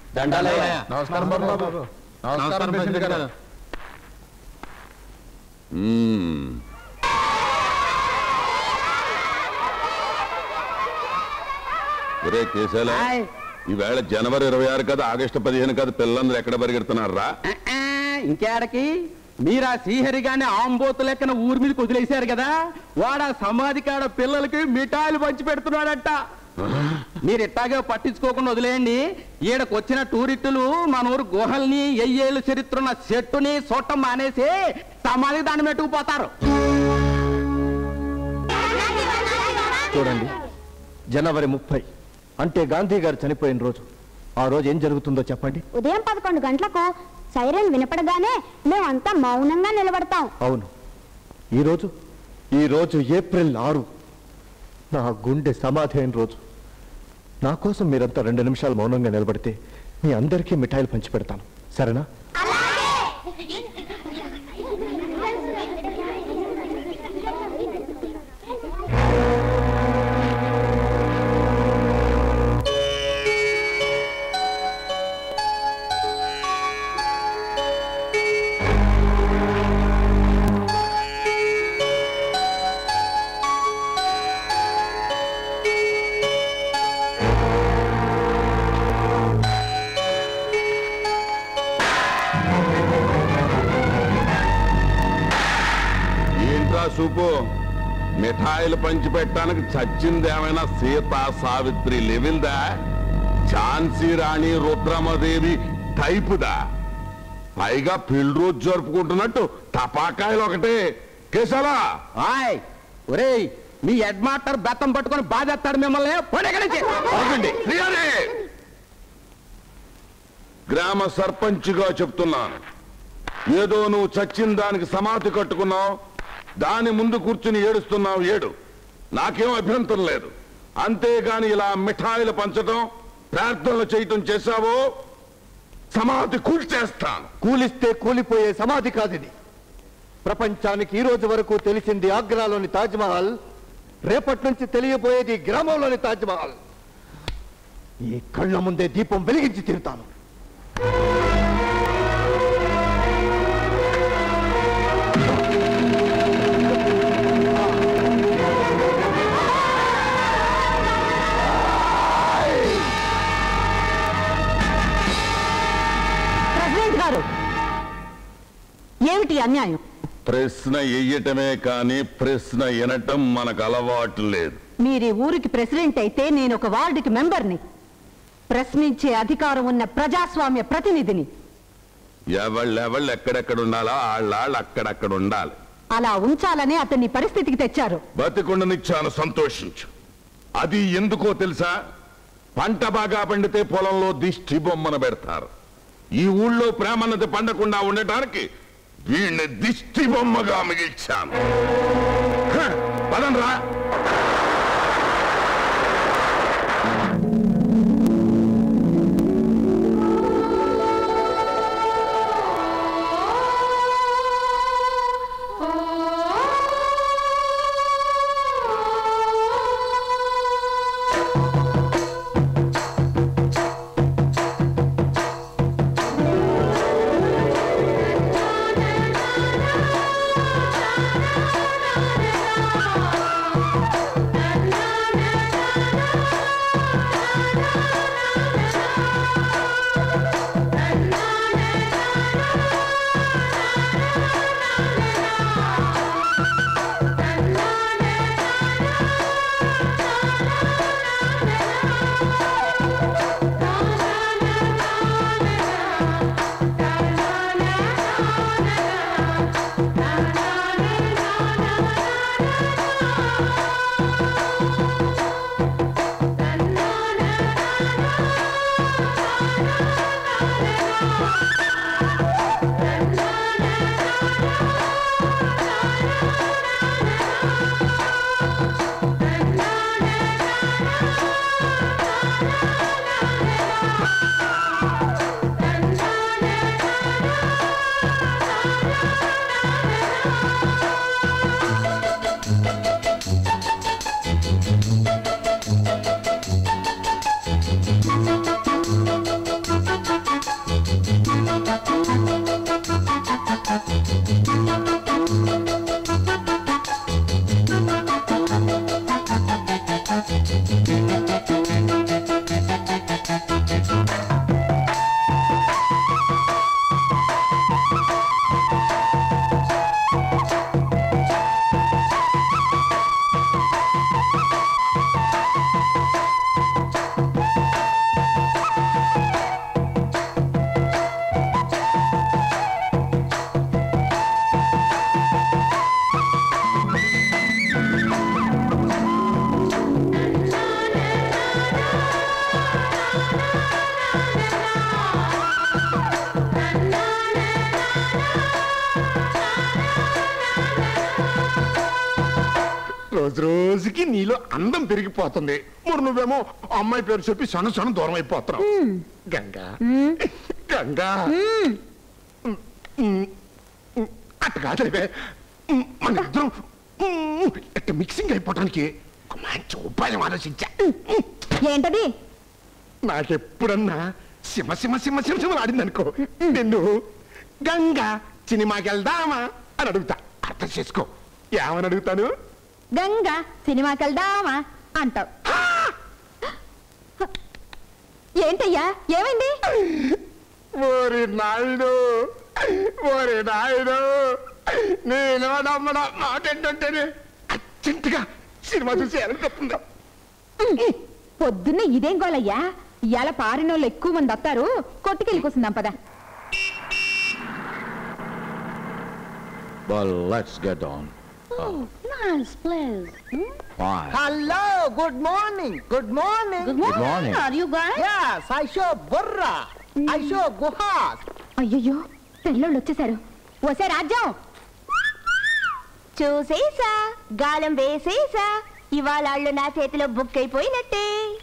దండాలయ్యా నమస్కారం బాబు బాబు నమస్కారం ప్రెసిడెంట్ గారు మ్మ్. ఒరే కేశాల ఈవేళ జనవరి ఇరవై ఆరు కదా ఆగస్టు పదిహేను కదా పిల్లలందరూ ఎక్కడ పరిగెడుతున్నారా ఆ, ఆ, ఇంకేడకి మీరా శ్రీహరి గాని ఆంబోతు లెక్కన ఊరి మీదకి వదిలేశారు కదా వాడ సమాధి కాడ పిల్లలకి మిఠాయిలు పంచి పెడుతున్నాడట మీరు ఇట్టాగే పట్టించుకోకుండా వదిలేయండి ఈడకు వచ్చిన టూరిస్టులు మన ఊరు గుహల్ని ఎయ్యేళ్ళు చరిత్రున్న చెట్టుని చూడటం మానేసి సమాధికి దాన్ని పెట్టుకుపోతారు చూడండి జనవరి ముప్పై అంటే గాంధీ గారు చనిపోయిన రోజు ఆ రోజు ఏం జరుగుతుందో చెప్పండి ఉదయం పదకొండు గంటలకు సైరన్ వినపడగానే మేమంతా మౌనంగా నిలబడతాం అవును ఈరోజు ఈరోజు ఏప్రిల్ ఆరు నా గుండె సమాధి అయిన రోజు నా కోసం మీరంతా రెండు నిమిషాలు మౌనంగా నిలబడితే మీ అందరికీ మిఠాయిలు పంచి పెడతాను సరేనా ఏంట్రా సూపు మిఠాయిలు పంచి పెట్టడానికి చచ్చిందేమైనా సీత సావిత్రి లెవెల్దా ఝాన్సీ రాణి రుద్రమదేవి టైపుదా పైగా పెళ్లి రోజు జరుపుకుంటున్నట్టు టపాకాయలు ఒకటే కేశాలా ఆయ్ ఒరేయ్ మీ హెడ్ మాస్టర్ బెత్తం పట్టుకొని బాధేస్తాడు మిమ్మల్ని పోనీ ఇక్కడి నుంచి. ఆగండి. శ్రీహరి! గ్రామ సర్పంచ్గా చెప్తున్నాను ఏదో నువ్వు చచ్చిన దానికి సమాధి కట్టుకున్నావు దాని ముందు కూర్చుని ఏడుస్తున్నావు ఏడు నాకేం అభ్యంతరం లేదు అంతేగాని ఇలా మిఠాయిలు పంచడం ప్రార్థనలు చేయటం చేశావో సమాధి కూల్చేస్తాను కూలిస్తే కూలిపోయే సమాధి కాదిది ప్రపంచానికి ఈ రోజు వరకు తెలిసింది ఆగ్రాలోని తాజ్మహల్ రేపటి నుంచి తెలియబోయేది గ్రామంలోని తాజ్మహల్ ఈ కళ్ళ ముందే దీపం వెలిగించి తీరుతాను ప్రెసిడెంట్ గారు ఏమిటి అన్యాయం ప్రశ్న ఎయ్యటమే కానీ ప్రశ్న వినటం మనకు అలవాటు లేదు మీరు ఈ ఊరికి ప్రెసిడెంట్ అయితే నేను ఒక వార్డుకి మెంబర్ని ప్రశ్నించే అధికారం ఉన్న ప్రజాస్వామ్య ప్రతినిధిని ఎవళ్ళెవళ్ళు ఎక్కడెక్కడ ఉండాలో వాళ్ళ అక్కడక్కడ ఉండాలి అలా ఉంచాలని అతన్ని పరిస్థితికి తెచ్చారు బతికుండనిచ్చాను సంతోషించు అది ఎందుకో తెలుసా పంట బాగా పండితే పొలంలో దిష్టి బొమ్మన పెడతారు ఈ ఊళ్ళో ప్రేమన్నది పండకుండా ఉండటానికి వీణ్ణి దిష్టి బొమ్మగా మిగిల్చాను హ, పదండ్రా రోజు రోజుకి నీలో అందం పెరిగిపోతుంది మరి నువ్వేమో ఆ అమ్మాయి పేరు చెప్పి సన సన దూరం అయిపోతున్నావు గంగా గంగా ఉమ్, ఉమ్, అట్ట కాదులే ఉమ్, మన ఇద్దరం ఉమ్, ఇట్ట మిక్సింగ్ అయిపోవటానికి ఒక మంచి ఉపాయం ఆలోచించా ఏంటది నాకెప్పుడన్నా సింహ సింహ సింహ సింహ సింహ ఆడింది అనుకో నిన్ను గంగా సినిమాకి వెళ్దామా అని అడుగుతా అర్థం చేసుకో ఏమని అడుగుతాను గంగా సినిమాకి వెళ్దామా అంటావు ఏంటయ్యా ఏమైంది ఓరి నాయుడు ఓరి నాయుడు నేను నమ్మడం మాటేంటంటేనే అర్జెంటుగా సినిమా చూసి అనిపిస్తుంది పొద్దున్నే ఇదేం గోలయ్యా ఇవాళ పారినోళ్ళు ఎక్కువ మంది వస్తారు కొట్టుకెళ్ళి కూసుందాం పద Well, let's get on. Nice place Fine. Hello, good morning. Good morning. Good Good morning. Are you guys Yes, I show Burra. I show Guhas. అయ్యయ్యో పిల్లోళ్ళు వచ్చేసారు వసే రాజ్యం చూసేసా గాలం వేసేసా ఇవాళ వాళ్ళు నా చేతిలో బుక్ అయిపోయినట్టే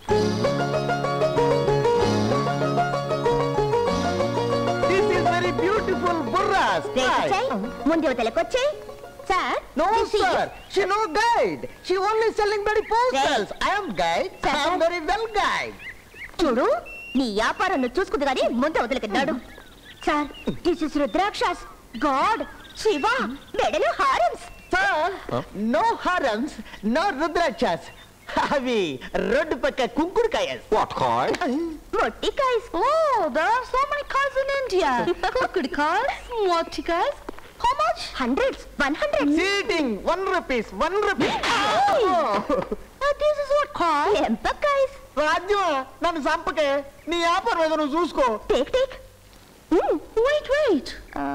This is very beautiful Burras. రేపొచ్చాయి ముందు తెలకొచ్చాయి sir No, this is- sir. She no guide. She only selling very postals. I am guide. I am Sir. very well guide. చూడు నీ వ్యాపారం నువ్వు చూసుకుంది కానీ ముందు వదిలికిన్నాడు sir this is rudrakshas god Shiva మెడలు harams Sir, no harams, no rudrakshas. అవి రోడ్డు పక్క కుంకుడుకాయస్ What kind? మొట్టి కాయస్ oh there are so many కాయస్ ఇన్ ఇండియా కుక్కుడి కాయస్ మొట్టి కాయస్ how much hundreds 100 sitting one rupees one rupees this is what కాయ్ ఎంప కాయస్ రాజ్యం నన్ను చంపకే నీ వ్యాపారం ఏదో నువ్వు చూసుకో take take wait wait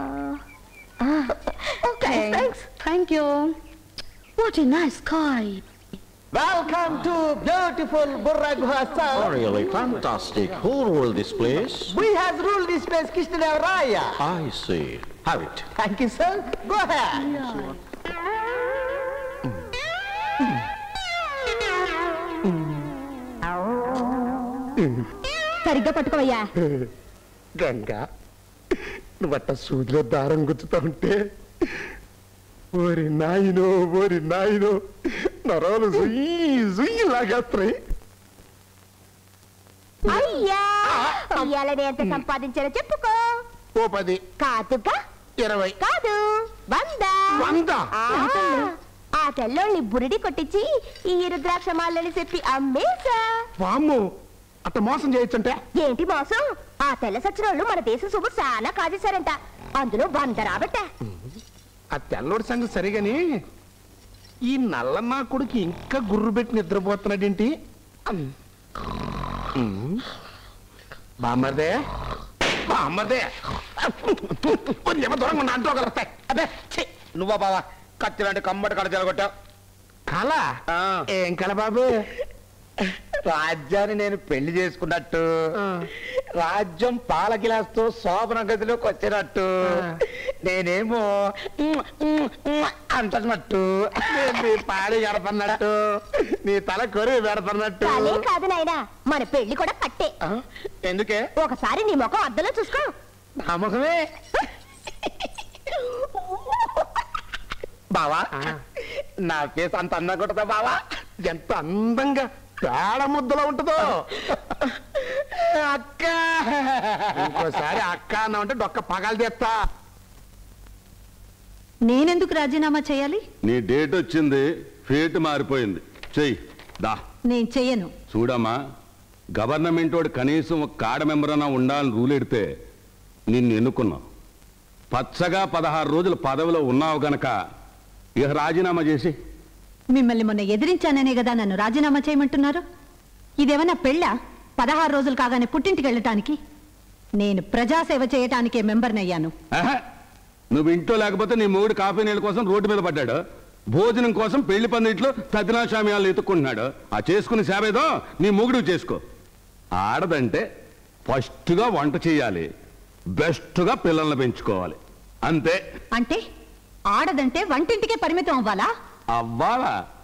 okay thanks thank you what a nice కాయ్ వెల్కమ్ టు బ్యూటిఫుల్ బుర్రా గుహ Oh, sir really fantastic. Who ruled this place? We has ruled this place Krishnadevaraya. I see. Have it. Thank you, sir. Go ahead. సరిగ్గా పట్టుకోవయ్యా గంగా నువ్వట్ట సూదిలో దారం గుచ్చుతా ఉంటే ఓరి నాయనో ఓరి నాయనో నరాలు సుయ్యి సుయ్యి లాగేస్తున్నాయి అయ్యా ఇవాళ నేను ఎంత సంపాదించానో చెప్పుకో ఓ పది కాదుగా ఇరవై కాదు వంద వంద? ఆ, ఆ తెల్లోళ్ళని బురిడి కొట్టించి ఈ రుద్రాక్ష మాలని చెప్పి అమ్మేశా వామ్ము అట్ట మోసం చేయొచ్చంటే ఏంటి మోసం ఆ తెల్ల సచ్చినోళ్ళు మన దేశ శుభ చాలా కాజేశారంట అందులో వంద రాబట్టా ఆ తెల్లోడి సంగతి సరిగాని ఈ నల్లన్న కొడుకు ఇంకా గుర్రు పెట్టి నిద్రపోతున్నాడేంటి ఉమ్. బామ్మర్దే బామ్మర్దే కొంచెం దూరంగా ఉండి అంటూ కలుస్తాయి అబ్బే ఛీ, నువ్వా బావా కత్తి లాంటి కమ్మటి కడ జరగొట్టావు కళ ఆ. ఏం కళ బాబు రాజ్యాన్ని నేను పెళ్లి చేసుకున్నట్టు ఆ. రాజ్యం పాల గిలాస్ తో శోభన గదిలోకి వచ్చినట్టు ఆ. నేనేమో ఉమ్, ఉమ్, ఉమ్ అంటున్నట్టు నేను నీ పాడి గడపన్నట్టు నీ తల కొరి పెడతన్నట్టు చాలే కాదు నాయనా మన పెళ్లి కూడా పట్టే ఆ? ఎందుకే ఒకసారి నీ ముఖం అద్దంలో చూసుకో నమ్మకమే బావా ఆ. నా ఫేస్ అంత అందంగా ఉంటుందా బావా ఎంత అందంగా పేడ ముద్దలో ఉంటుందో అక్క ఇంకోసారి అక్క అన్నామంటే డొక్క పగలు తెస్తా నేనెందుకు రాజీనామా చేయాలి నీ డేట్ వచ్చింది ఫేట్ మారిపోయింది చెయ్యి దా నేను చెయ్యను చూడమ్మా గవర్నమెంట్ వాడు కనీసం ఒక కాడ మెంబర్ అన్నా ఉండాలని రూల్ ఎడితే నిన్ను ఎన్నుకున్నావు పచ్చగా పదహారు రోజులు పదవిలో ఉన్నావు గనక ఇక రాజీనామా చేసి మిమ్మల్ని మొన్న ఎదిరించాననే కదా నన్ను రాజీనామా చేయమంటున్నారు ఇదేమన్నా పెళ్ళా పదహారు రోజులు కాగానే పుట్టింటికి వెళ్ళటానికి నేను ప్రజాసేవ చేయటానికే మెంబర్నయ్యాను ఆహా, నువ్వు ఇంట్లో లేకపోతే నీ మూడు కాఫీ నీళ్ళ కోసం రోడ్డు మీద పడ్డాడు భోజనం కోసం పెళ్లి పందిట్లో తదినా శామ్యాలు ఎత్తుకుంటున్నాడు ఆ చేసుకుని సేవేదో నీ మూగుడు చేసుకో ఆడదంటే ఫస్ట్గా వంట చేయాలి బెస్ట్గా పిల్లల్ని పెంచుకోవాలి అంతే అంటే ఆడదంటే వంటింటికే పరిమితం అవ్వాలా అవ్వాలా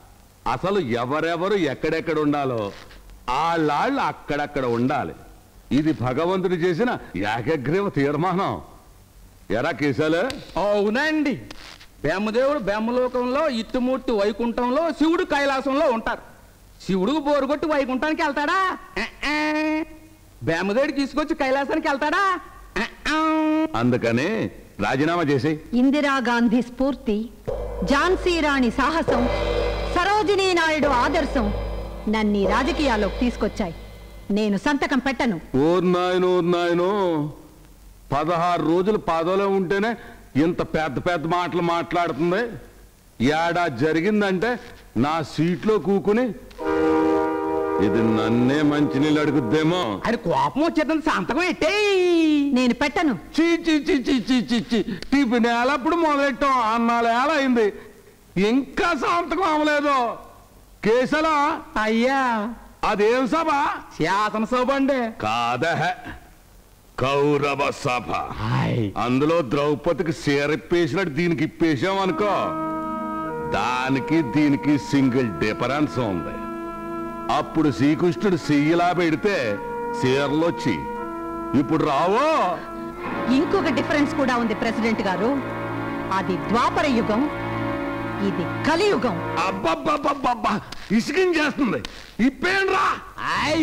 అసలు ఎవరెవరు ఎక్కడెక్కడ ఉండాలో ఆళ్ళాళ్ళు అక్కడక్కడ ఉండాలి ఇది భగవంతుడు చేసిన ఏకగ్రీవ తీర్మానం ఎరా కేశాలు అవునండి బెమ్మదేవుడు బెమ్మలోకంలో ఇత్తుమూర్తి వైకుంఠంలో శివుడు కైలాసంలో ఉంటారు శివుడు బోరుగొట్టి వైకుంఠానికి వెళ్తాడా ఆ, ఆ. బెమ్మదేవుడు తీసుకొచ్చి కైలాసానికి వెళ్తాడా ఆ, ఆ. అందుకని రాజీనామా చేసి ఇందిరాగాంధీ స్ఫూర్తి ఝాన్సీ రాణి సాహసం సరోజినీ నాయుడు ఆదర్శం నన్ను ఈ రాజకీయాల్లోకి తీసుకొచ్చాయి నేను సంతకం పెట్టను ఓర్ నాయను ఓర్ నాయను పదహారు రోజులు పదవిలో ఉంటేనే ఇంత పెద్ద పెద్ద మాటలు మాట్లాడుతుంది ఏడా జరిగిందంటే నా సీట్లో కూకుని ఇది నన్నే మంచినీళ్ళు అడుగుద్దేమో అది కోపం వచ్చేదని సంతకం ఎట్టేయి నేను పెట్టను చీ చీ చీ చీ చీ చీ చీ టిఫిన్ ఎప్పుడు మొదలెట్టాం అన్నాళ్ళు ఏళ్ళ అయింది ఇంకా సంతకం అవ్వలేదు కేసలా అయ్యా అదేం సభ శాసనసభ అండి కాదహ కౌరవ సభ అందులో ద్రౌపదికి సీరప్పేసినట్టు దీనికి ఇప్పేసాం అనుకో దానికి దీనికి సింగిల్ డిఫరెన్స్ ఉంది అప్పుడు శ్రీకృష్ణుడు చెయ్యిలా పెడితే చీరలొచ్చి ఇప్పుడు రావో ఇంకొక డిఫరెన్స్ కూడా ఉంది ప్రెసిడెంట్ గారు అది ద్వాపర యుగం ఇది కలియుగం అబ్బబ్బబ్బబ్బబ్బా ఇసిగించేస్తుంది ఇప్పేం రా ఆయ్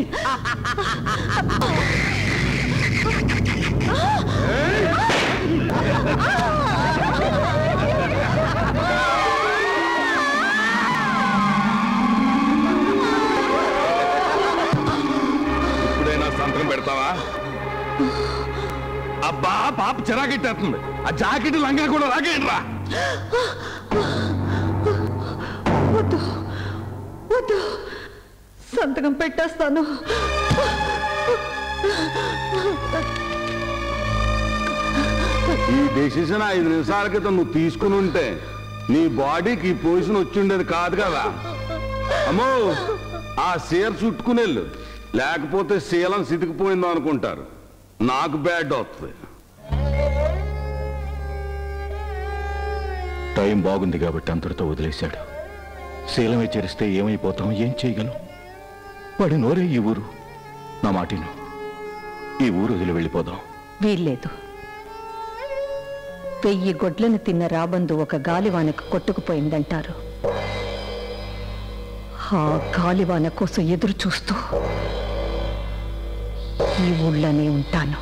ఇప్పుడైనా సంతకం పెడతావా అబ్బా పాప చిరాకెట్టేస్తుంది ఆ జాకెట్ లంగా కూడా లాగేయండి రా వద్దు వద్దు సంతకం పెట్టేస్తాను ఈ డెసిషన్ ఐదు నిమిషాల క్రితం నువ్వు తీసుకుని ఉంటే నీ బాడీకి ఈ పొజిషన్ వచ్చిండేది కాదు కదా అమ్మో ఆ సీర చుట్టుకునేళ్ళు లేకపోతే శీలం సితికిపోయిందో అనుకుంటారు నాకు బ్యాడ్ వస్తుంది టైం బాగుంది కాబట్టి అంతటితో వదిలేశాడు శీలమే చేరిస్తే ఏమైపోతాం ఏం చేయగలం వాడి నోరే ఈ ఊరు నా మాటిను ఈ ఊరు వదిలి వెళ్ళిపోదాం వీల్లేదు వెయ్యి గొడ్లను తిన్న రాబందు ఒక గాలివానకు కొట్టుకుపోయిందంటారు ఆ గాలివాన కోసం ఎదురు చూస్తూ ఈ ఊళ్ళోనే ఉంటాను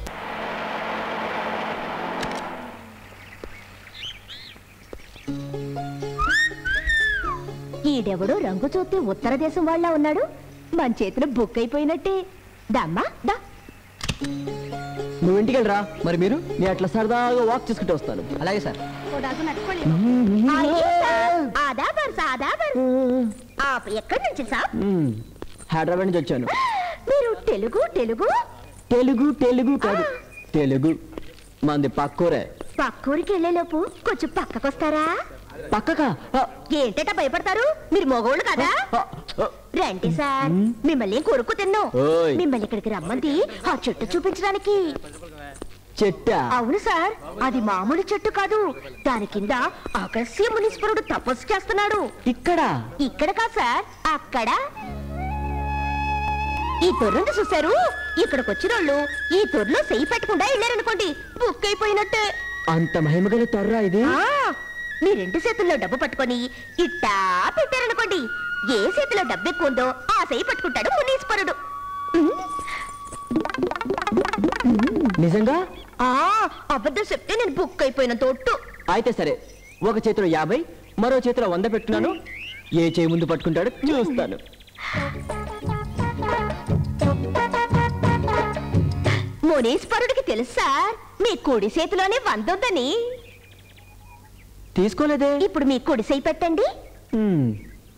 ఈడెవడో రంగు చూస్తే ఉత్తర దేశం వాళ్ళ ఉన్నాడు మన చేతిలో బుక్ అయిపోయినట్టే దమ్మా దా నువ్వు ఇంటికి వెళ్ళరా మరి మీరు నేను అట్లా సరదాగా వాక్ చేసుకుంటూ వస్తాను అలాగే సార్ ఆయే సార్, ఆదా బర్స్ ఆదా బర్స్ ఆప్ ఎక్కడి నుంచి సార్ హైదరాబాద్ నుంచి వచ్చాను మీరు తెలుగు తెలుగు తెలుగు తెలుగు కాదు తెలుగు మంది పక్కూరే పక్కూరికి వెళ్ళేలోపు కొంచెం పక్కకొస్తారా పక్కకా ఆ, ఏంటట భయపడతారు మీరు మగోళ్ళు కదా ఆ, ఆ, రండి సార్ మిమ్మల్ని కొరుకు తిన్ను ఓయ్. మిమ్మల్ని ఇక్కడికి రమ్మంది ఆ చెట్టు చూపించడానికి చెట్టా అవును సార్ అది మామూలు చెట్టు కాదు దాని కింద అగస్య మునీశ్వరుడు తపస్సు చేస్తున్నాడు ఇక్కడ ఇక్కడ కాదు సార్ అక్కడ ఈ తొర్రుని చూశారు ఇక్కడికి వచ్చిన వాళ్ళు ఈ తొర్రులో సెయ్యి పెట్టకుండా వెళ్ళారనుకోండి బుక్ అయిపోయినట్టే అంత మహిమగల తొర్రా ఇది ఆ, మీ రెండు చేతుల్లో డబ్బు పట్టుకొని ఇట్టా పెట్టారనుకోండి ఏ చేతిలో డబ్బు ఎక్కువ ఉందో ఆ సెయ్యి పట్టుకుంటాడు మునీశ్వరుడు నిజంగా ఆ అబద్ధం చెప్తే నేను బుక్ అయిపోయిన తోట్టు అయితే సరే ఒక చేతిలో యాభై మరో చేతిలో వంద పెట్టున్నాను ఏ చేయి ముందు పట్టుకుంటాడో చూస్తాను మునీశ్వరుడికి తెలుసా మీ కుడి చేతిలోనే వందొద్దని తీసుకోలేదే ఇప్పుడు మీ కుడి చేయి పెట్టండి హ్మ్.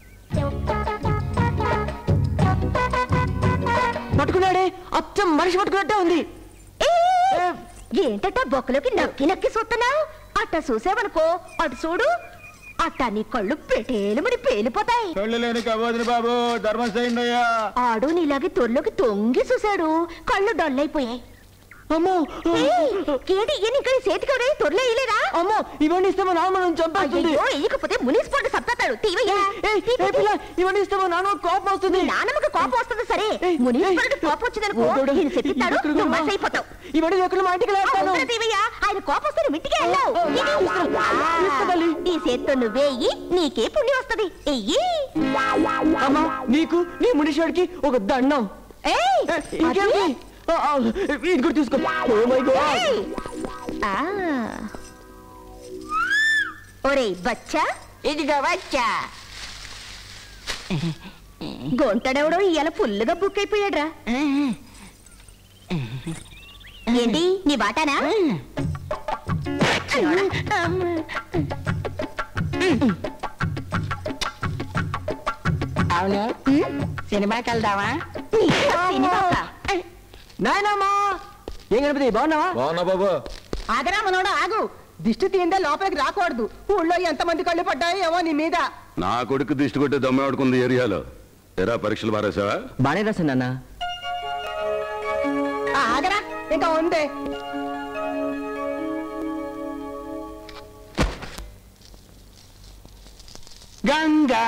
పట్టుకున్నాడే అచ్చం మనిషి పట్టుకున్నట్టే ఉంది ఏ, ఏంటట బొక్కలోకి నక్కి నక్కి చూస్తున్నావు అట్ట చూసావనుకో అటు చూడు అట్ట నీ కళ్ళు పెటేలుమని పేలిపోతాయి లేని కబోదిని బాబు ధర్మం చేయండి అయ్యా ఆడు నీలాగే తొర్లోకి తొంగి చూశాడు కళ్ళు డొల్లైపోయాయి అమ్మో కేడి ఏని ఇక్కడ చేతికి తొరలే ఇలేరా అమ్మో ఇవన్నీ ఇస్తే మా నాన్న మనం చంపేస్తుంది అయ్యో ఇయ్యకపోతే మునిసిపోటు సత్తాడు తీవయ్యా ఏయ్, ఏ పిల్ల, ఇవన్నీ ఇస్తే మా నాన్న కోపం వస్తుంది నాన్నమ్మకి కోపం వస్తుంది సరే ఏయ్, మునిసిపోటు ఏయ్. కోపం వచ్చిందనుకో ఓ దేవుడా, ఈయన చెప్పిస్తాడు ఇది ఎక్కడ నువ్వు కొన్నావు? మస్ అయిపోతావు ఇవన్నీ ఎక్కడ మా ఇంటికి ఆ, లేస్తాను వద్దురా తీవయ్యా ఆయన కోపం వస్తే నువ్వు ఇంటికి వెళ్ళావు ఓ, ఇస్తా, ఇస్తా తల్లి. ఈ చేత్తో నువ్వే ఎయ్యి నీకే పుణ్యం వస్తది ఎయ్యి అమ్మా నీకు నీ మునీశ్వరుడికి ఒక దండం ఏయ్, ఇంకేంటి అది? ఆ, ఆ, ఇది కూడా తీసుకో ఓ మై గాడ్ ఏయ్. ఆ. ఒరేయ్ బచ్చా ఇదిగో బచ్చా గొంటడెవడో ఇవాళ ఫుల్లుగా బుక్ అయిపోయాడ్రా ఏంటి నీ బాటానా అవును సినిమాకి వెళ్దామా సినిమాకా? నాయనమ్మా ఏం గణపతి బాగున్నావా బాగున్నా బాబు ఆగరా మనోడు ఆగు దిష్టి తీయందే లోపలికి రాకూడదు ఊళ్ళో ఎంతమంది కళ్ళు పడ్డాయో ఏమో నీ మీద నా కొడుకు దిష్టి కొట్టి దమ్మాడుకుంది ఏరియాలో ఎరా పరీక్షలు పారేసావా బానే రాశాను నాన్న ఆ, ఆగరా ఇంకా ఉంది గంగా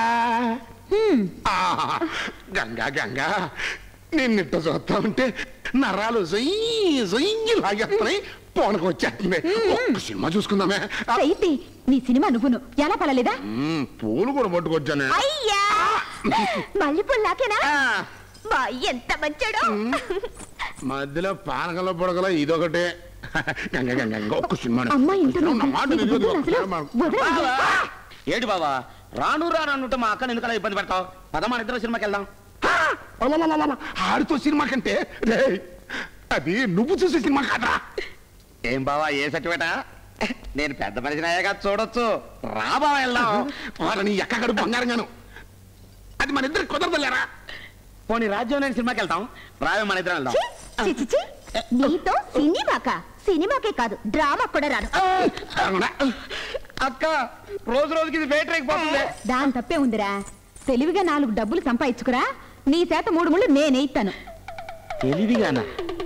ఆ, గంగా గంగా నిన్నిట్ట చూస్తా ఉంటే నరాలు జొయ్యి జొయ్యి లాగేస్తున్నాయి పోనకు వచ్చేస్తుంది ఒక్క సినిమా చూసుకుందామే ఆ, అయితే నీ సినిమా నువ్వును ఎలా పడలేదా మ్, పూలు కూడా పట్టుకొచ్చానే అయ్యా మళ్ళీ పుల్లాకేనా ఆ, మా ఎంత మంచాడో మధ్యలో పానకల పొడగల ఇదొకటే గంగా గంగా గంగా ఒక్క సినిమా అమ్మా, ఇంత నా మాట నీకు నిజం, పొద్దున అసలు ఒక్క వదలరా? బావా, ఏంటి బావా రాను రాను అంటుంటే మా అక్కని ఎందుకలా ఇబ్బంది పెడతావు పద మన ఇద్దరు సినిమాకి వెళ్దాం అలలలలల, ఆడితో సినిమా కంటే రేయ్, అది నువ్వు చూసే సినిమా కాదురా ఏం బావా ఏ సర్టిఫికేటా నేను పెద్ద మనిషిని అయ్యాక చూడొచ్చు రా బావా వెళ్దాం వాళ్ళని ఎక్కగడు బంగారంగాను అది మన ఇద్దరు కుదరదలేరా పోనీ రాజ్యం నేను సినిమాకి వెళ్తాం రావే మన ఇద్దరం వెళ్దాం చి, చి, చి. నీతో సినిమాకా సినిమాకే కాదు డ్రామా కూడా రాను అవునా? అక్క రోజు రోజుకి ఇది వెయిట్ అయిపోతుంది దాని తప్పే ఉందిరా తెలివిగా నాలుగు డబ్బులు సంపాదించుకురా నీ చేత మూడు ముళ్ళు నేనేయిస్తాను తెలివిగానా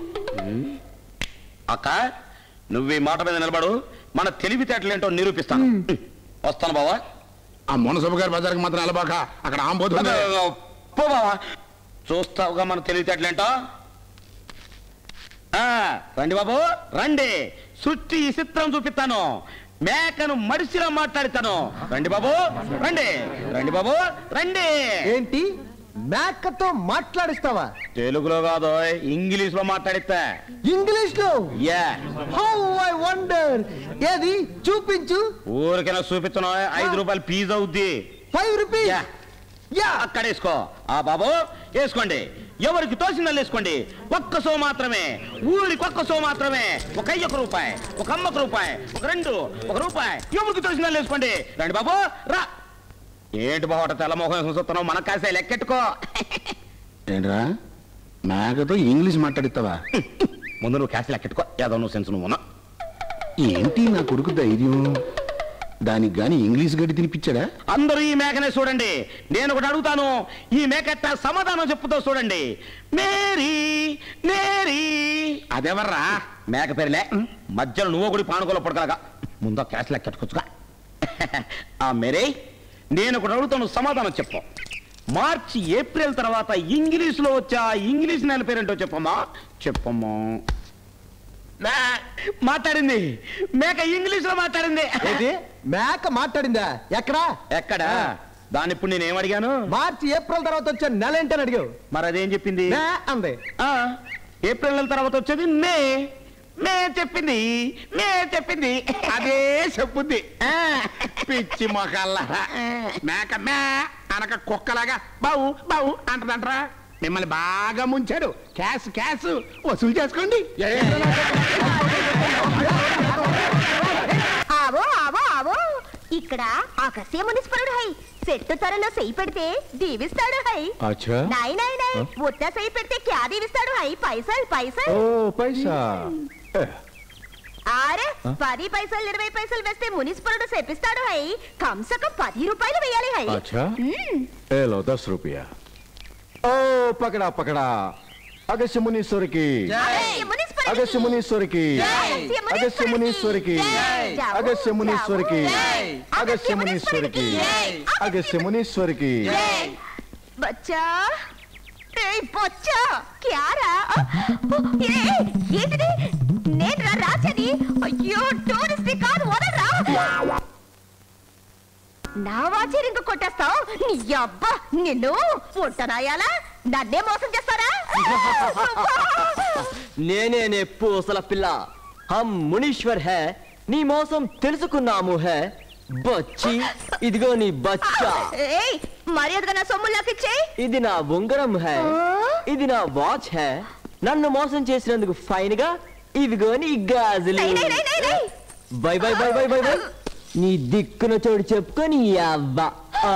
అక్క నువ్వు ఈ మాట మీద నిలబడు మన తెలివితేటలేంటో నిరూపిస్తాను వస్తాను బావా ఆ మొనసభ గారి బజార్కి మాత్రం వెళ్ళబాక అక్కడ ఆంబోతుంది పో బావా చూస్తావుగా మన తెలివితేటలేంటో ఆ, రండి బాబు రండి సుట్టి ఈ చిత్రం చూపిస్తాను మేకను మడిసిలో మాట్లాడతాను రండి బాబు రండి రండి బాబు రండి ఏంటి మేకతో మాట్లాడిస్తావా తెలుగులో కాదు ఇంగ్లీష్ లో మాట్లాడిస్తా ఇంగ్లీష్ లో యా హౌ ఐ వండర్ ఏది చూపించు ఊరికైనా చూపిస్తున్నా ఐదు రూపాయలు ఫీజు అవుద్ది ఫైవ్ రూపీస్ యా యా అక్కడ వేసుకో ఆ బాబు వేసుకోండి ఎవరికి తోసిందని వేసుకోండి ఒక్క సో మాత్రమే ఊరికి ఒక్క సో మాత్రమే ఒక అయ్య ఒక రూపాయి ఒక అమ్మ ఒక రూపాయి ఒక రెండు ఒక రూపాయి ఎవరికి తోసిందని వేసుకోండి రండి బాబు రా ఏంటి బాబు తెల్ల మొహం చూస్తున్నావు మన కాసే లెక్కెట్టుకో ఏంట్రా మేకతో ఇంగ్లీష్ మాట్లాడిస్తావా ముందు నువ్వు కాసే లెక్కెట్టుకో ఏదో నువ్వు సెన్స్ నువ్వు ఏంటి నా కొడుకు ధైర్యం దానికి గాని ఇంగ్లీష్ గడి తినిపించాడా అందరూ ఈ మేకనే చూడండి నేను ఒకటి అడుగుతాను ఈ మేకట్ట సమాధానం చెప్పుతో చూడండి మేరీ మేరీ అదెవర్రా మేక పేరులే మధ్యలో నువ్వు కూడా పానుకోలో పడగలగా ముందు క్యాష్ లెక్క కట్టుకోవచ్చుగా ఆ మేరీ నేను ఒకటి అడుగుతాను సమాధానం చెప్పు మార్చి ఏప్రిల్ తర్వాత ఇంగ్లీష్ లో వచ్చా ఇంగ్లీష్ నెల పేరేంటో చెప్పమ్మా చెప్పమ్మా మే- మాట్లాడింది మేక ఇంగ్లీష్ లో మాట్లాడింది ఏంటి మేక మాట్లాడిందా ఎక్కడా ఎక్కడా దాని ఇప్పుడు నేను ఏమడిగాను మార్చి ఏప్రిల్ తర్వాత వచ్చే నెల ఏంటని అడిగావు మరి అదేం చెప్పింది మే అంది ఆ, ఏప్రిల్ నెల తర్వాత వచ్చేది మే మే చెప్పింది మే చెప్పింది అదే చెప్పుద్ది పిచ్చి మొక్కల్లారా మేక మే అనక కుక్కలాగా బావు బావు అంటదంటరా మిమ్మల్ని బాగా ముంచాడు క్యాష్ క్యాష్ వసూలు చేసుకోండి ఆవో ఆవో ఆవో ఇక్కడ ఆకర్షే మునిస్పరుడు హై చెట్టు తరలో సెయ్యి పెడితే దీవిస్తాడు హై అచ్చా నాయ్ నాయ్ నాయ్ ఉత్త సెయ్యి పెడితే క్యా దీవిస్తాడు హై పైసల్ పైసల్ ఓ పైసా ఆరే పది పైసలు ఇరవై పైసలు వేస్తే మునిస్పరుడు శపిస్తాడు హై కంసకం పది రూపాయలు వేయాలి హై అచ్చా మ్మ్. ఏ లో దస్ రూపాయ ఓ పకడా పకడా అగస్య మునీశ్వరికి అరే, మునిస్పరుడు అగస్య మునీశ్వరికి అగస్య మునీశ్వరికి అగస్య మునీశ్వరికి అగస్య మునీశ్వరికి అగస్య మునీశ్వరికి బచ్చా ఏయ్ బచ్చా క్యారా ఏయ్ ఏంటిది నేను రా రాజని అయ్యో టూరిస్ట్ కాదు వదలరా నా వాచి రింగు కొట్టేస్తావు నీ అబ్బా నిన్ను పుట్టనాయాలా నన్నే మోసం చేస్తారా నేనే నే పూసల పిల్ల హం మునీశ్వర్ హే నీ మోసం తెలుసుకున్నాము హే బచ్చి ఇదిగో నీ బచ్చా ఏయ్ మర్యాదగా నా సొమ్ము లాకిచ్చేయ్ ఇది నా ఉంగరం హే ఇది నా వాచ్ హే నన్ను మోసం చేసినందుకు ఫైన్ గా ఇదిగో నీ గాజులు నై, నై, నై, నై, నై. Bye bye bye bye bye bye నీ దిక్కున చోటు చెప్పుకొని అవ్వ ఆ.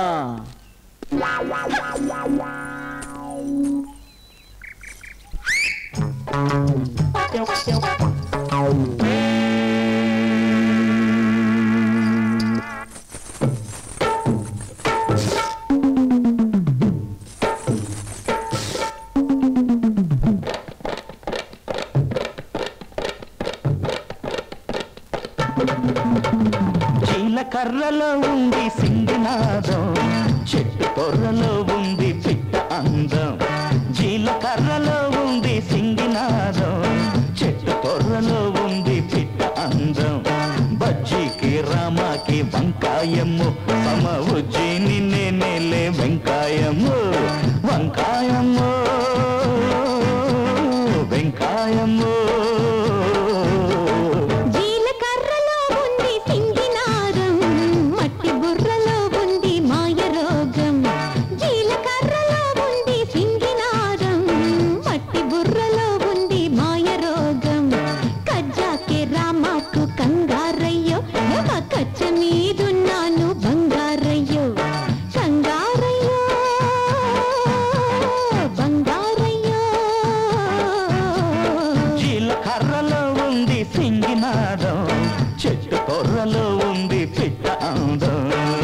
జీలకర్రలో ఉంది సింగినాదం చెట్టు కొర్రలో ఉంది పిట్ట అందం జీలకర్రలో ఉంది సింగినాదం చెట్టు కొర్రలో ఉంది పిట్ట అందం బజ్జీకి రామాకి వంకాయము సమ ఉజ్జి నిన్నే నేలే వెంకాయము వంకాయము వెంకాయము జీలకర్రలో ఉంది సింగినారం మట్టి బుర్రలో ఉంది మాయ రోగం జీలకర్రలో ఉంది సింగినారం మట్టి బుర్రలో ఉంది మాయ రోగం కజ్జాకే రామాకు కంగారయ్యో ఒక కచ్చ మీదున్నాను బంగారయ్యో కంగారయ్యో బంగారయ్యో జీలకర్రలో ఉంది సింగినాదం చెట్టు కొర్రలో ఉంది పిట్ట అందం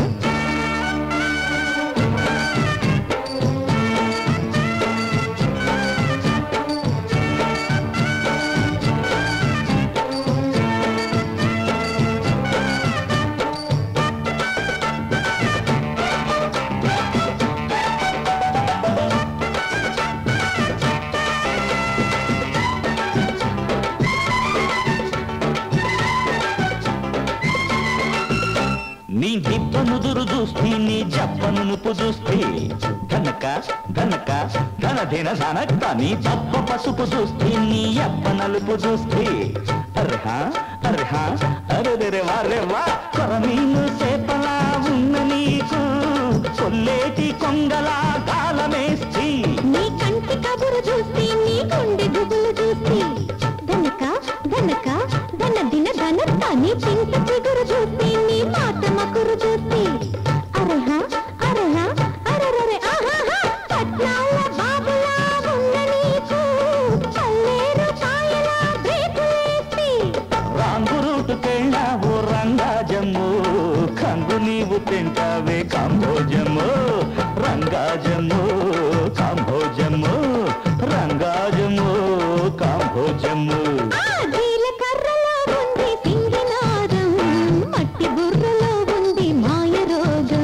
నీ దిబ్బనుదురు చూస్తే నీ జప్పను నుపు చూస్తే ధనక ధనక ధన ధిన ధనక్క నీ దప్ప పసుపు చూస్తే నీ అప్ప నలుపు చూస్తే అర్హా అర్హా అరెరె వారె వా కొరమీను సేపలా ఉన్న నీకు కొల్లేటి కొంగలా గాలమేస్తి నీ కంటి కబురు చూస్తే నీ గుండె గుబులు చూస్తే ధనక ధనక ధన దిన ధనక్క నీ పింట చిగురు చూస్తే నీ మాట మకురు చూస్తే అరహ అరహ అరరరే ఆహాహా పట్నాల బాబులా ఉన్న నీకు పల్లేరు కాయలా బ్రేకులేస్తే రాంగు రూటుకెళ్ళావు రంగాజము కంగు నీవు తింటావే కాంభోజము రంగాజము కాంభోజము రంగాజము కాంభోజము ఆ జీలకర్రలో ఉంది సింగినాదం మట్టి బుర్రలో ఉంది మాయ రోగం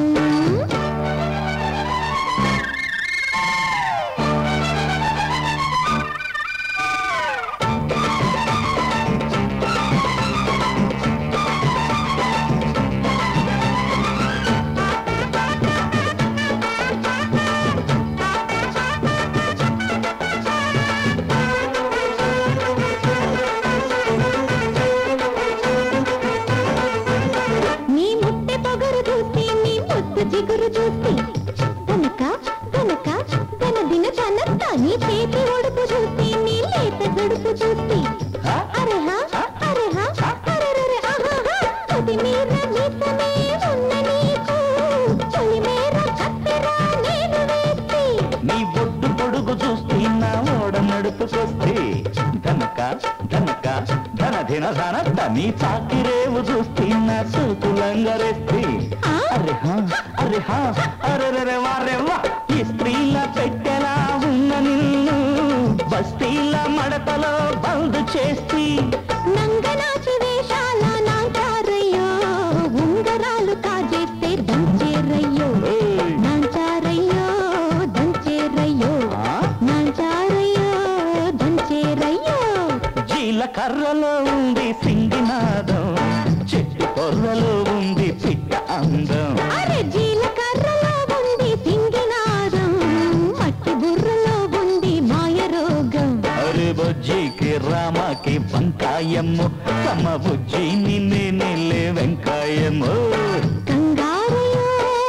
నీ ముట్టె పొగరు చూస్తే నీ ముద్దు జిగురు చూస్తే గనక గనక ధన దిన ధనత్త నీ చేతి ఒడుపు చూస్తే నీ లేత గడుపు చూస్తే అరహ అరహ అరరరే ఆహాహా అది మీర మీసమే ఉన్న నీకు తొలి మేర కత్తెరా నేను వేస్తే నీ బొడ్డు పొడుగు చూస్తే నా ఓడ నడుపుకొస్తే ధనక ధనక ధన ధిన ధనక్క నీ చాకిరేవు చూస్తే నా సూతులంగరేస్తే అరే హా అరే హా అరెరెరె వారెవ్వ ఈ స్త్రీల పెట్టెలా ఉన్న నిన్ను బస్తీల చీరల మడతలో బందు చేసి నంగనాచి వేషాల నాంచారయ్యో ఉంగరాలు కాజేస్తే దంచేరయ్యో నాంచారయ్యో దంచేరయ్యో నాంచారయ్యో దంచేరయ్యో జీలకర్రలో ఉంది సింగినాదం చెట్టు కొర్రలో ఉంది పిట్ట అందం అరే జీలకర్రలో ఉంది సింగినాదం మట్టి బుర్రలో ఉంది మాయ రోగం అరే బుజ్జికి రామకి వంకాయమ్ము తమ బుజ్జి నిన్నే నిల్లే వెంకాయమ్ము కంగారయ్యో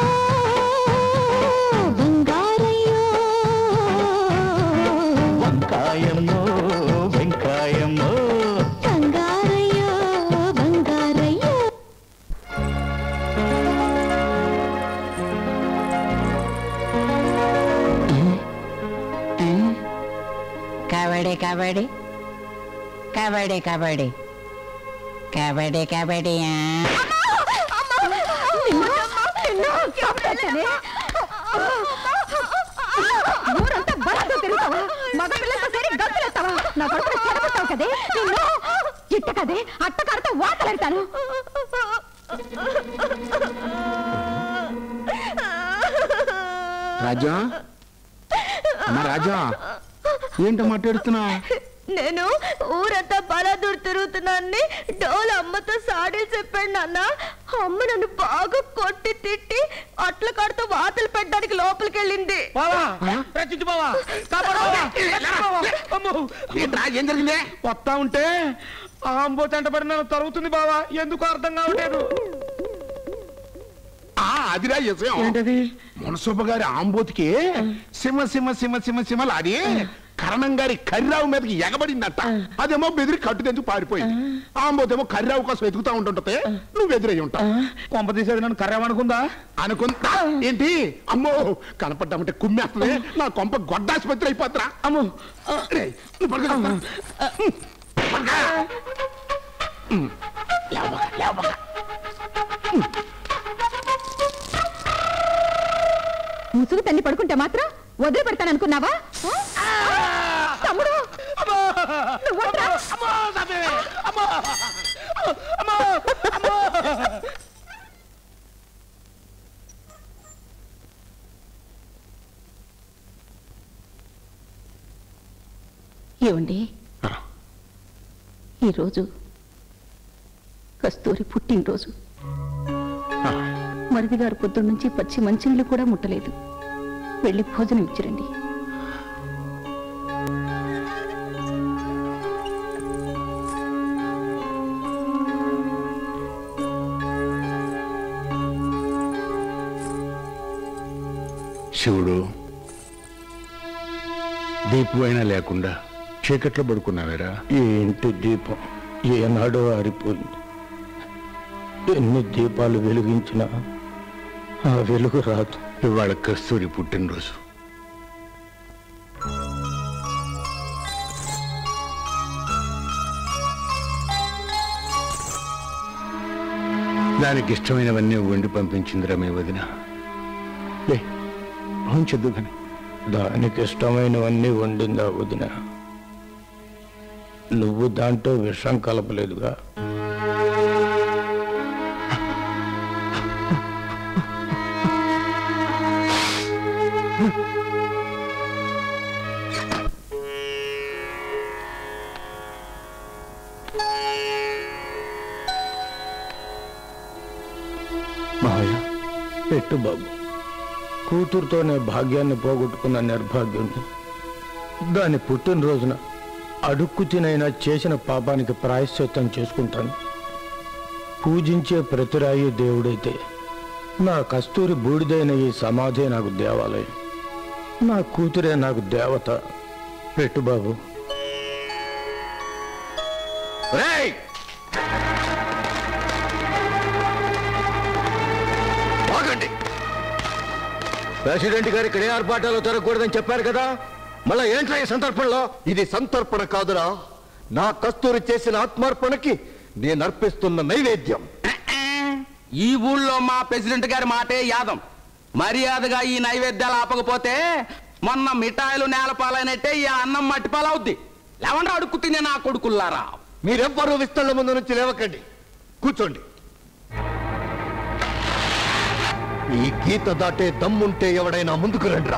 బంగారయ్యో వంకాయమ్ము వెంకాయమ్ము కంగారయ్యో బంగారయ్యో కబడ్డీ కబడ్డీ కబడ్డీ కబడ్డీ కబడ్డీ కబడ్డీ ఆ. ఊరంతా బలంతో తిరుగుతావా మగ పిల్లలతో సరి గంతులేస్తావా నా కొడుకు చెడగొట్టావు కదే నిన్ను ఇట్ట కదే అట్టకారతో వాతలాడతాను రాజా అమ్మ రాజా ఏంటో మాట్లాడుతున్నా నేను ఊరంతా బలాదూర్ తిరుగుతున్నానని డోల అమ్మతో సాడీలు చెప్పాడు నాన్న అమ్మ నన్ను బాగా కొట్టి తిట్టి అట్ల కాడుతో వాతలు పెట్టడానికి లోపలికి వెళ్ళింది ఏంట్రా ఏం జరిగింది వస్తా ఉంటే ఆంబో చెంటబడి నన్ను తరుగుతుంది బావా ఎందుకు అర్థం కావట్లేదు ఆ అదిరా విషయం ఏంటది మునసూప గారి ఆంబోతికి సింహ సింహ సింహ సింహ సింహలు అది కరణం గారి కర్రావు మీదకి ఎగబడిందట అదేమో బెదిరి కట్టుదెందుకు పారిపోయింది ఆంబోతేమో కర్రావు కోసం వెతుకుతా ఉంటుంటే నువ్వు ఎదురై ఉంటావు కొంప తీసేది నన్ను కర్రేమనుకుందా అనుకుంటా ఏంటి అమ్మో కనపడ్డామంటే కుమ్మేస్తుంది నా కొంప గొడ్డాసుపత్రి అయిపోతురా అమ్మో రేయ్, నువ్వు పడుకో. పడుకో. ఉమ్, లేవబోక, లేవబోక. ముసుగు తల్లి పడుకుంటే మాత్రం వదిలిపెడతాననుకున్నావా తమ్ముడు నువ్వు వద్దురా. ఏమండి ఈరోజు కస్తూరి పుట్టినరోజు మరిది గారు పొద్దున్న నుంచి పచ్చి మంచినీళ్ళు కూడా ముట్టలేదు వెళ్ళి భోజనం ఇచ్చిరండి శివుడు దీపు అయినా లేకుండా చీకట్లో పడుకున్నావేరా ఈ ఇంటి దీపం ఏనాడో ఆరిపోయింది ఎన్ని దీపాలు వెలిగించినా ఆ వెలుగు రాదు ఇవాళ కస్తూరి పుట్టినరోజు దానికి ఇష్టమైనవన్నీ వండి పంపించిందిరా మీ వదిన లే భవించద్దు కానీ దానికి ఇష్టమైనవన్నీ వండిందా వదిన నువ్వు దాంట్లో విషం కలపలేదుగా మాయ పెట్టు బాబు కూతురుతోనే భాగ్యాన్ని పోగొట్టుకున్న నిర్భాగ్యుణ్ణి దాని పుట్టినరోజున అడుక్కు తినైనా చేసిన పాపానికి ప్రాయశ్చిత్తం చేసుకుంటాను పూజించే ప్రతిరాయి దేవుడైతే నా కస్తూరి బూడిదైన ఈ సమాధే నాకు దేవాలయం నా కూతురే నాకు దేవత పెట్టు బాబు రేయ్ ఆగండి ప్రెసిడెంట్ గారు ఇక్కడ ఏ ఆర్భాటాలు జరగకూడదని చెప్పారు కదా మళ్ళా ఏంట్రా ఈ సందర్భంలో ఇది సంతర్పణ కాదురా నా కస్తూరి చేసిన ఆత్మార్పణకి నేను అర్పిస్తున్న నైవేద్యం ఈ ఊళ్ళో మా ప్రెసిడెంట్ గారి మాటే యాదం మర్యాదగా ఈ నైవేద్యాలు ఆపకపోతే మొన్న మిఠాయిలు నేలపాలైనట్టే ఈ అన్నం మట్టిపాలవుద్ది లేవండి అడుక్కు తినే నా కొడుకుల్లారా మీరెవ్వరూ విస్తళ్ళ ముందు నుంచి లేవకండి కూర్చోండి ఈ గీత దాటే దమ్ముంటే ఎవడైనా ముందుకు రండిరా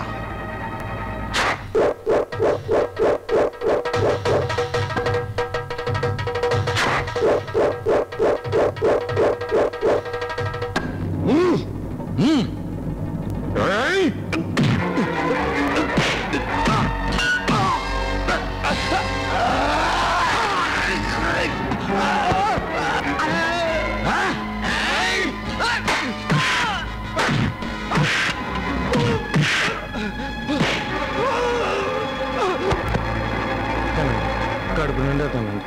కడుపు నిండా తినండి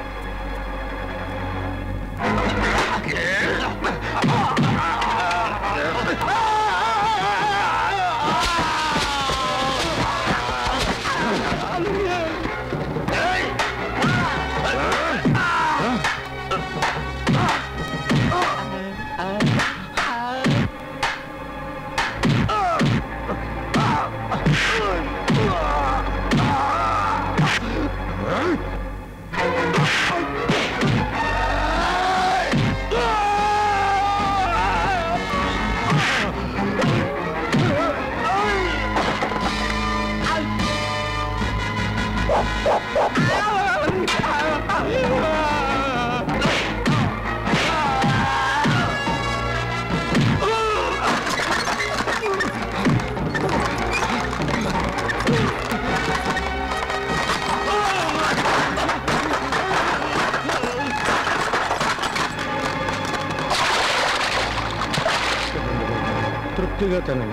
తృప్తిగా తినండి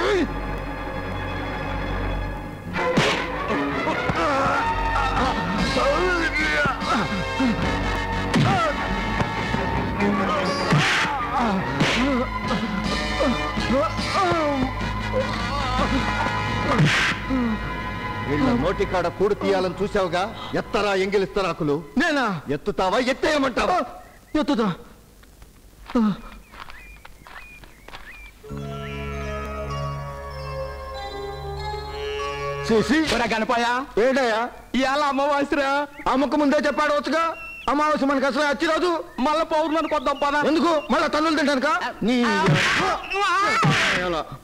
వీళ్ళ నోటికాడ కూడు తీయాలని చూసావుగా ఎత్తరా ఎంగిలిస్తరాకులు నేనా ఎత్తుతావా ఎత్తేయమంటావా ఎత్తుతా చేసి గణపయ్య ఏంటయ్యా ఇవాళ అమ్మవాసిరా అమ్మకు ముందే చెప్పాడు వచ్చుగా అమావాస్య మనకి అసలు వచ్చి రాదు మళ్ళా పౌర్ణానికి కొద్దాం పద ఎందుకు మళ్ళా తన్నులు తింటానుక నీ ఎలా?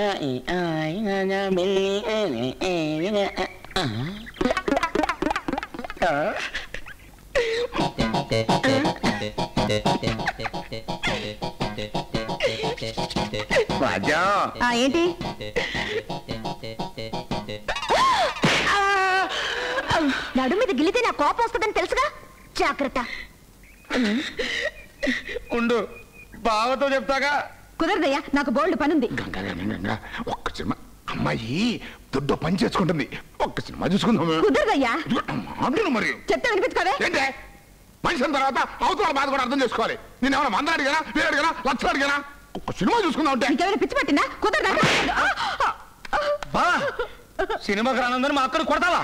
రాజా ఆ, ఏంటి నడు మీద గిలితే నా కోపం వస్తుందని తెలుసుగా జాగ్రత్త ఉండు బావతో చెప్తాగా కుదరదయ్యా నాకు బోల్డ్ పనుంది ఒక్క సినిమా అమ్మాయి దొడ్డ పని చేసుకుంటుంది ఒక్క సినిమా చూసుకుందాం కుదరదయ్యా అంటున్నా మరి చెప్తే వినిపించుకోవే ఏంటే మనిషిన తర్వాత అవతల బాధ కూడా అర్థం చేసుకోవాలి నేను ఏమైనా వంద అడిగానా వేరు అడిగానా లక్షలు అడిగానా ఒక్క సినిమా చూసుకుందాం అంటే నీకేమైనా పిచ్చి పట్టిందా కుదరదా బా సినిమాకి రానందని మా అక్కను కొడతావా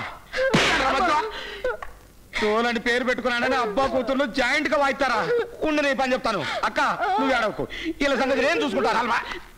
తోలని పేరు పెట్టుకున్నాడని అబ్బా కూతుర్లు జాయింట్ గా వాయిస్తారా ఉండు నీ పని చెప్తాను అక్క నువ్వు ఏడవకు వీళ్ళ సంగతి నేను చూసుకుంటాను అల్వా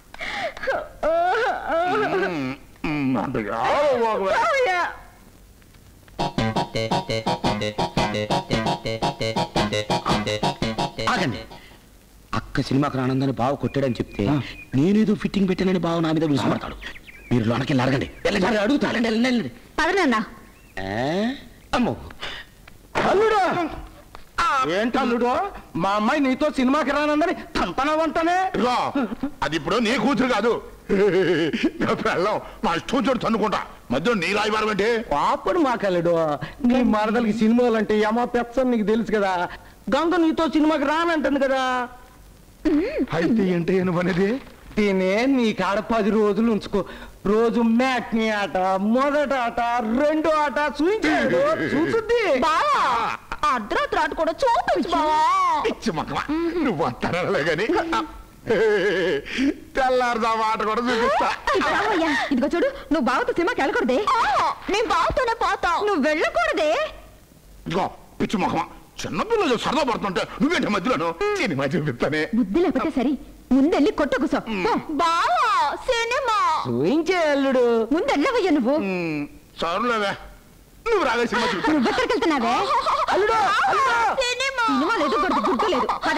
ఆగండి అక్క సినిమాకు రానందని బావ కొట్టాడని చెప్తే నేనేదో ఫిట్టింగ్ పెట్టానని బావ నా మీద విసుపడతాడు మీరు లోనకెళ్ళి అడగండి వెళ్ళండి అడుగుతారండి వెళ్ళండి వెళ్ళండి పదనన్నా ఏ? అమ్మో అల్లుడు ఏంటి అల్లుడు మా అమ్మాయి నీతో సినిమాకి రానందని తంతనవంటనే ఇదిగో అది ఇప్పుడు నీ కూతురు కాదు నా పెళ్ళం మా ఇష్టం చోటు తన్నుకుంటా మధ్యలో నీ రాయబారం అంటే పాపడు మాకల్లుడు నీ మరదలకి సినిమాలు అంటే యమ పెచ్చని నీకు తెలుసు కదా గంగ నీతో సినిమాకి రానంటుంది కదా అయితే ఏంటి అనేది దీనే నీ కాడ పది రోజులు ఉంచుకో రోజు మ్యాట్ని ఆట మొదట ఆట రెండో ఆట చూపించాడు చూసుద్ది బావా అర్ధరాత్రి ఆట కూడా చూపించు బావా పిచ్చి మొక్కమా నువ్వు అంటారా గాని తెల్లారుదా మాట కూడా చూపిస్తా రావయ్యా, ఇదిగో చూడు నువ్వు బావతో సినిమాకి వెళ్ళకూడదే నేను బావతోనే పోతా నువ్వు వెళ్ళకూడదే ఇదిగో పిచ్చి మొక్కమా చిన్నపిల్లలు సరదా పడుతుంటే నువ్వేంటి మధ్యలోను సినిమా చూపిస్తానే బుద్ధి లేకపోతే సరి ముందెళ్ళి కొట్టు కూసో బావా సినిమా చూయించే అల్లుడు ముందెళ్ళవయ్యా నువ్వు సర్లేవే నువ్వు రావే సినిమా చూస్తా నువ్వెక్కడికి వెళ్తున్నావే అల్లుడు సినిమా లేదు కొడుకు గుర్తు లేదు పద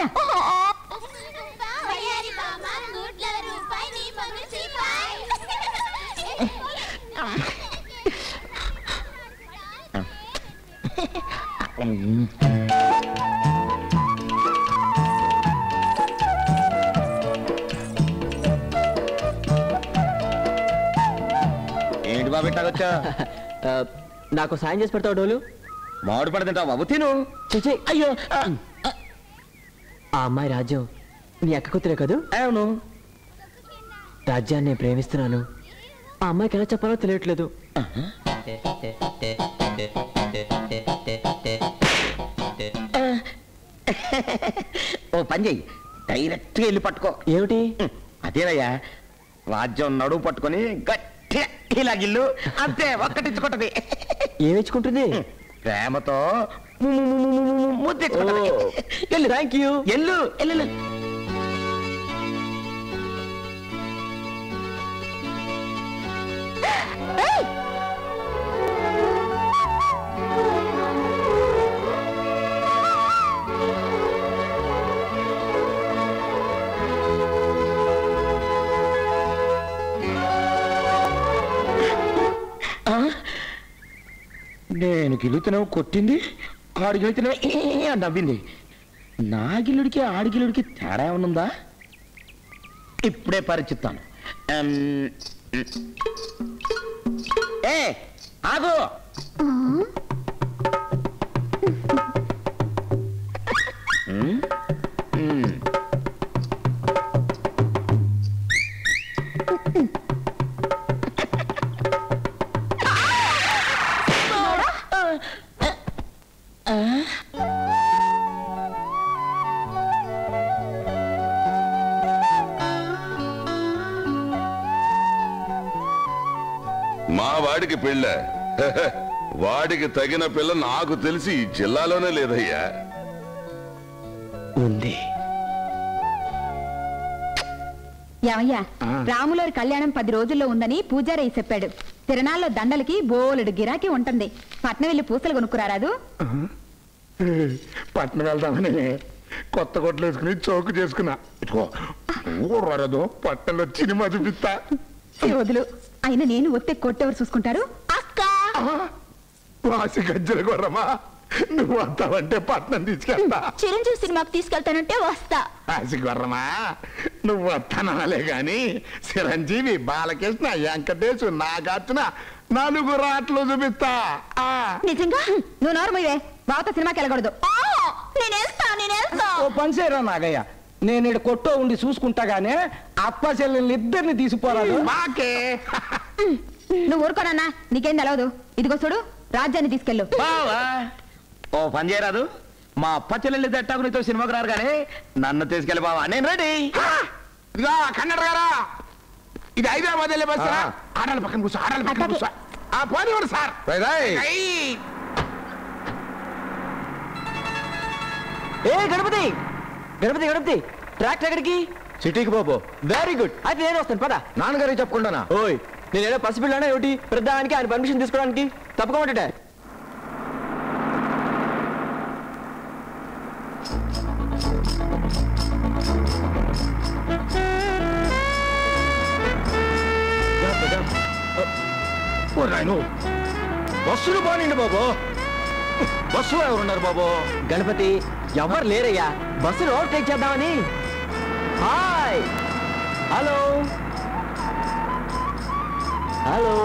ఏంటి బాబు ఇట్టాగొచ్చా నాకు సాయం చేసి పెడతావు డోలు మామిడి పడ తింటావు బాబు తిను చిచి అయ్యో ఆ అమ్మాయి రాజ్యం నీ అక్క కూతురే కదూ అవును రాజ్యాన్ని నేను ప్రేమిస్తున్నాను ఆ అమ్మాయికి ఎలా చెప్పాలో తెలియట్లేదు ఓ పని చెయ్యి డైరెక్ట్ వెళ్ళి పట్టుకో ఏమిటి అదేనయ్యా రాజ్యం నడువు పట్టుకొని గట్టిగా ఇలా గిల్లు అంతే ఒక్కటించుకుంటది ఏమిచ్చుకుంటుంది ప్రేమతో ము- ము- ము- ము- ము- ము- ముద్దెట్టుకుంటది ఎల్లు థ్యాంక్ యూ ఎల్లు ఎల్లు నేను గిల్లుతున్నావు కొట్టింది ఆడు గిల్లుతున్నావు ఏ అని నవ్వింది నా గిల్లుడికి ఆడి గిల్లుడికి తేడా ఏమనుందా ఇప్పుడే పరిచిస్తాను ఎం, ఏ ఆగు ఉమ్, ఉమ్. మా వాడికి పెళ్ళ వాడికి తగిన పిల్ల నాకు తెలిసి ఈ జిల్లాలోనే లేదయ్యా ఉంది ఏమయ్యా రాములవారి కళ్యాణం పది రోజుల్లో ఉందని పూజారయ్య చెప్పాడు తిరణాల్లో దండలకి బోలెడు గిరాకీ ఉంటుంది పట్నం వెళ్ళి పూసలు కొనుక్కురారాదు పట్నం వెళ్దామని కొత్త కొట్లు వేసుకుని చౌకు చేసుకున్నా ఇదిగో నువ్వు వరదు పట్టణంలో సినిమా చూపిస్తా వదులు అయినా నేను ఒత్తే కొట్టెవరు చూసుకుంటారు వాసి గజ్జల గొర్రమా నువ్వు వస్తావంటే పట్నం తీసుకెళ్తా చిరంజీవి సినిమాకి తీసుకెళ్తానంటే వస్తా వాసి గొర్రమా నువ్వు వస్తానలే గాని చిరంజీవి బాలకృష్ణ వెంకటేశ్ నాగార్జున నలుగురు ఆటలు చూపిస్తా ఆ. నిజంగా నువ్వు నోరమయ్యే బావతో సినిమాకి వెళ్ళకూడదు నేనేస్తా నేనేస్తా ఓ పని చేయరా నాగయ్య నేను ఇక్కడ కొట్టో ఉండి చూసుకుంటా గానే అప్ప చెల్లెల్ని ఇద్దరిని తీసిపోరాదు మాకే నువ్వు ఊరుకోనన్నా నీకేం తెలవదు ఇదిగో చూడు రాజ్యాన్ని తీసుకెళ్ళు బావా ఓ పని చేయరాదు మా అప్ప చెల్లెళ్ళు తట్టాకు నీతో సినిమాకి రారు కానీ నన్ను తీసుకెళ్ళి బావా నేను రెడీ ఇదిగో కన్నడ గారా ఇది హైదరాబాద్ వెళ్ళే బస్ ఆడాలి పక్కన కూర్చో ఆడాలి పక్కన కూర్చో ఆ పోనివ్వండి సార్ ఐ. ఏ గణపతి గణపతి గణపతి ట్రాక్ ఎక్కడికి సిటీకి బాబు వెరీ గుడ్ అయితే నేను వస్తాను పద నాన్నగారికి చెప్పుకుంటానా ఓయ్ నేను ఏదో పసిపిల్లనా ఏమిటి ప్రధానికి ఆయన పర్మిషన్ తీసుకోవడానికి తప్పకోమంటే ఓ నాయను బస్సులు బానిండి బాబు బస్సులో ఎవరున్నారు బాబు గణపతి ఎవరు లేరయ్యా బస్సును ఓవర్టేక్ చేద్దామని హాయ్ హలో హలో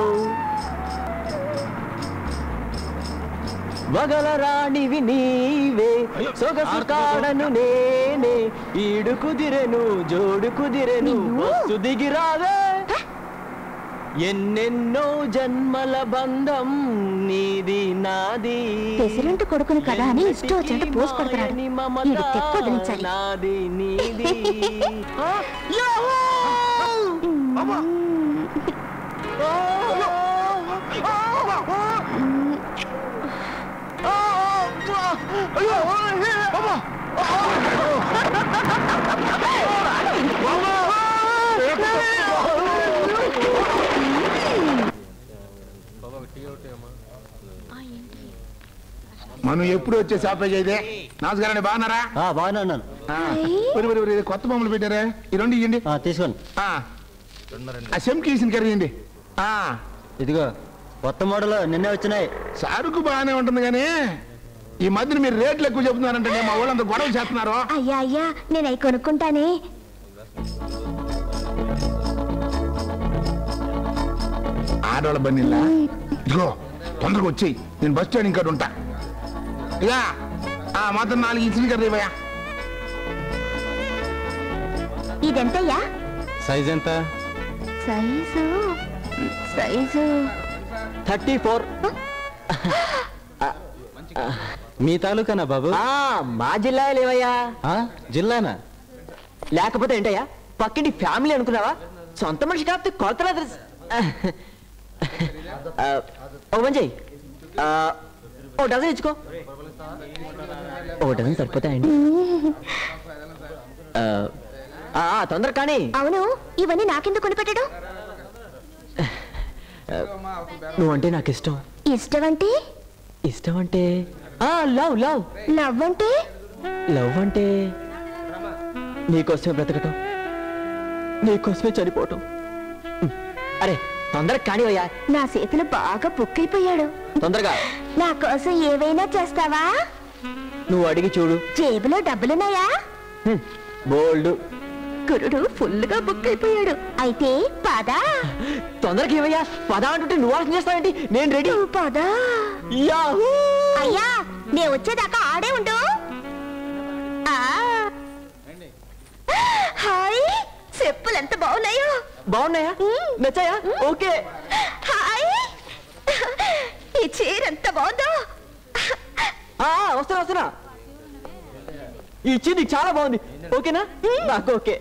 వగల రాణివి నీవే సొగసు కాడను నేనే ఈడు కుదిరెను జోడు కుదిరెను బస్సు దిగిరావే ఎన్నెన్నో జన్మల బంధం నీది నాది ప్రెసిడెంట్ కొడుకును కదా అని ఇష్టం వచ్చినట్టు పోసి కొడుతున్నాడు వీడు తెప్ప వదిలించాలి నాది నీది మనం ఎప్పుడు వచ్చే షాపేజ్ అయితే నమస్కారం అండి బాగున్నారా బాగున్నాను ఆ, ఒరి, ఒరి, ఒరి, కొత్త బొమ్మలు పెట్టారా ఈ రెండు ఇవ్వండి తీసుకోండి ఆ సెమ్కి వేసిన కర్రీ ఇవ్వండి ఆ, ఇదిగో కొత్త మోడల్ నిన్నే వచ్చినాయి సరుకు బాగానే ఉంటుంది కానీ ఈ మధ్యన మీరు రేట్లు ఎక్కువ చెప్తున్నారంటే మా వాళ్ళంతా గొడవ చేస్తున్నారు అయ్యా అయ్యా నేను అవి కొనుక్కుంటానే ఆడవాళ్ళ బండిలా ఇదిగో తొందరగా వచ్చేయి నేను బస్ స్టాండ్ ఇంకా ఉంటా ఇక ఆ మాత్రం నాలుగు ఇచ్చిన కర్రీ ఇవ్వయా ఇదెంతయ్యా సైజ్ ఎంత సైజు సైజు థర్టీ ఫోర్ మీ తాలూకానా బాబు మా జిల్లా లేవయ్యా ఆ, జిల్లానా లేకపోతే ఏంటయ్యా పక్కింటి ఫ్యామిలీ అనుకున్నావా సొంత మనిషి కాకపోతే కొలతలా తెలుసు ఆ, ఓ పని చెయ్యి ఆ, ఓ డజన్ ఇచ్చుకో ఓ డజన్ సరిపోతాయండి ఆ, ఆ, తొందర కానీ అవును ఇవన్నీ నాకెందుకు కొనిపెట్టడు నువ్వంటే నాకు ఇష్టం ఇష్టం అంటే ఇష్టం అంటే ఆ లవ్ లవ్ లవ్ అంటే లవ్ అంటే నీకోసమే బ్రతకటం నీకోసమే చనిపోవటం ఉమ్, అరే తొందరగా కానివయ్యా నా చేతులు బాగా బుక్కైపోయాడు తొందరగా నా కోసం ఏవైనా చేస్తావా నువ్వు అడిగి చూడు జేబులో డబ్బులున్నాయా బోల్డ్ గురుడు ఫుల్గా బుక్ అయిపోయాడు అయితే పదా తొందరగా ఏమయ్యా పద అంటుంటే నువ్వు ఆలోచన చేస్తావేంటి నేను రెడీ పదా యాహూ అయ్యా నే వచ్చేదాకా ఆడే ఉండు ఆ. హాయ్ చెప్పులు ఎంత బాగున్నాయో బాగున్నాయా నచ్చాయా ఓకే హాయ్ ఈ చీర ఎంత బాగుందో ఆ, వస్తున్నా వస్తున్నా ఈ ఇచ్చి నీకు చాలా బాగుంది ఓకేనా నాకు ఓకే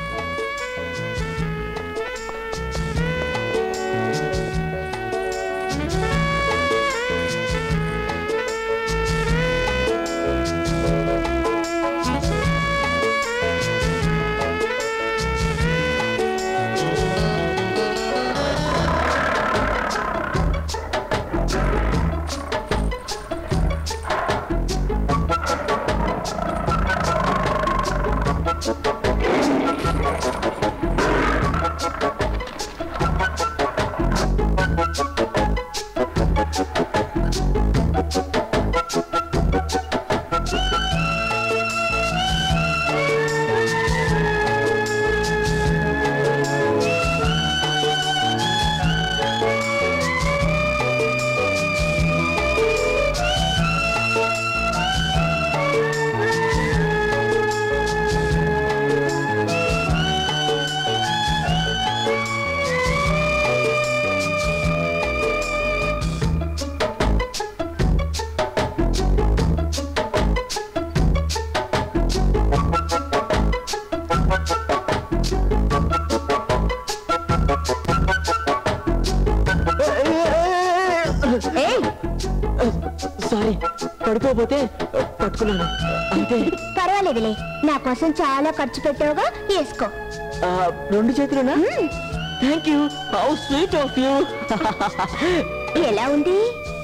సారీ పడిపోతే పట్టుకున్నాను అంతే పర్వాలేదులే నా కోసం చాలా ఖర్చు పెట్టావుగా వేసుకో ఆ, రెండు చేతులునా thank you how sweet of you ఎలా ఉంది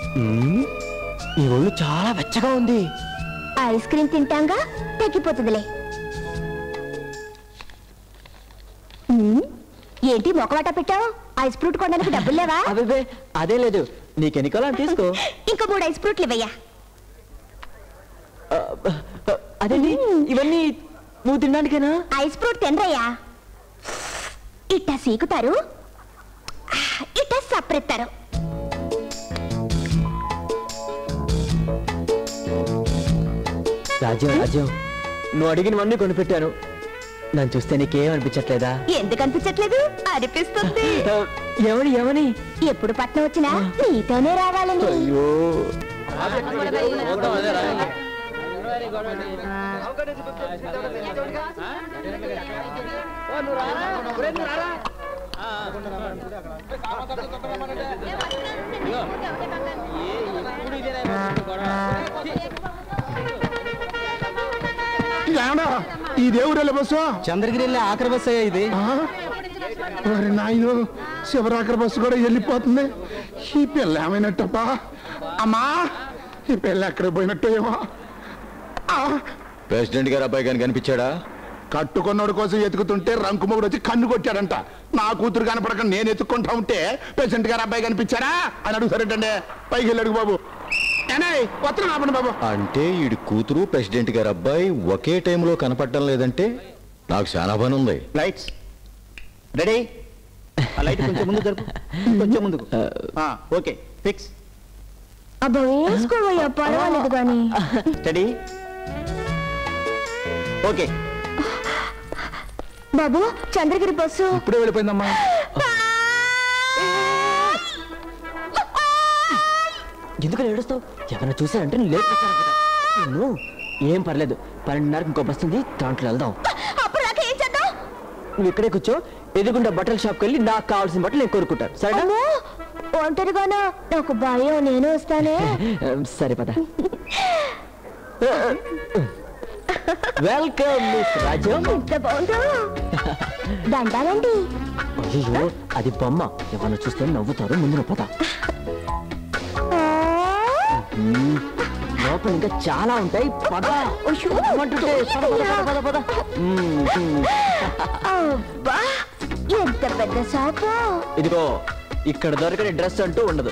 ఈ ఒళ్ళు చాలా వెచ్చగా ఉంది ఐస్ క్రీమ్ తింటాంగా తగ్గిపోతుందిలే ఉమ్, ఏంటి మొకవాట పెట్టావు ఐస్ ఫ్రూట్ కొనడానికి డబ్బులు లేవా అదే అదే లేదు నీకెన్ని కాలం తీసుకో ఇంకా మూడు ఐస్ ఫ్రూట్లు ఇవ్వయ్యా అదేంటి ఇవన్నీ నువ్వు తినడానికేనా ఐస్ ఫ్రూట్ తినరయ్యా ఇట్ట సీకుతారు ఇట్ట సప్రెత్తారు రాజ్యం రాజ్యం నువ్వు అడిగినవన్నీ కొనిపెట్టాను నన్ను చూస్తే నీకేం అనిపించట్లేదా ఎందుకు అనిపించట్లేదు అనిపిస్తుంది ఆ, ఏమని ఏమని ఎప్పుడు పట్నం వచ్చినా నీతోనే రావాలని అయ్యో ఏమన్నా ఈ దేవుడు వెళ్ళే బస్సు చంద్రగిరి వెళ్ళే ఆఖరి బస్సు అయ్యా ఇది మరి నాయను శివరాకర బస్సు కూడా వెళ్ళిపోతుంది ఈ పిల్ల ఏమైనట్టప్పా అమ్మా ఈ పెళ్ళి ఎక్కడ పోయినట్టు ఏమో ప్రెసిడెంట్ గారు అబ్బాయి గాని కనిపించాడా కట్టుకున్నోడి కోసం ఎతుకుతుంటే రంకుమొగుడు వచ్చి కన్ను కొట్టాడంట నా కూతురు కనపడక నేను ఎత్తుక్కుంటా ఉంటే ప్రెసిడెంట్ గారు అబ్బాయి కనిపించారా అని అడుగుతారేంటండి పైకి వెళ్ళి అడుగు బాబు ఏనే వస్తున్నా ఆపండి బాబు అంటే ఈడి కూతురు ప్రెసిడెంట్ గారు అబ్బాయి ఒకే టైంలో కనపడటం లేదంటే నాకు చాలా పని ఉంది లైట్స్ రెడీ ఆ లైట్ కొంచెం ముందు జరుపు కొంచెం ముందుకు ఆ, ఓకే ఫిక్స్ అబ్బా వేసుకోవయ్యా పర్వాలేదు కానీ స్టడీ ఓకే బాబు చంద్రగిరి బస్సు ఇప్పుడే వెళ్ళిపోయిందమ్మా ఎందుకు ఏడుస్తావు ఎవరైనా చూసారంటే నేను లేట్ నువ్వు ఏం పర్లేదు పన్నెండున్నరకు ఇంకో బస్ ఉంది దాంట్లో వెళ్దాం అప్పుడు దాకా ఏం చేద్దాం నువ్వు ఇక్కడే కూర్చో ఎదుగుండా బట్టల షాప్కి వెళ్ళి నాకు కావాల్సిన బట్టలు నేను కోరుకుంటాను సరేనా అమ్మో, ఒంటరిగానా నాకు భయం నేను వస్తానే సరే పద వెల్కమ్ మిస్ రాజు ఎంత బాగుందో దండాలండి అయ్యో అది బొమ్మ ఎవరైనా చూస్తే నవ్వుతారు ముందు నువ్వు పద మ్మ్. లోపల ఇంకా చాలా ఉంటాయి పద ఏమంటుంటే? పద, పద, పద, పద, పద. మ్మ్, మ్మ్. అబ్బా ఎంత పెద్ద షాపు ఇదిగో ఇక్కడ దొరకని డ్రెస్ అంటూ ఉండదు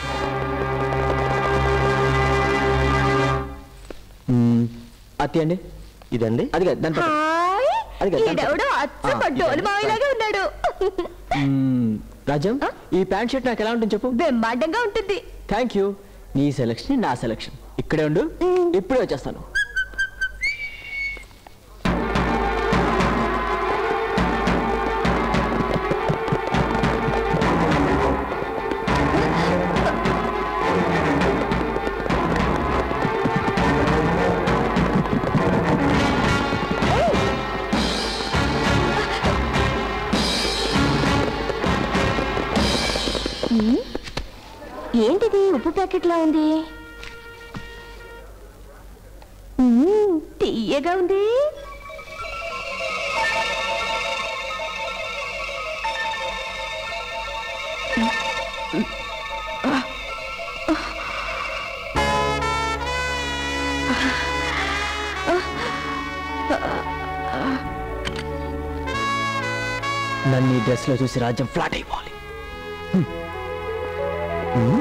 మ్మ్. అత్తి అండి ఇదండి అది కాదు, దాని పక్కన. హాయ్ అది కాదు, దాని ఈడెవడో పక్కన. అచ్చ ఆ, పడ్డోలు ఇదండి. మావిలాగా ఉన్నాడు మ్మ్. రాజం ఈ ప్యాంట్ షర్ట్ నాకు ఎలా ఉంటుంది చెప్పు బ్రహ్మాండంగా ఉంటుంది థ్యాంక్ యూ నీ సెలక్షన్ నా సెలక్షన్ ఇక్కడే ఉండు ఇప్పుడే వచ్చేస్తాను ఉమ్, ఏంటిది ఉప్పు ప్యాకెట్లా ఉంది ఉమ్, తీయగా ఉంది నన్ను ఈ డ్రెస్ లో చూసి రాజ్యం ఫ్లాట్ అయిపోవాలి హ్మ్. హ్మ్?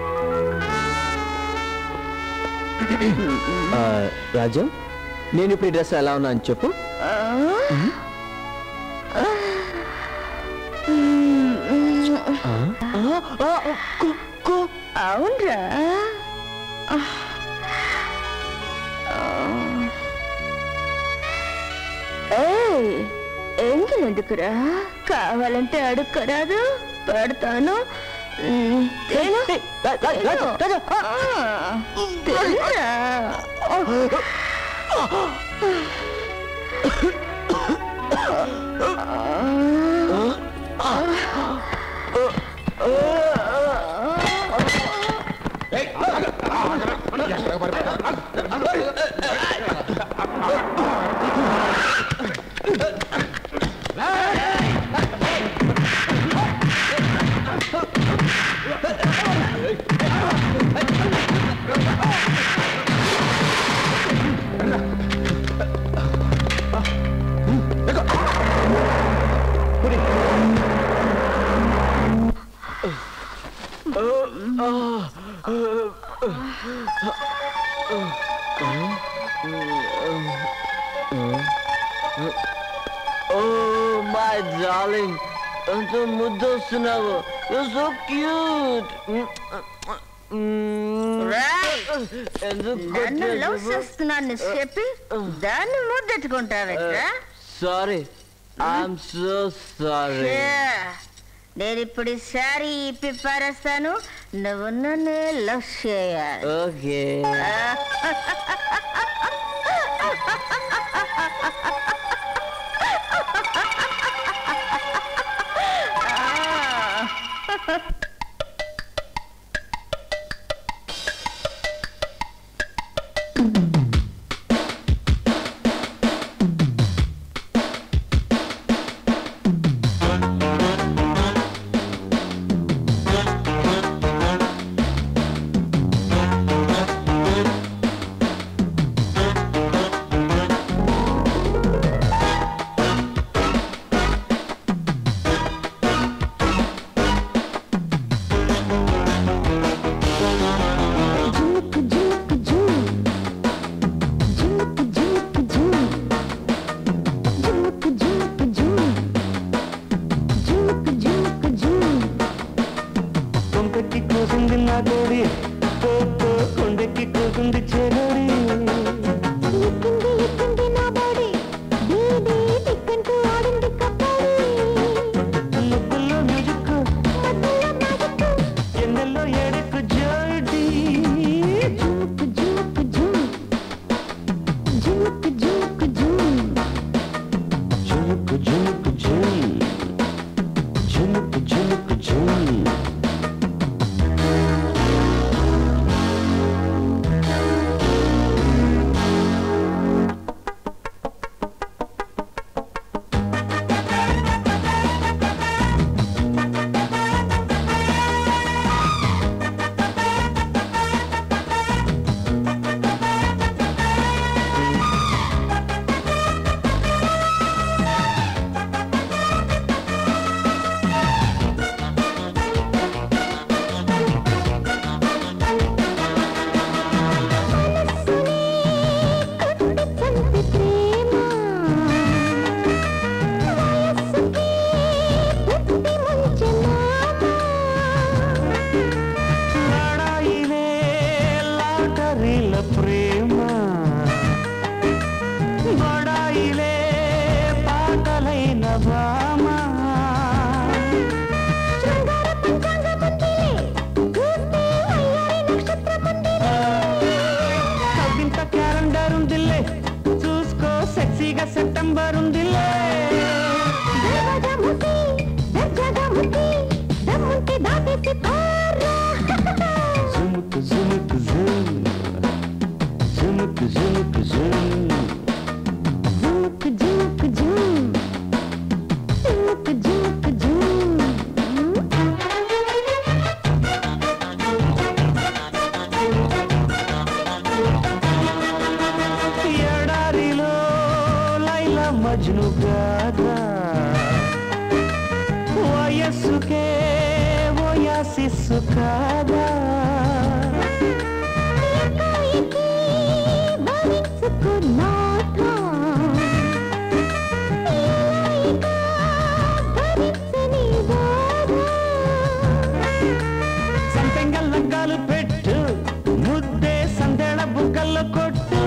ఆ, రాజ్యం నేను ఇప్పుడు ఈ డ్రెస్ ఎలా ఉన్నా అని చెప్పు హ్మ్? ఆ? అవునరా ఎంగిలెందుకురా కావాలంటే అడుక్కరాదు పెడతాను ఉమ్, తిను. తిను. ఆ, తినురా. ఓ మై డార్లింగ్ ఎంత ముద్దు వస్తున్నావు యు సో క్యూట్ నన్ను లవ్ చేస్తున్నాను చెప్పి దాన్ని ముద్దెట్టుకుంటావెట్రా సారీ ఐఎమ్ సో సారీ నేను ఇప్పుడు సారీ ఇప్పి పారేస్తాను నువ్వు నన్ను లవ్ చేయాలి ఓకే ఇంత క్యాలెండర్ ఉందిలే చూసుకో సెక్సీగా సెప్టెంబర్ ఉందిలే జుముక్ జుముక్ జుమ్ జుముక్ జుముక్ జుమ్ ఎడారిలో లైలా మజ్ను గాథ వయస్సుకే ఓయాసిస్సు కాదా సంపెంగ లంగాలు పెట్టు ముద్దే సందెళ బుగ్గల్లో కొట్టు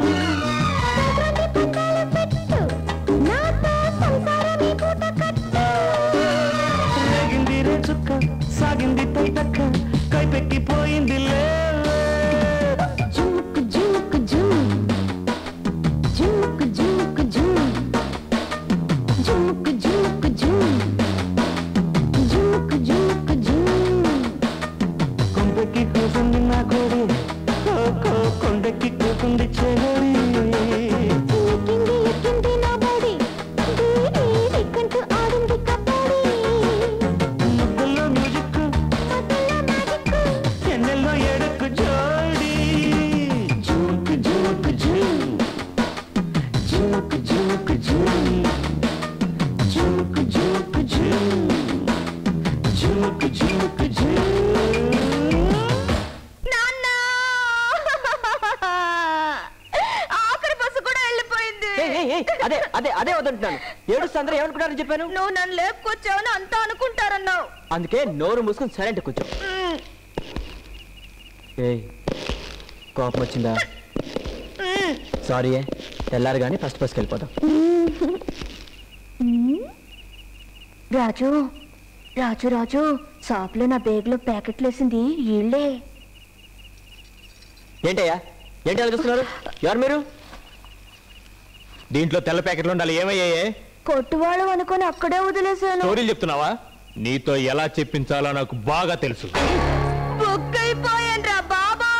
రేగింది రే చుక్క సాగింది తైతక్క కైపెక్కిపోయింది లే జుముక్ జుముక్ జుమ్ జుముక్ జుముక్ జుమ్ జుముక్ జుముక్ జుమ్ జుముక్ జుముక్ జుమ్ కొండకి కూసుంది నా కోడి కోకో కొండకి కూసుంది చెగడి ఎక్కింది ఎక్కింది నా బడి దీని దిక్కంటూ ఆడింది కబడ్డీ ముద్దుల్లో మ్యూజిక్ ఎన్నెల్లో ఎడకు జోడి జుముక్ జుముక్ జుమ్ జుముక్ జుముక్ జుమ్ జుముక్ జుముక్ జుమ్ జుముక్ జుముక్ జుమ్ ఆఖరి బస్సు కూడా వెళ్ళిపోయింది ఏయ్, ఏయ్, ఏయ్, అదే అదే అదే వద్దంటున్నాను ఏడుస్తే అందరూ ఏమనుకుంటారని చెప్పాను నువ్వు నన్ను లేపుకొచ్చావని అంతా అనుకుంటారన్నావు అందుకే నోరు మూసుకుని సైలెంట్ కూర్చో మ్మ్. ఏయ్ కోపం వచ్చిందా మ్మ్. సారీ తెల్లారు కానీ ఫస్ట్ బస్కి వెళ్ళిపోతాం రాజు రాజు రాజు షాప్లో నా బేగ్లో ప్యాకెట్లు వేసింది వీళ్ళే ఏంటయ్యా ఏంటి అలా చూస్తున్నారు ఎవరు మీరు దీంట్లో తెల్ల ప్యాకెట్లు ఉండాలి ఏమయ్యాయే కొట్టువాళ్ళు అనుకొని అక్కడే వదిలేశాను స్టోరీలు చెప్తున్నావా నీతో ఎలా చెప్పించాలో నాకు బాగా తెలుసు బుక్ అయిపోయాను రా బాబా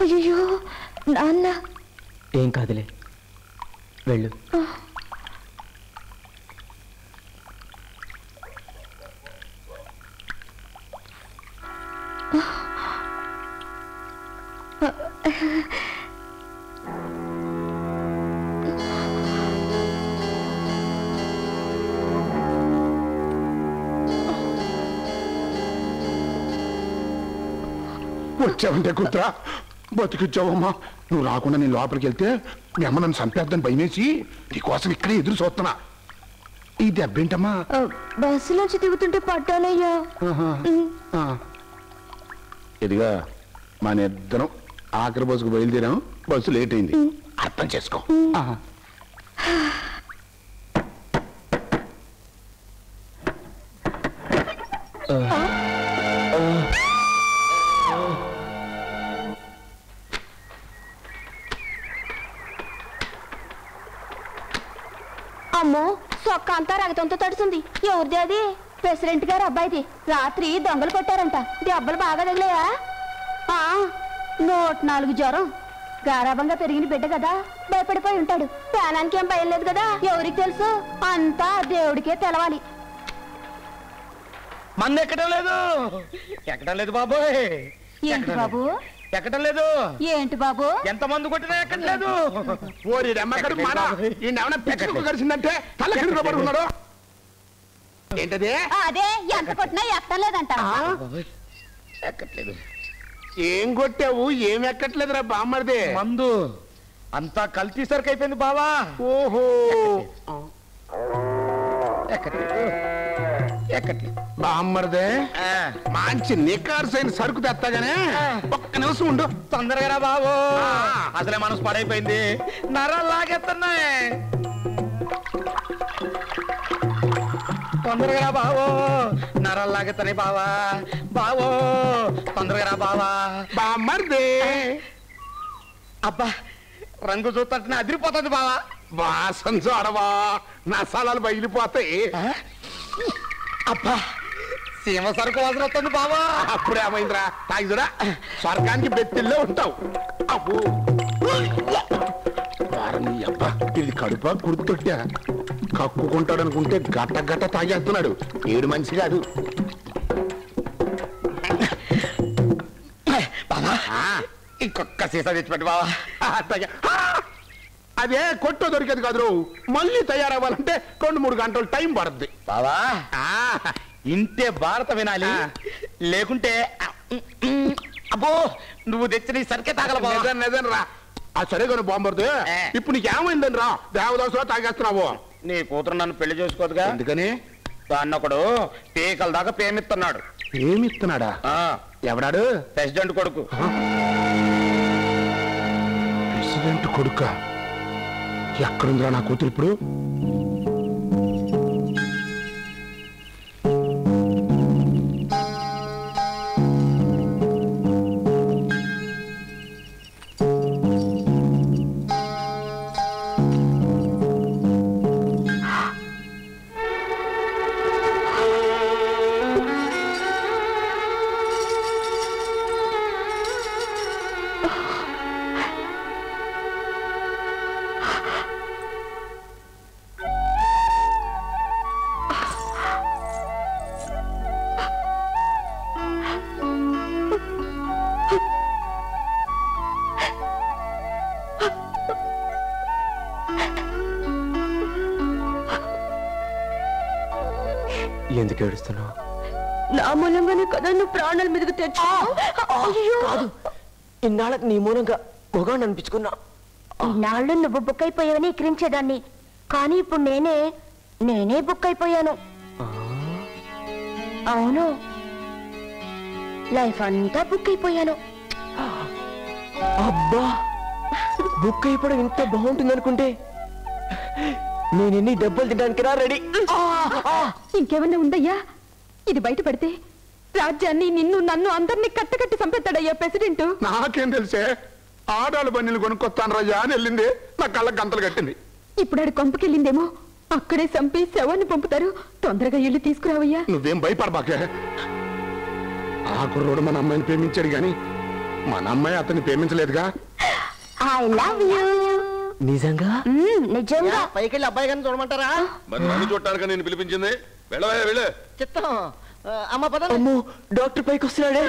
అయ్యో నాన్న ఏం కాదులే వెళ్ళు వచ్చావంటే కూతురా బతికిచ్చావమ్మా నువ్వు రాకుండా నేను లోపలికి వెళ్తే మీ అమ్మ నన్ను చంపేద్దని భయమేసి నీకోసం ఇక్కడే ఎదురు చూస్తున్నా ఈ దెబ్బేంటమ్మా ఆ, బస్సులోంచి దిగుతుంటే పట్టాలయ్యా ఆహా. ఆ. ఇదిగా మన ఇద్దరం ఆఖరి బస్సుకు బయలుదేరాం బస్సు లేట్ అయింది అర్థం చేసుకో ఆహా. అమ్మో సొక్క అంతా రగతంతో తడిసింది ఎవరిది అది ప్రెసిడెంట్ గారు అబ్బాయిది రాత్రి దొంగలు కొట్టారంట దెబ్బలు బాగా తగిలాయా ఆ, నూట నాలుగు జ్వరం గారాబంగా పెరిగిన బిడ్డ కదా భయపడిపోయి ఉంటాడు ప్రాణానికి ఏం భయం లేదు కదా ఎవరికి తెలుసు అంతా దేవుడికే తెలవాలి మంది ఎక్కడం లేదు ఎక్కడం లేదు బాబోయ్ ఏంటి బాబు ఎక్కడం లేదు ఏంటి బాబు ఎంత మంది కొట్టినా ఎక్కట్లేదు ఓరి రమ్మకడు మాడ ఈయన పిచ్చుకు కలిసిందంటే తల కింద పడుకున్నాడు ఏంటది అదే ఎంత కొట్టినా ఎక్కడం లేదంట ఎక్కట్లేదు ఏం కొట్టావు ఏం ఎక్కట్లేదురా బామ్మర్ది మందు అంతా కల్తీ సరికి అయిపోయింది బావా ఓహో ఎక్కట్లేదు ఎక్కట్లేదు బామ్మర్దే మంచి నికార్సైన సరుకు తెస్తాగానే ఒక్క నిమిషం ఉండు తొందరగా రా బాబు అసలే మనసు పడైపోయింది నరాలు లాగేస్తున్నాయి తొందరగా రా బావో నరాలు లాగేస్తున్నాయి బావా బావో తొందరగా రా బావా బామ్మర్దే అబ్బా రంగు చూస్తుంటే అదిరిపోతుంది బావా వాసన చూడవా నసాలాలు బయలిపోతాయి అబ్బా సీమ సరుకు వాసన వస్తుంది బావా అప్పుడే ఏమైందిరా తాగి చూడా స్వర్గానికి బెత్తిల్లో ఉంటావు అబ్బో వారని అబ్బా ఇది కడుపా కుర్తొట్టా కక్కుకుంటాడు అనుకుంటే గట్ట గట్ట తాగేస్తున్నాడు ఏడు మనిషి కాదు బావా ఇంకొక సీసా తెచ్చిపెట్టు బావా తాగా. ఆ! అదే కొట్టు దొరికేది కాదు మళ్ళీ తయారవ్వాలంటే రెండు మూడు గంటలు టైం పడుద్ది బావా ఇంటే భారత వినాలి లేకుంటే అబ్బో నువ్వు తెచ్చిన ఈ సరికే తాగల బావా నిజం నిజం రా ఆ సరే కానీ బాంబర్దు ఇప్పుడు నీకు ఏమైందని రా దేవదాసులో తాగేస్తున్నావు నీ కూతురు నన్ను పెళ్లి చేసుకోదుగా ఎందుకని దాన్ని ఒకడు పీకల దాకా పేమిస్తున్నాడు ఏమిస్తున్నాడా ఎవడాడు ప్రెసిడెంట్ కొడుకు ప్రెసిడెంట్ కొడుక ఎక్కడుందిరా నా కూతురు ఇప్పుడు ఎందుకు ఏడుస్తున్నావు నా మూలంగానే కదా నువ్వు ప్రాణాల మీదకి తెచ్చు కాదు ఇన్నాళ్ళకి నీ మూలంగా మొగాన్ని అనిపించుకున్నా ఇన్నాళ్ళు నువ్వు బుక్ అయిపోయావని ఎక్కిరించేదాన్ని కానీ ఇప్పుడు నేనే నేనే బుక్ అయిపోయాను అవును లైఫ్ అంతా బుక్ అయిపోయాను అబ్బా బుక్ అయిపోవడం ఇంత బాగుంటుంది అనుకుంటే నేను ఎన్ని దెబ్బలు తినడానికి రా రెడీ ఇంకేమన్నా ఉందయ్యా ఇది బయట పడితే రాజ్యాన్ని నిన్ను నన్ను అందరినీ కట్టకట్టి చంపేస్తాడయ్యా ప్రెసిడెంట్ నాకేం తెలిసే ఆడాలు బండిలు కొనుక్కొస్తాను రజా అని వెళ్ళింది నా కళ్ళకి గంతలు కట్టింది ఇప్పుడు ఆడు కొంపకెళ్ళిందేమో అక్కడే చంపి శవాన్ని పంపుతారు తొందరగా ఇల్లు తీసుకురావయ్యా నువ్వేం భయపడబాకే ఆ కుర్రోడు మన అమ్మాయిని ప్రేమించాడు గాని మన అమ్మాయి అతన్ని ప్రేమించలేదుగా ఐ లవ్ యూ నిజంగా నిజంగా పైకి వెళ్ళి అబ్బాయి గారిని చూడమంటారా మరి నన్ను చూడటానికి నేను పిలిపించింది వెళ్ళవే వెళ్ళే చిత్తం ఆ, అమ్మ పద అమ్మో డాక్టర్ పైకి వస్తున్నాడే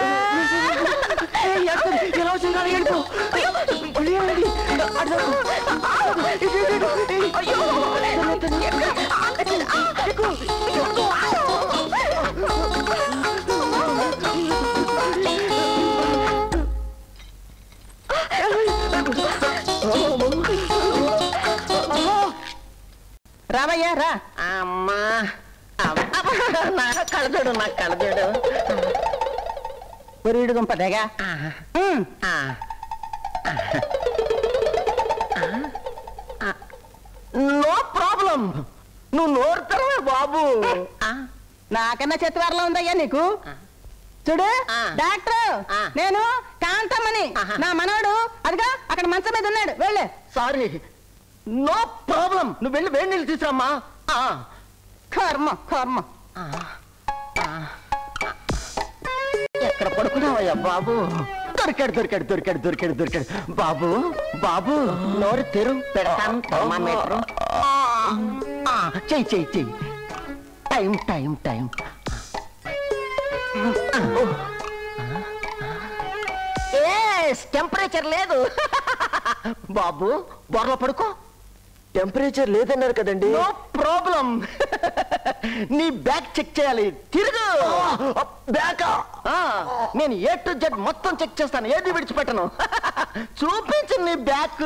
ఏయ్, అక్కడ ఎలా వచ్చింది కానీ ఏంటో? మళ్ళీ ఏమైంది? అటు రా. ఇటు, ఇటు, ఇటు. ఏయ్, అయ్యో. రావయ్యా రా అమ్మా అబ్బా, నా కళ్ళజోడు నా కళ్ళజోడు పొరిడు గుంపదేగా ఉమ్. నో ప్రాబ్లం నువ్వు నోరు తెరవే బాబు నాకన్నా చెత్తవారలో ఉందయ్యా నీకు చూడు డాక్టర్ నేను కాంతమ్మని నా మనవడు అదిగా అక్కడ మంచం మీద ఉన్నాడు వెళ్ళు సారీ నో ప్రాబ్లం నువ్వు వెళ్ళి వేడి నీళ్ళు తీసురమ్మా కర్మ కర్మ ఎక్కడ పడుకున్నావయ్యా బాబు దొరికాడు దొరికాడు దొరికాడు దొరికాడు దొరికాడు బాబు బాబు నోరు తెరు పెడతాను థర్మామీటర్ చెయ్యి చెయ్యి చెయ్యి టైం టైం టైం టెంపరేచర్ లేదు బాబు బొర్రలో పడుకో టెంపరేచర్ లేదన్నారు కదండి నో ప్రాబ్లం నీ బ్యాగ్ చెక్ చేయాలి తిరుగు బ్యాగ్ నేను ఏ టు జెడ్ మొత్తం చెక్ చేస్తాను ఏది విడిచిపెట్టను చూపించు నీ బ్యాగ్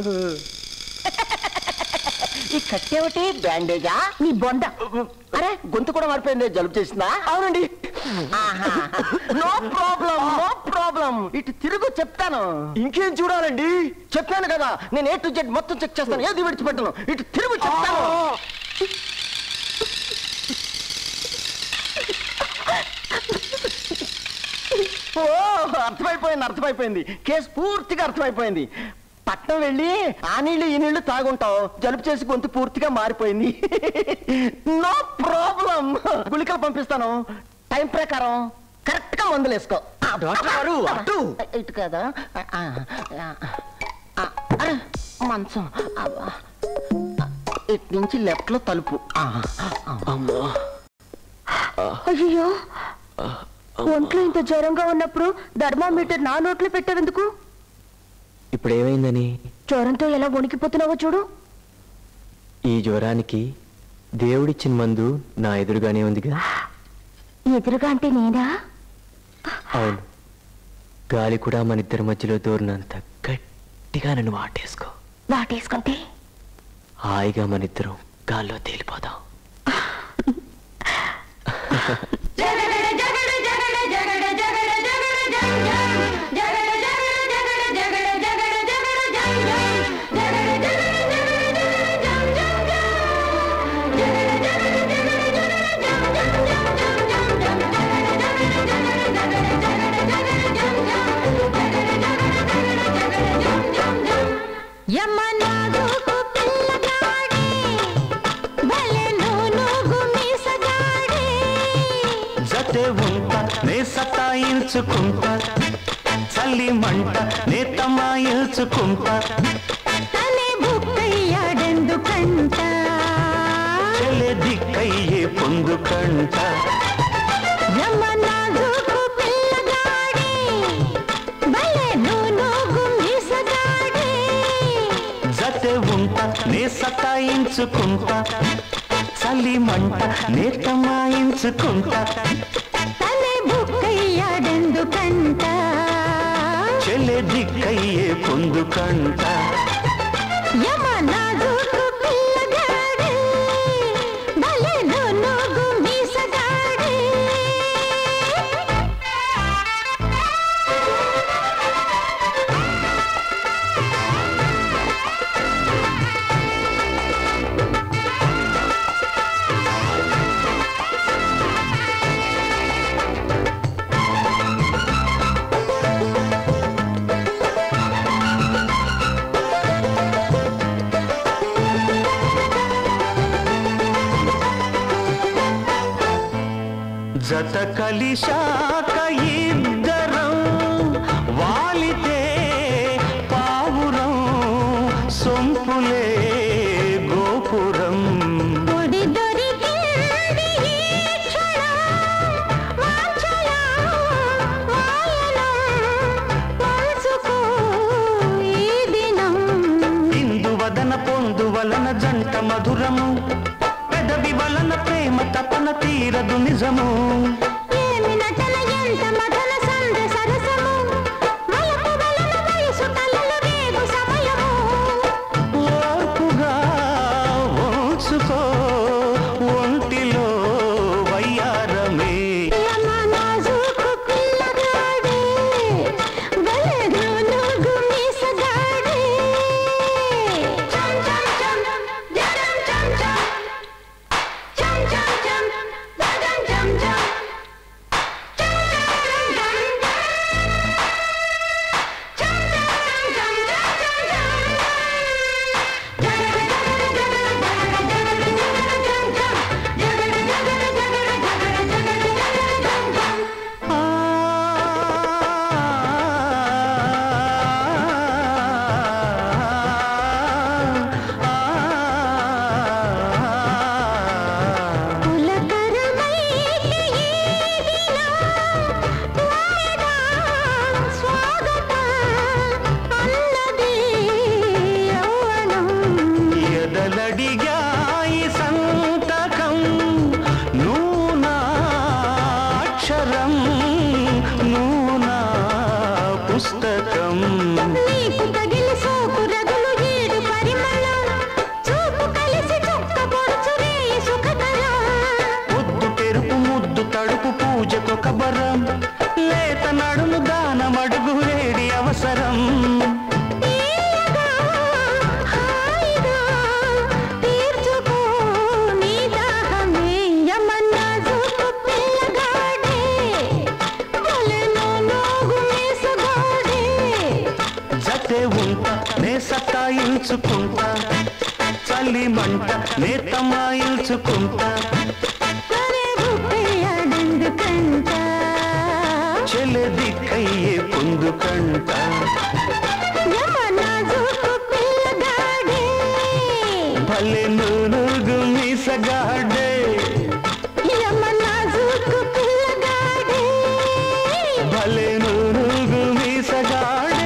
ఈ కట్టేమిటి బ్యాండేజా నీ బొండ అరే గొంతు కూడా మారిపోయింది జలుబు చేసిందా అవునండి నో ప్రాబ్లం నో ప్రాబ్లం ఇటు తిరుగు చెప్తాను ఇంకేం చూడాలండి చెప్పాను కదా నేను ఏ టు జెడ్ మొత్తం చెక్ చేస్తాను ఏది విడిచిపెట్టను ఇటు తిరుగు చెప్తాను ఓ అర్థమైపోయింది అర్థమైపోయింది కేసు పూర్తిగా అర్థమైపోయింది పట్నం వెళ్ళి ఆ నీళ్లు ఈ నీళ్లు తాగుంటావు జలుబు చేసి గొంతు పూర్తిగా మారిపోయింది నో ప్రాబ్లం గుళికలు పంపిస్తాను టైం ప్రకారం కరెక్ట్ గా మందులు వేసుకో డాక్టర్ గారు, అటు. ఇటు కదా ఆ, ఆ, ఆ, అరే, మంచం అబ్బా. ఇటు నుంచి లెఫ్ట్ లో తలుపు ఆ, ఆ. అమ్మా అయ్యో ఒంట్లో ఇంత జ్వరంగా ఉన్నప్పుడు థర్మామీటర్ నా నోట్లో పెట్టేందుకు ఇప్పుడు ఏమైందని జ్వరంతో ఎలా వణికిపోతున్నావో చూడు ఈ జ్వరానికి దేవుడిచ్చిన మందు నా ఎదురుగానే ఉందిగా ఎదురుగా అంటే నేనా అవును గాలి కూడా మన ఇద్దరి మధ్యలో దూరినంత గట్టిగా నన్ను వాటేసుకో వాటేసుకుంటే హాయిగా మన ఇద్దరం గాల్లో తేలిపోదాం యమనాగుకు పిల్లగాడే భలే నూనూగు మీసగాడే జతే ఉంట నే సతాయించుకుంటా చల్లి మంట నే తమాయించుకుంటా తనే బుక్కయ్యాడెందుకంట చెలే దిక్కయ్యే పొందుకంట యమనాగుకు పిల్లగాడే భలే నూనూగు మీసగాడే జతే ఉంట నే సతాయించుకుంటా చల్లి మంట నే తమాయించుకుంటా తనే బుక్కయ్యాడెందుకంట చెలే దిక్కయ్యే పొందుకంట యమనాగుకు పిల్లగాడే భలే నూనూగు మీసగాడే జత కలిశాక ఇద్దరం మధురము పెదవి వలన ప్రేమ తపన తీరదు నిజము ఏమి నటన ఎంత మదన సంద సరసము వలపు వలన వయసు కలలు రేగు సమయము ఓర్పుగా ఓచుకో ఒంటిలో వయ్యారమే యమ నాజుకు పిల్లగాడే వలెను నుగు మీసగాడే చం చం చం జడం చం చం చం చం చం జడం చం చం పులకరమైతే ఏదినా త్వరగా స్వాగతం అన్నది యవ్వనం ఎదలడిగాయి సంతకం నూనా అక్షరం నూనా పుస్తకం నీకు తగిలి సోకు రగులు ఏడు పరిమళం చూపు కలిసి చుక్క పొడుచు రేయి సుఖకరం ముద్దు తెరుపు ముద్దు తడుపు పూజకొక బరం లేత నడుము దానమడుగు వేడి అవసరం హాయిగా తీర్చుకో నీ దాహమే యమన్నా జూకు పిల్లగాడే వలెను నోగు మీసగాడే జతే ఉంటా నే సతాయించుకుంటా చలి మంట నే తమాయించుకుంటా అడెందుకంట చెలె దిక్కయ్యే పొందుకంట యమన్నా జూకు పిల్లగాడే భలే నూనుగు మీసగాడే యమన్నా జూకు పిల్లగాడే భలే నూనుగు మీసగాడే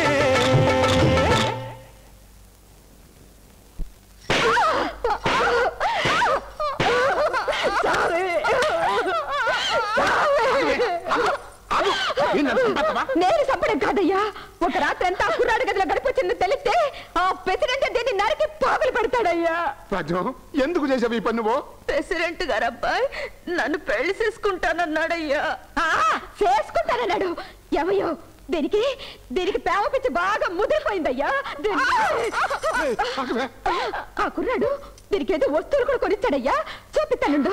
నేను చంపడం కాదయ్యా ఒక రాత్రి అంతా ఆ కుర్రాడి గదిలో గడిపొచ్చింది తెలిస్తే ఆ ప్రెసిడెంట్ దీన్ని నరికి పాగులు పెడతాడయ్యా రాజు ఎందుకు చేసావు ఈ పని నువ్వు ప్రెసిడెంట్ గారు అబ్బాయి నన్ను పెళ్లి చేసుకుంటానన్నాడయ్యా ఆ, చేసుకుంటానన్నాడు ఎవయో దీనికి దీనికి ప్రేమ పిచ్చి బాగా ముదిరిపోయిందయ్యా దీన్ని- ఆ కుర్రాడు దీనికి ఏదో వస్తువులు కూడా కొనిచ్చాడయ్యా చూపిస్తానుండు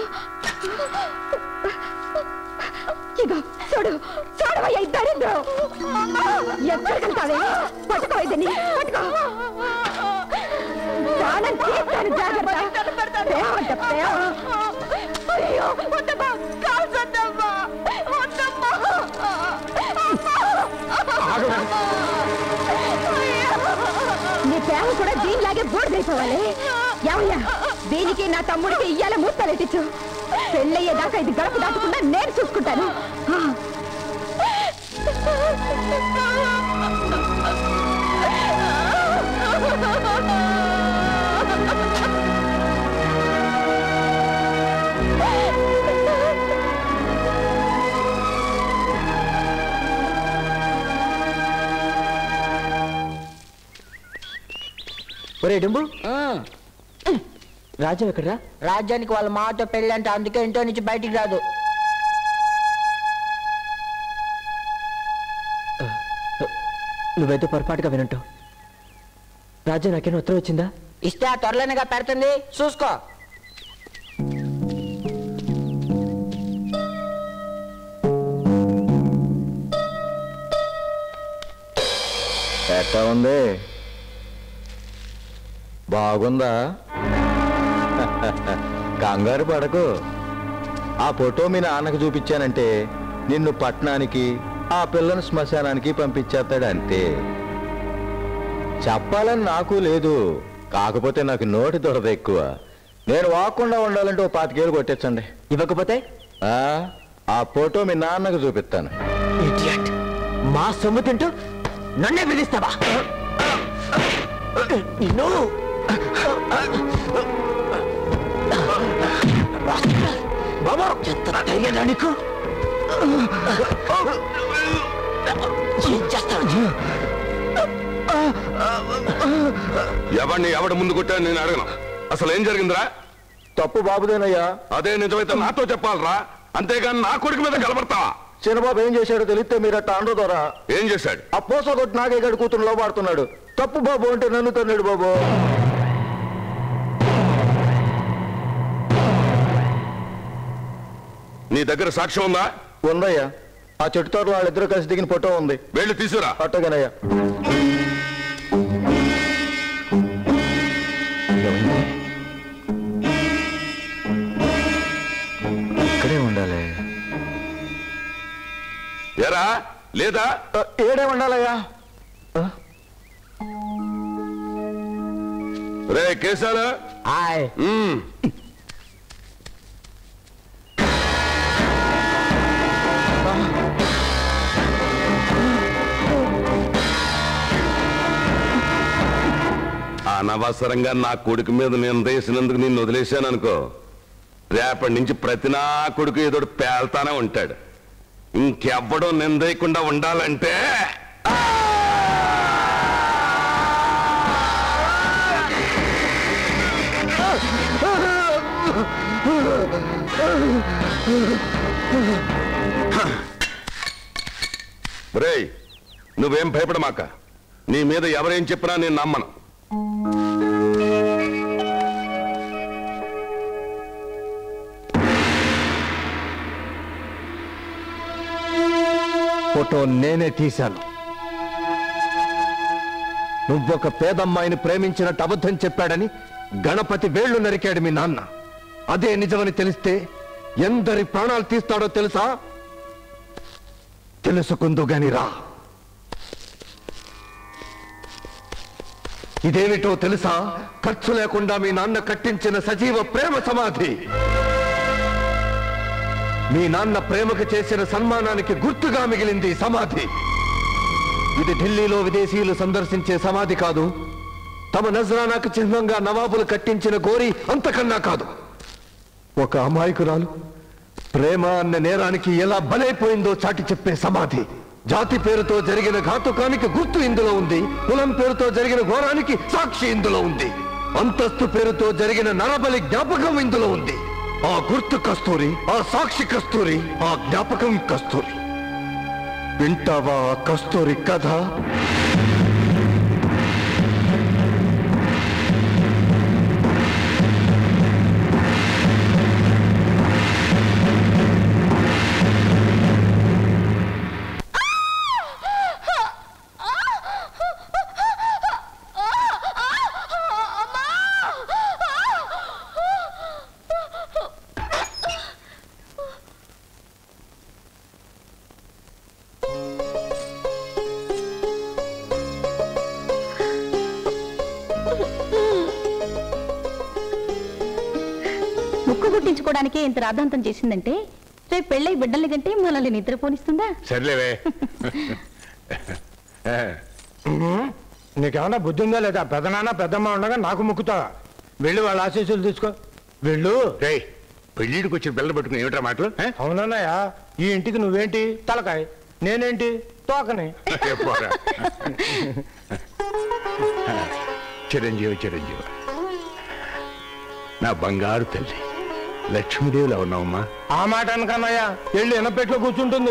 ఇగో చూడు చూడవయ్యా ఇద్దరు ఎక్కడికంటావే పట్టుకో ఇదని పట్టుకో ప్రాణం తీస్తాను జాగ్రత్త ప్రేమ అంట ప్రేమ అయ్యో వద్దమ్మా కాల్చొద్దమ్మా వద్దమ్మా నీ ప్రేమ కూడా దీనిలాగే బూడిదైపోవాలి ఏమయ్యా దీనికి నా తమ్ముడికి ఇయ్యాల మూతలెట్టించు పెళ్ళయ్యేదాకా ఇది గడప దాటకుండా నేను చూసుకుంటాను ఆ. ఒరే డుంబు రాజ్యం ఎక్కడరా రాజ్యానికి వాళ్ళ మాట పెళ్ళి అంటే అందుకే ఇంట్లో నుంచి బయటికి రాదు నువ్వైతే పొరపాటుగా వినంటావు రాజ్యం నాకేనా ఉత్తరం వచ్చిందా ఇస్తే ఆ త్వరలోనేగా పెడుతుంది చూసుకో ఎట్టా ఉంది బాగుందా కంగారు పడకు ఆ ఫోటో మీ నాన్నకు చూపించానంటే నిన్ను పట్నానికి ఆ పిల్లను శ్మశానానికి పంపించేస్తాడు అంతే చెప్పాలని నాకు లేదు కాకపోతే నాకు నోటి దొరద ఎక్కువ నేను వాకుండా ఉండాలంటే ఓ పాతికేలు కొట్టించండి ఇవ్వకపోతే ఆ, ఆ ఫోటో మీ నాన్నకు చూపిస్తాను Idiot. మా సొమ్ము తింటూ నన్నే బెదిరిస్తావా నిన్ను ధైర్యం నీకు ఏం చేస్తావు ఎవరిని ఎవడు ముందు కొట్టా నేను అడగను అసలు ఏం జరిగిందిరా తప్పు బాబుదేనయ్యా అదే నిజమైతే నాతో చెప్పాలరా అంతేగాని నా కొడుకు మీద కలబడతావా చిన్నబాబు ఏం చేశాడో తెలిస్తే మీరు అట్ట అండో ద్వారా ఏం చేశాడు ఆ పోస కొట్టి నాగే గడి కూతురు లోబాడుతున్నాడు తప్పు బాబు అంటే నన్ను తన్నాడు బాబు నీ దగ్గర సాక్ష్యం ఉందా ఉందయ్యా ఆ చెట్టు తోటలో వాళ్ళిద్దరూ కలిసి దిగిన ఫోటో ఉంది వెళ్ళి తీసుకురా అట్టగానయ్యా ఇక్కడే ఉండాలి ఎరా లేదా ఏడే ఉండాలయ్యా రే కేశాలు మ్మ్. అనవసరంగా నా కొడుకు మీద నేను వేసినందుకు నిన్ను వదిలేశాను అనుకో రేపటి నుంచి ప్రతి నా కొడుకు ఏదో ఒకటి పేల్తానే ఉంటాడు ఇంకెవ్వడం నిందేయకుండా ఉండాలంటే రేయ్ నువ్వేం భయపడమాక నీ మీద ఎవరేం చెప్పినా నేను నమ్మను ఫోటో నేనే తీశాను నువ్వొక పేదమ్మాయిని ప్రేమించినట్టు అబద్ధం చెప్పాడని గణపతి వేళ్లు నరికాడు మీ నాన్న అదే నిజమని తెలిస్తే ఎందరి ప్రాణాలు తీస్తాడో తెలుసా తెలుసుకుందు గాని రా ఇదేమిటో తెలుసా ఖర్చు లేకుండా మీ నాన్న కట్టించిన సజీవ ప్రేమ సమాధి మీ నాన్న ప్రేమకు చేసిన సన్మానానికి గుర్తుగా మిగిలింది ఈ సమాధి ఇది ఢిల్లీలో విదేశీయులు సందర్శించే సమాధి కాదు తమ నజరానాకు చిహ్నంగా నవాబులు కట్టించిన గోరి అంతకన్నా కాదు ఒక అమాయకురాలు ప్రేమ అన్న నేరానికి ఎలా బలైపోయిందో చాటి చెప్పే సమాధి జాతి పేరుతో జరిగిన ఘాతుకానికి గుర్తు ఇందులో ఉంది కులం పేరుతో జరిగిన ఘోరానికి సాక్షి ఇందులో ఉంది అంతస్తు పేరుతో జరిగిన నరబలి జ్ఞాపకం ఇందులో ఉంది ఆ గుర్తు కస్తూరి ఆ సాక్షి కస్తూరి ఆ జ్ఞాపకం కస్తూరి వింటావా ఆ కస్తూరి కథ ముక్కు గుట్టించుకోవడానికే ఇంత రాద్ధాంతం చేసిందంటే రేపు పెళ్ళై బిడ్డల్ని కంటే మనల్ని నిద్రపోనిస్తుందా సర్లేవే నీకేమన్నా బుద్ధి ఉందా లేదా పెదనాన్న పెద్దమ్మ ఉండగా నాకు ముక్కుతావా వెళ్ళి వాళ్ళ ఆశీస్సులు తీసుకో వెళ్ళు రే పెళ్ళిడికి వచ్చిన పిల్లలు పట్టుకుని ఏమిట్రా మాటలు ఆ? అవునన్నయ్య ఈ ఇంటికి నువ్వేంటి తలకాయ నేనేంటి తోకని ఏ పోరా. చిరంజీవి చిరంజీవి నా బంగారు తల్లి లక్ష్మీదేవిలో ఉన్నావమ్మా ఆ మాట అనకన్నయ్య వెళ్ళి ఎనపెట్లో కూర్చుంటుంది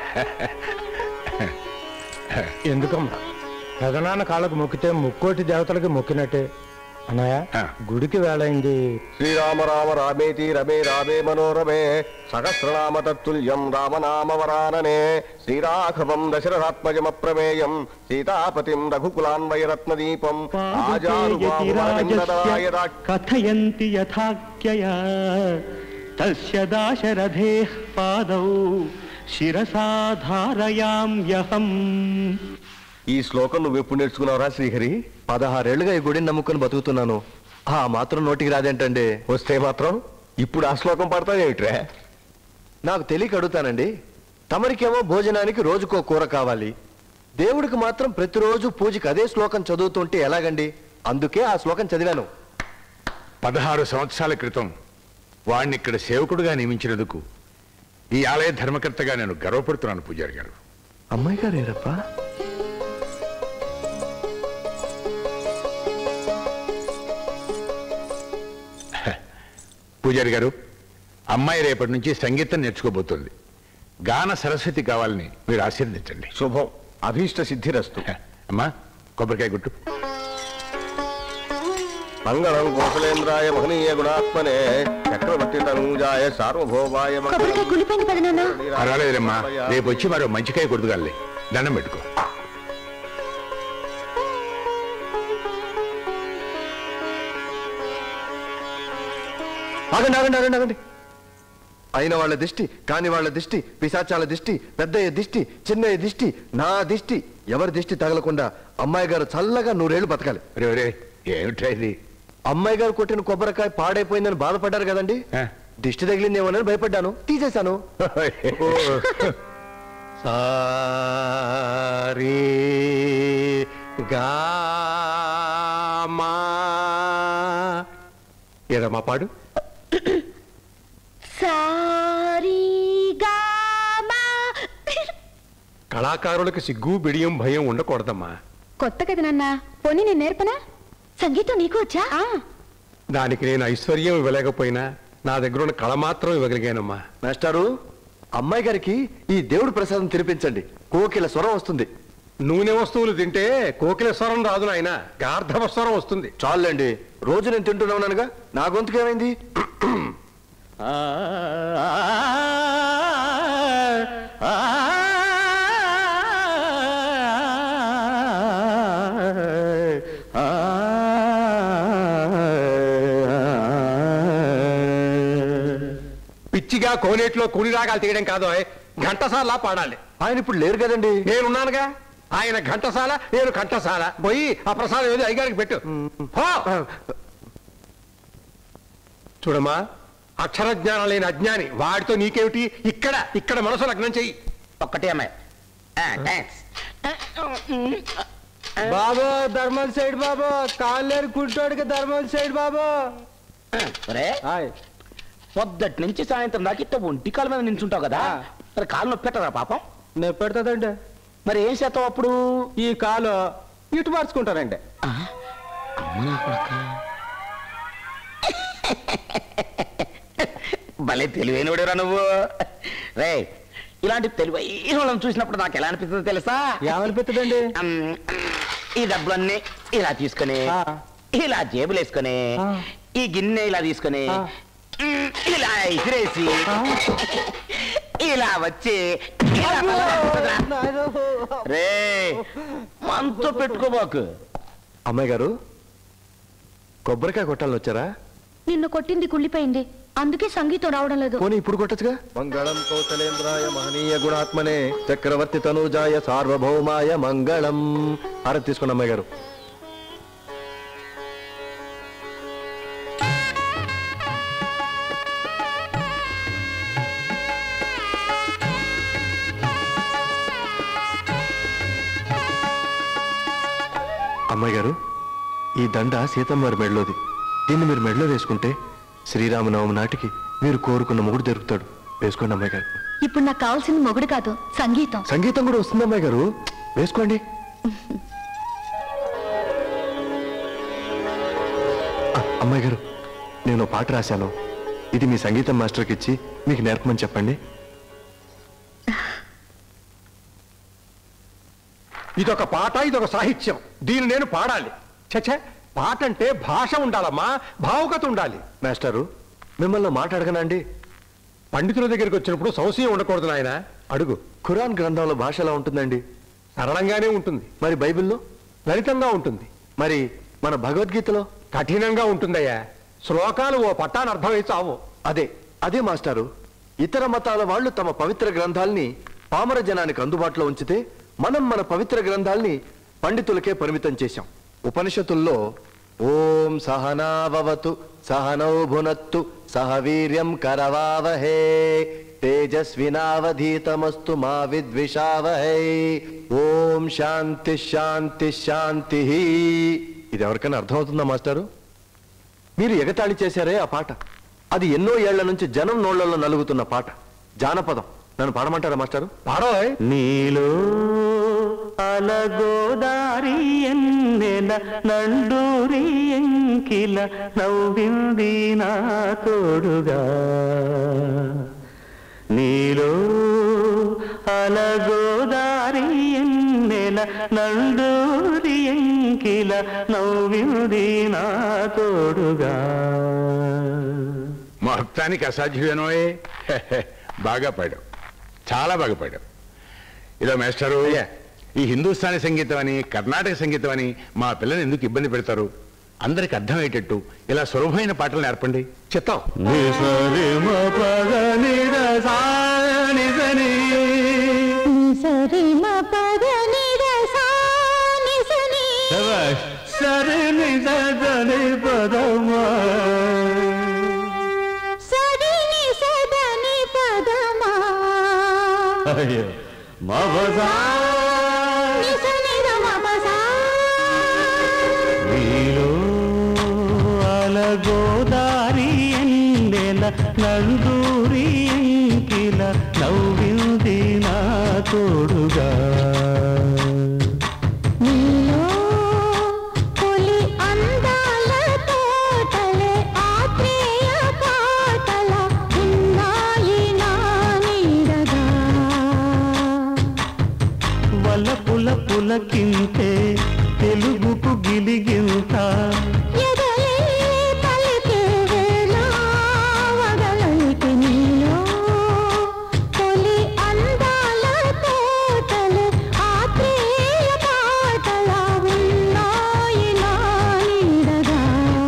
ఎందుకమ్మా పెదనాన్న కాళ్ళకు మొక్కితే ముక్కోటి దేవతలకి మొక్కినట్టే అన్నయ్య గుడికి వేళైంది శ్రీరామ రామ రామేతి రమే రామే మనోరమే సహస్రనామ తత్తుల్యం రామనామ వరాననే శ్రీరాఘవం దశరథాత్మజమప్రమేయం సీతాపతిం రఘుకులాన్వయరత్నదీపం ఆజానుబాహువరవిందదాయ కథయంతి యథాఖ్యయా తస్య దాశరథేః పాదౌ శిరసా ధారయామ్యహం ఈ శ్లోకం నువ్వు ఎప్పుడు నేర్చుకున్నావురా శ్రీహరి పదహారేళ్లుగా ఈ గుడిని నమ్ముకుని బతుకుతున్నాను ఆ మాత్రం నోటికి రాదేంటండి వస్తే మాత్రం ఇప్పుడు ఆ శ్లోకం పడతాయేమిట్రా నాకు తెలియక అడుగుతానండి తమరికేమో భోజనానికి రోజుకో కూర కావాలి దేవుడికి మాత్రం ప్రతిరోజు పూజకి అదే శ్లోకం చదువుతుంటే ఎలాగండి అందుకే ఆ శ్లోకం చదివాను పదహారు సంవత్సరాల క్రితం వాడిని ఇక్కడ సేవకుడుగా నియమించినందుకు ఈ ఆలయ ధర్మకర్తగా నేను గర్వపడుతున్నాను పూజారి గారు అమ్మాయి గారు ఏరప్పా పూజారి గారు అమ్మాయి రేపటి నుంచి సంగీతం నేర్చుకోబోతోంది గాన సరస్వతి కావాలని మీరు ఆశీర్వదించండి శుభం అభీష్ట సిద్ధిరస్తు అమ్మా కొబ్బరికాయ గుట్టు మంగళం కోసలేంద్రాయ మహనీయ గుణాత్మనే చక్రవర్తి తనూజాయ సార్వభౌమాయ కొబ్బరికాయ కుళ్ళిపోయింది కదా నాన్న పర్వాలేదురమ్మా రేపు వచ్చి మరో మంచికాయ కొడుతుగాలి దండం పెట్టుకో ఆగండి ఆగండి ఆగండి ఆగండి అయిన వాళ్ళ దిష్టి కాని వాళ్ళ దిష్టి పిశాచాల దిష్టి పెద్దయ్య దిష్టి చిన్నయ్య దిష్టి నా దిష్టి ఎవరి దిష్టి తగలకుండా అమ్మాయి గారు చల్లగా నూరేళ్లు బతకాలి రే రే ఏమిటా ఇది అమ్మాయి గారు కొట్టిన కొబ్బరికాయ పాడైపోయిందని బాధపడ్డారు కదండి దిష్టి తగిలిందేమోనని భయపడ్డాను తీసేశాను సారీ గామా ఏదమ్మా పాడు సారీగామా కళాకారులకు సిగ్గు బిడియం భయం ఉండకూడదమ్మా కొత్త కదా నాన్న పోనీ నేను నేర్పనా సంగీతం నీకు వచ్చా దానికి నేను ఐశ్వర్యం ఇవ్వలేకపోయినా నా దగ్గర ఉన్న కళ మాత్రం ఇవ్వగలిగానమ్మా మాస్టారు అమ్మాయి గారికి ఈ దేవుడు ప్రసాదం తినిపించండి కోకిల స్వరం వస్తుంది నూనె వస్తువులు తింటే కోకిల స్వరం రాదు నాయన గార్ధవ స్వరం వస్తుంది చాలండి రోజు నేను తింటూనే ఉన్నానుగా నా గొంతుకు ఏమైంది పిచ్చిగా కోనేట్లో కూని రాగాలు తీయడం కాదు ఓయ్. ఘంటసాల పాడాలి ఆయన ఇప్పుడు లేరు కదండి నేనున్నానుగా ఆయన ఘంటసాల నేను ఘంటసాల పోయి ఆ ప్రసాదం ఏదో అయ్యగారికి పెట్టు పో. చూడమ్మా అక్షర జ్ఞానం లేని అజ్ఞాని వాడితో నీకేమిటి ఇక్కడ ఇక్కడ మనసు లగ్నం చెయ్యి ఒక్కటే అమ్మాయి థ్యాంక్స్ బాబు ధర్మల్ సైడ్ బాబు కాళ్ళేరు కుంటోడికి ధర్మల్ సైడ్ బాబు ఒరే పొద్దటి నుంచి సాయంత్రం దాకా ఇట్ట ఒంటి కాళ్ళ మీద నించుంటావు కదా మరి కాలు నొప్పి పెట్టరా పాపం నొప్పి పెడతాదండి మరి ఏం చేస్తావు అప్పుడు ఈ కాలు ఇటు మార్చుకుంటానండి భలే తెలివైనడురా నువ్వు రే ఇలాంటి తెలివైన వాళ్ళని చూసినప్పుడు నాకు ఎలా అనిపిస్తుందో తెలుసా ఏమనిపిస్తుందండి ఈ డబ్బులన్నీ ఇలా తీసుకొని ఇలా జేబులు వేసుకొని ఈ గిన్నె ఇలా తీసుకొని మ్, ఇలా ఇసిరేసి ఇలా వచ్చి ఇలా రే మనతో పెట్టుకోబాకు అమ్మాయి గారు కొబ్బరికాయ కొట్టాలని వచ్చారా నిన్న కొట్టింది కుళ్ళిపోయింది అందుకే సంగీతం రావడం లేదు పోనీ ఇప్పుడు కొట్టచ్చుగా మంగళం కౌశలేంద్రాయ మహనీయ గుణాత్మనే చక్రవర్తి తనూజాయ సార్వభౌమాయ మంగళం హారతి తీసుకోండి అమ్మాయి గారు అమ్మాయి గారు ఈ దండ సీతమ్మ వారి మెడలోది దీన్ని మీరు మెడలో వేసుకుంటే శ్రీరామనవమి నాటికి మీరు కోరుకున్న మొగుడు దొరుకుతాడు వేసుకోండి అమ్మాయి గారు ఇప్పుడు నాకు కావాల్సింది మొగుడు కాదు సంగీతం సంగీతం కూడా వస్తుంది అమ్మాయి గారు వేసుకోండి ఆ, అమ్మాయి గారు నేను ఓ పాట రాశాను ఇది మీ సంగీతం మాస్టర్కి ఇచ్చి మీకు నేర్పమని చెప్పండి ఇదొక పాట ఇదొక సాహిత్యం దీన్ని నేను పాడాలి చచ్చే పాట అంటే భాష ఉండాలమ్మా భావుకత ఉండాలి మాస్టరు మిమ్మల్ని మాట అడగనండి పండితుల దగ్గరికి వచ్చినప్పుడు సంశయం ఉండకూడదు నాయన అడుగు ఖురాన్ గ్రంథంలో భాష ఎలా ఉంటుందండి సరళంగానే ఉంటుంది మరి బైబిల్లో లలితంగా ఉంటుంది మరి మన భగవద్గీతలో కఠినంగా ఉంటుందయ్యా శ్లోకాలు ఓ పట్టాన్ని అర్థమై చావు అదే అదే మాస్టారు ఇతర మతాల వాళ్ళు తమ పవిత్ర గ్రంథాల్ని పామర జనానికి అందుబాటులో ఉంచితే మనం మన పవిత్ర గ్రంథాల్ని పండితులకే పరిమితం చేశాం ఉపనిషత్తుల్లో ఓం సహనావతు సహనౌ భునత్తు సహ వీర్యం కరవావహే తేజస్వినావధీతమస్తు మా విద్విషావహై ఓం శాంతి శాంతి శాంతి ఇది ఎవరికైనా అర్థమవుతుందా మాస్టారు మీరు ఎగతాళి చేశారే ఆ పాట అది ఎన్నో ఏళ్ల నుంచి జనం నోళ్లలో నలుగుతున్న పాట జానపదం నన్ను పాడమంటారా మాస్టారు పాడో నీలో అలగోదారి ఎన్నెల నండూరి ఎంకిల నవ్వింది నా తోడుగా నీలో అలగోదారి ఎన్నెల నండూరి ఎంకిల నవ్వింది నా తోడుగా మొత్తానికి అసాధ్యమేనోయే బాగా పాడావు చాలా బాగా పాడావు ఇదో మేస్టరు ఈ హిందుస్థానీ సంగీతం అని కర్ణాటక సంగీతం అని మా పిల్లల్ని ఎందుకు ఇబ్బంది పెడతారు అందరికి అర్థమయ్యేటట్టు ఇలా సులభమైన పాటలు నేర్పండి చెత్తాం సరి మ పద ని ర సా ని స ని సరే నిజని పదమా సరి ని స ద ని పద మా మవసా ని స ని ర మ ప సా నీలో అలగోదారి ఎండెల నందూరి ఎంకిల నవ్వింది నా తోడుగా నీలో కొలి అందాల తోటలే ఆత్రేయ పాటల ఉన్నాయి నా నీడగా వలపుల పులకింతే తెలుగుకు గిలిగింత ఎదలే పలికే వేళ వదలైకి నీలో కొలి అందాల తోటలే ఆత్రేయ పాటల ఉన్నాయి నా నీడగా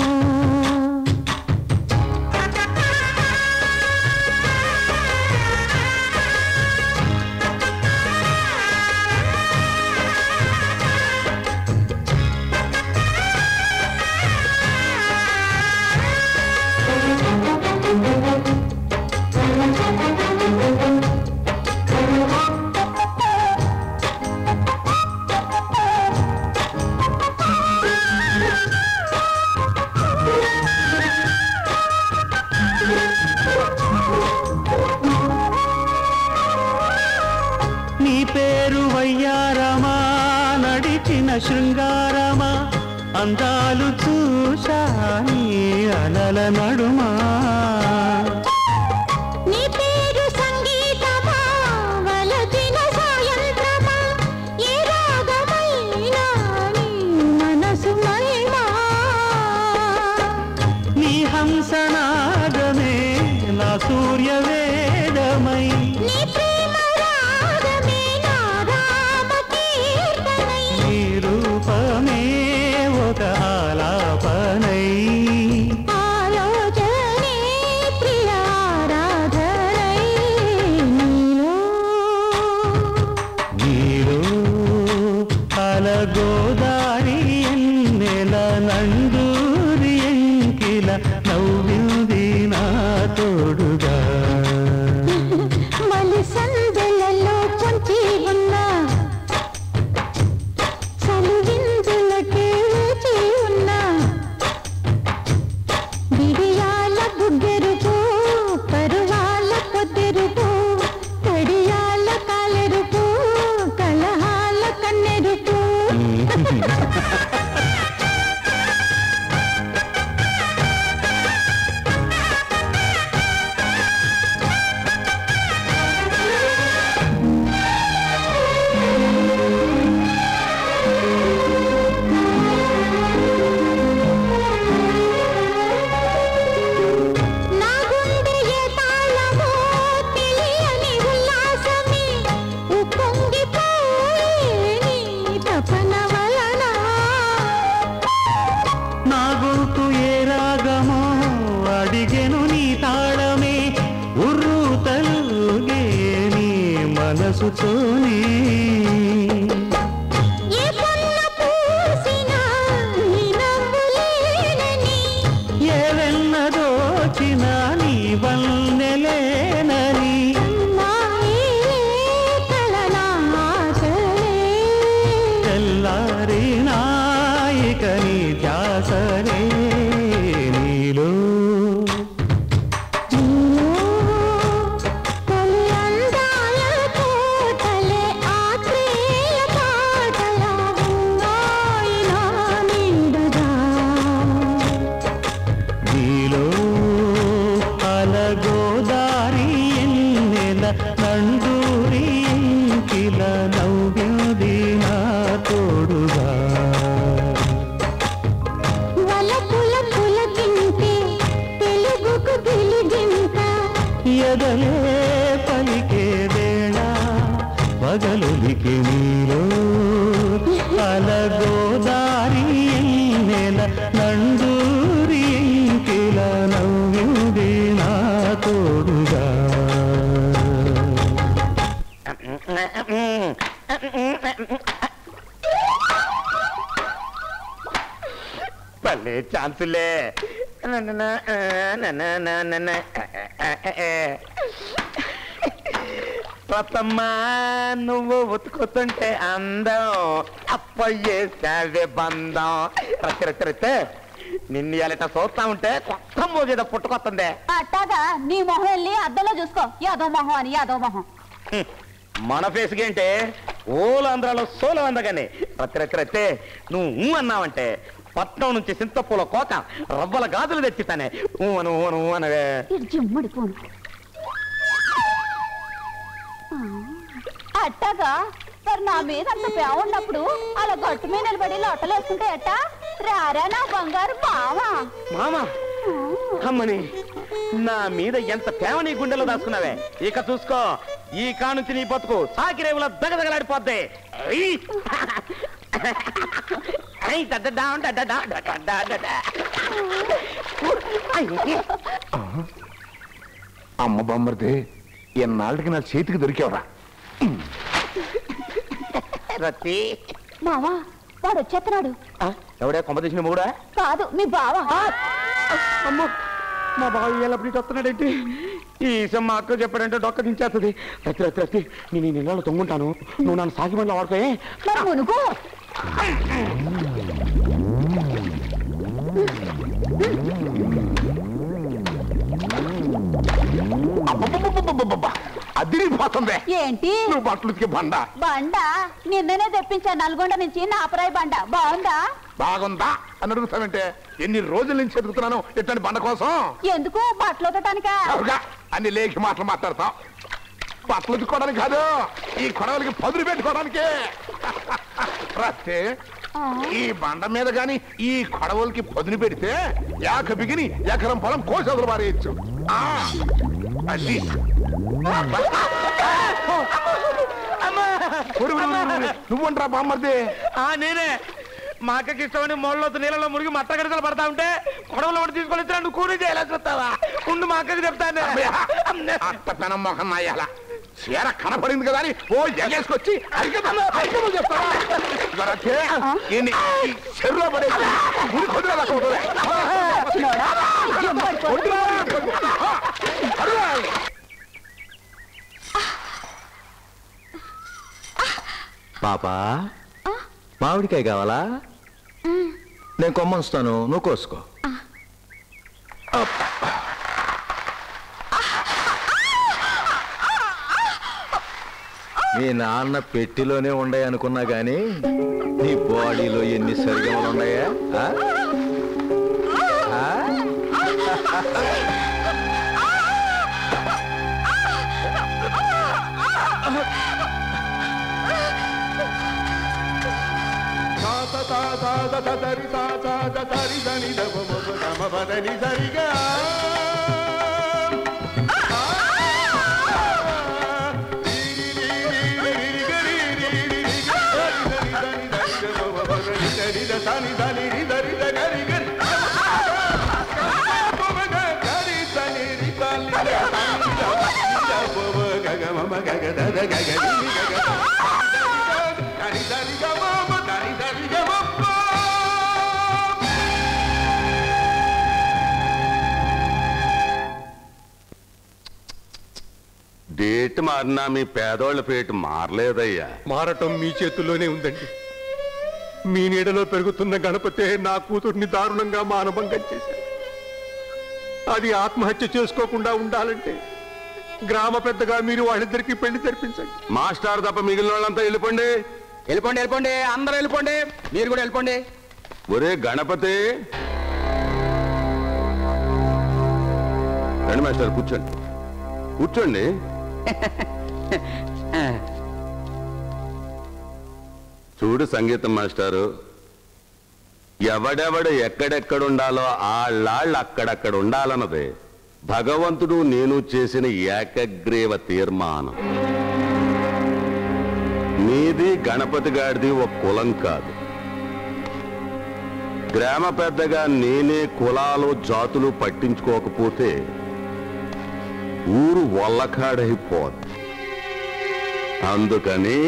నీ పేరు వయ్యారమా నడిచిన శృంగారమా అందాలు చూశా నీ అలల నడుమా నీ పేరు సంగీతమా వలచిన సాయంత్రమా ఏ రాగమైనా నీ మనసు మహిమా నీ హంసనాదమే నా సూర్య వేదమై నీ ప్రేమ రాగమే నా రామ కీర్తనై నీ రూపమే ఒక ఆలాపనై ఆలోచనే ప్రియారాధనై నీలో నీలో అలగోదారి ఎన్నెల నందూరి ఎంకిల నవ్వింది నా తోడుగా మలి సందెలలో పొంచి ఉన్న చలివిందులకే వేచి ఉన్న బిడియాల బుగ్గెరుపు పరువాల పొద్దెరుపు కడియాల కాలెరుపు కలహాల కన్నెరుపు నా గుండె ఏ తాళమో తెలియని ఉల్లాసమే ఉప్పొంగిపోయే నీ తపన వలన నా గొంతు ఏ రాగమో అడిగెను నీ తాళమే ఉర్రు తలుగే నీ మనసుతోనే ఏ పొన్న పూసినా నీ నవ్వులేనని ఏ వెన్న దోచిన నీ వన్నెలేనని నాయే కలనా ఆశలే తెల్లారి నాయక నీ ధ్యాసరే నీలో తొలి నందూరి ఇంకిల నవ్వింది నా తోడుగా వలపుల పులకింతే తెలుగుకు గిలిగింత ఎదలే పలికే వేళ పగలులికి నీలో అలగోదారి నెల నందూరి ఇంకిల నవ్వింది నా తోడుగా భలే ఛాన్సులే రతమ్మా నువ్వు ఉతుకుతుంటే అందం అప్పయ్యేసావే బంధం రత్తి రత్తి రత్తే నిన్ను ఎలట చూస్తా ఉంటే కొత్త మోగేదో పుట్టుకొస్తుంది అట్టాగా నీ మొహం వెళ్ళి అద్దంలో చూసుకో యాదో మొహం అని యాదో మొహం హ్మ్. మన ఫేస్కి ఏంటి ఓలాంధ్రాలో సోలం అందగానే రత్తి రత్తి రత్తే నువ్వు ఊ అన్నావంటే పట్నం నుంచి సింతపూల కోక రవ్వల గాజులు తెచ్చితానే ఊ అను ఊ అను ఊ అనవే ఇటు జిమ్మడి పోను అట్టాగా మరి నా మీద అంత ప్రేమ ఉన్నప్పుడు అలా గట్టు మీద నిలబడి లొట్టలేసుకుంటే ఎట్టా రారా నా బంగారు బావా మామా అమ్మని నా మీద ఎంత ప్రేమ నీ గుండెలో దాచుకున్నావే ఇక చూసుకో ఈ కానుంచి నీ బతుకు సాకిరేవుల దగదగలాడిపోద్ది ఐ! ఐ, డడడా, డడడా, డడడా, డడా. అమ్మ బొమ్మరిది ఎన్నాళ్ళకి నా చేతికి దొరికావురా రత్తి మావా వాడు వచ్చేస్తున్నాడు ఆ, ఎవడే కొమ్మ తీసిన మూడా కాదు మీ బావా అమ్మో మా బావ ఎల్లప్పుడు ఇటు వస్తున్నాడేంటి ఈ విషయం మా అక్క చెప్పాడంటే డొక్క దించేస్తుంది రత్తి రత్తి రత్తి నేను ఈ నిన్నలు తొంగుంటాను నువ్వు నన్ను సాగి బండ్లో వాడుకోయే మరి మునుగు అదిరిపోతుంది ఏంటి నువ్వు బట్టలు ఉతికే బండ బండ నిన్ననే తెప్పించా నల్గొండ నుంచి నాపరాయి బండ బాగుందా బాగుందా అని అడుగుతావంటే ఎన్ని రోజుల నుంచి ఎదుగుతున్నాను ఇట్లాంటి బండ కోసం ఎందుకు బట్టలు ఉతకటానికా అవుగా అన్ని లేఖి మాటలు మాట్లాడతాం బట్టలు ఉతుక్కోవడానికి కాదు ఈ కొడవలకి పదులు పెట్టుకోవడానికి రస్తే ఈ బండ మీద గాని ఈ కొడవలకి పదును పెడితే యాక బిగిని ఎకరం పొలం కోసదులు పారేయచ్చు ఆ, అది ఉరి, ఉరి, ఉరి, ఉరి. నువ్వంటరా బామ్మర్ది ఆ నేనే మా అక్కకి ఇష్టమని మొళ్ళతో నీళ్ళలో మునిగి మట్ట గడతలు పడతా ఉంటే కొడవలో ఒకటి తీసుకొని ఇచ్చినా నువ్వు కూలి చేయాలని చూస్తావా ఉండు మా అక్కకి చెప్తాను అట్ట పెనం మొహం నాయాల చీర కనపడింది కదా అని ఓ ఎగేసుకొచ్చి అరికతలు అరికతలు చెప్తావా ఇదిగో రచ్చే, ఈయన్ని ఈ చెరువులో పడేసి ఉరి కొద్దిగా దాకా ఉంటుంది. కొద్దిగా ఆ, అరుగా. పాపా మామిడికాయ కావాలా నేను కొమ్మంస్తాను నువ్వు కోసుకో మీ నాన్న పెట్టిలోనే ఉండే అనుకున్నా గాని నీ బాడీలో ఎన్ని సరిగమలు ఉన్నాయా ఆ? ఆ? డేట్ మారినా మీ పేదోళ్ళ పేట మారలేదయ్యా మారటం మీ చేతుల్లోనే ఉందండి మీ నీడలో పెరుగుతున్న గణపతే నా కూతుర్ని దారుణంగా మానభంగం చేశారు అది ఆత్మహత్య చేసుకోకుండా ఉండాలంటే గ్రామ పెద్దగా మీరు వాళ్ళిద్దరికీ పెళ్లి జరిపించండి మాస్టర్ తప్ప మిగిలిన వాళ్ళంతా వెళ్ళిపోండి వెళ్ళిపోండి వెళ్ళిపోండి అందరూ వెళ్ళిపోండి మీరు కూడా వెళ్ళిపోండి ఒరే గణపతి రండి మాస్టర్ కూర్చోండి కూర్చోండి చూడు సంగీతం మాస్టారు ఎవడెవడు ఎక్కడెక్కడ ఉండాలో ఆళ్ళాళ్ళు అక్కడక్కడ ఉండాలన్నదే భగవంతుడు నేను చేసిన ఏకగ్రీవ తీర్మానం నీది గణపతి గాడిది ఒక కులం కాదు గ్రామ పెద్దగా నేనే కులాలు జాతులు పట్టించుకోకపోతే ఊరు వల్లకాడైపోద్ది అందుకని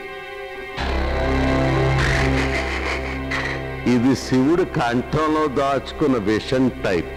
ఇది శివుడు కంఠంలో దాచుకున్న విషన్ టైప్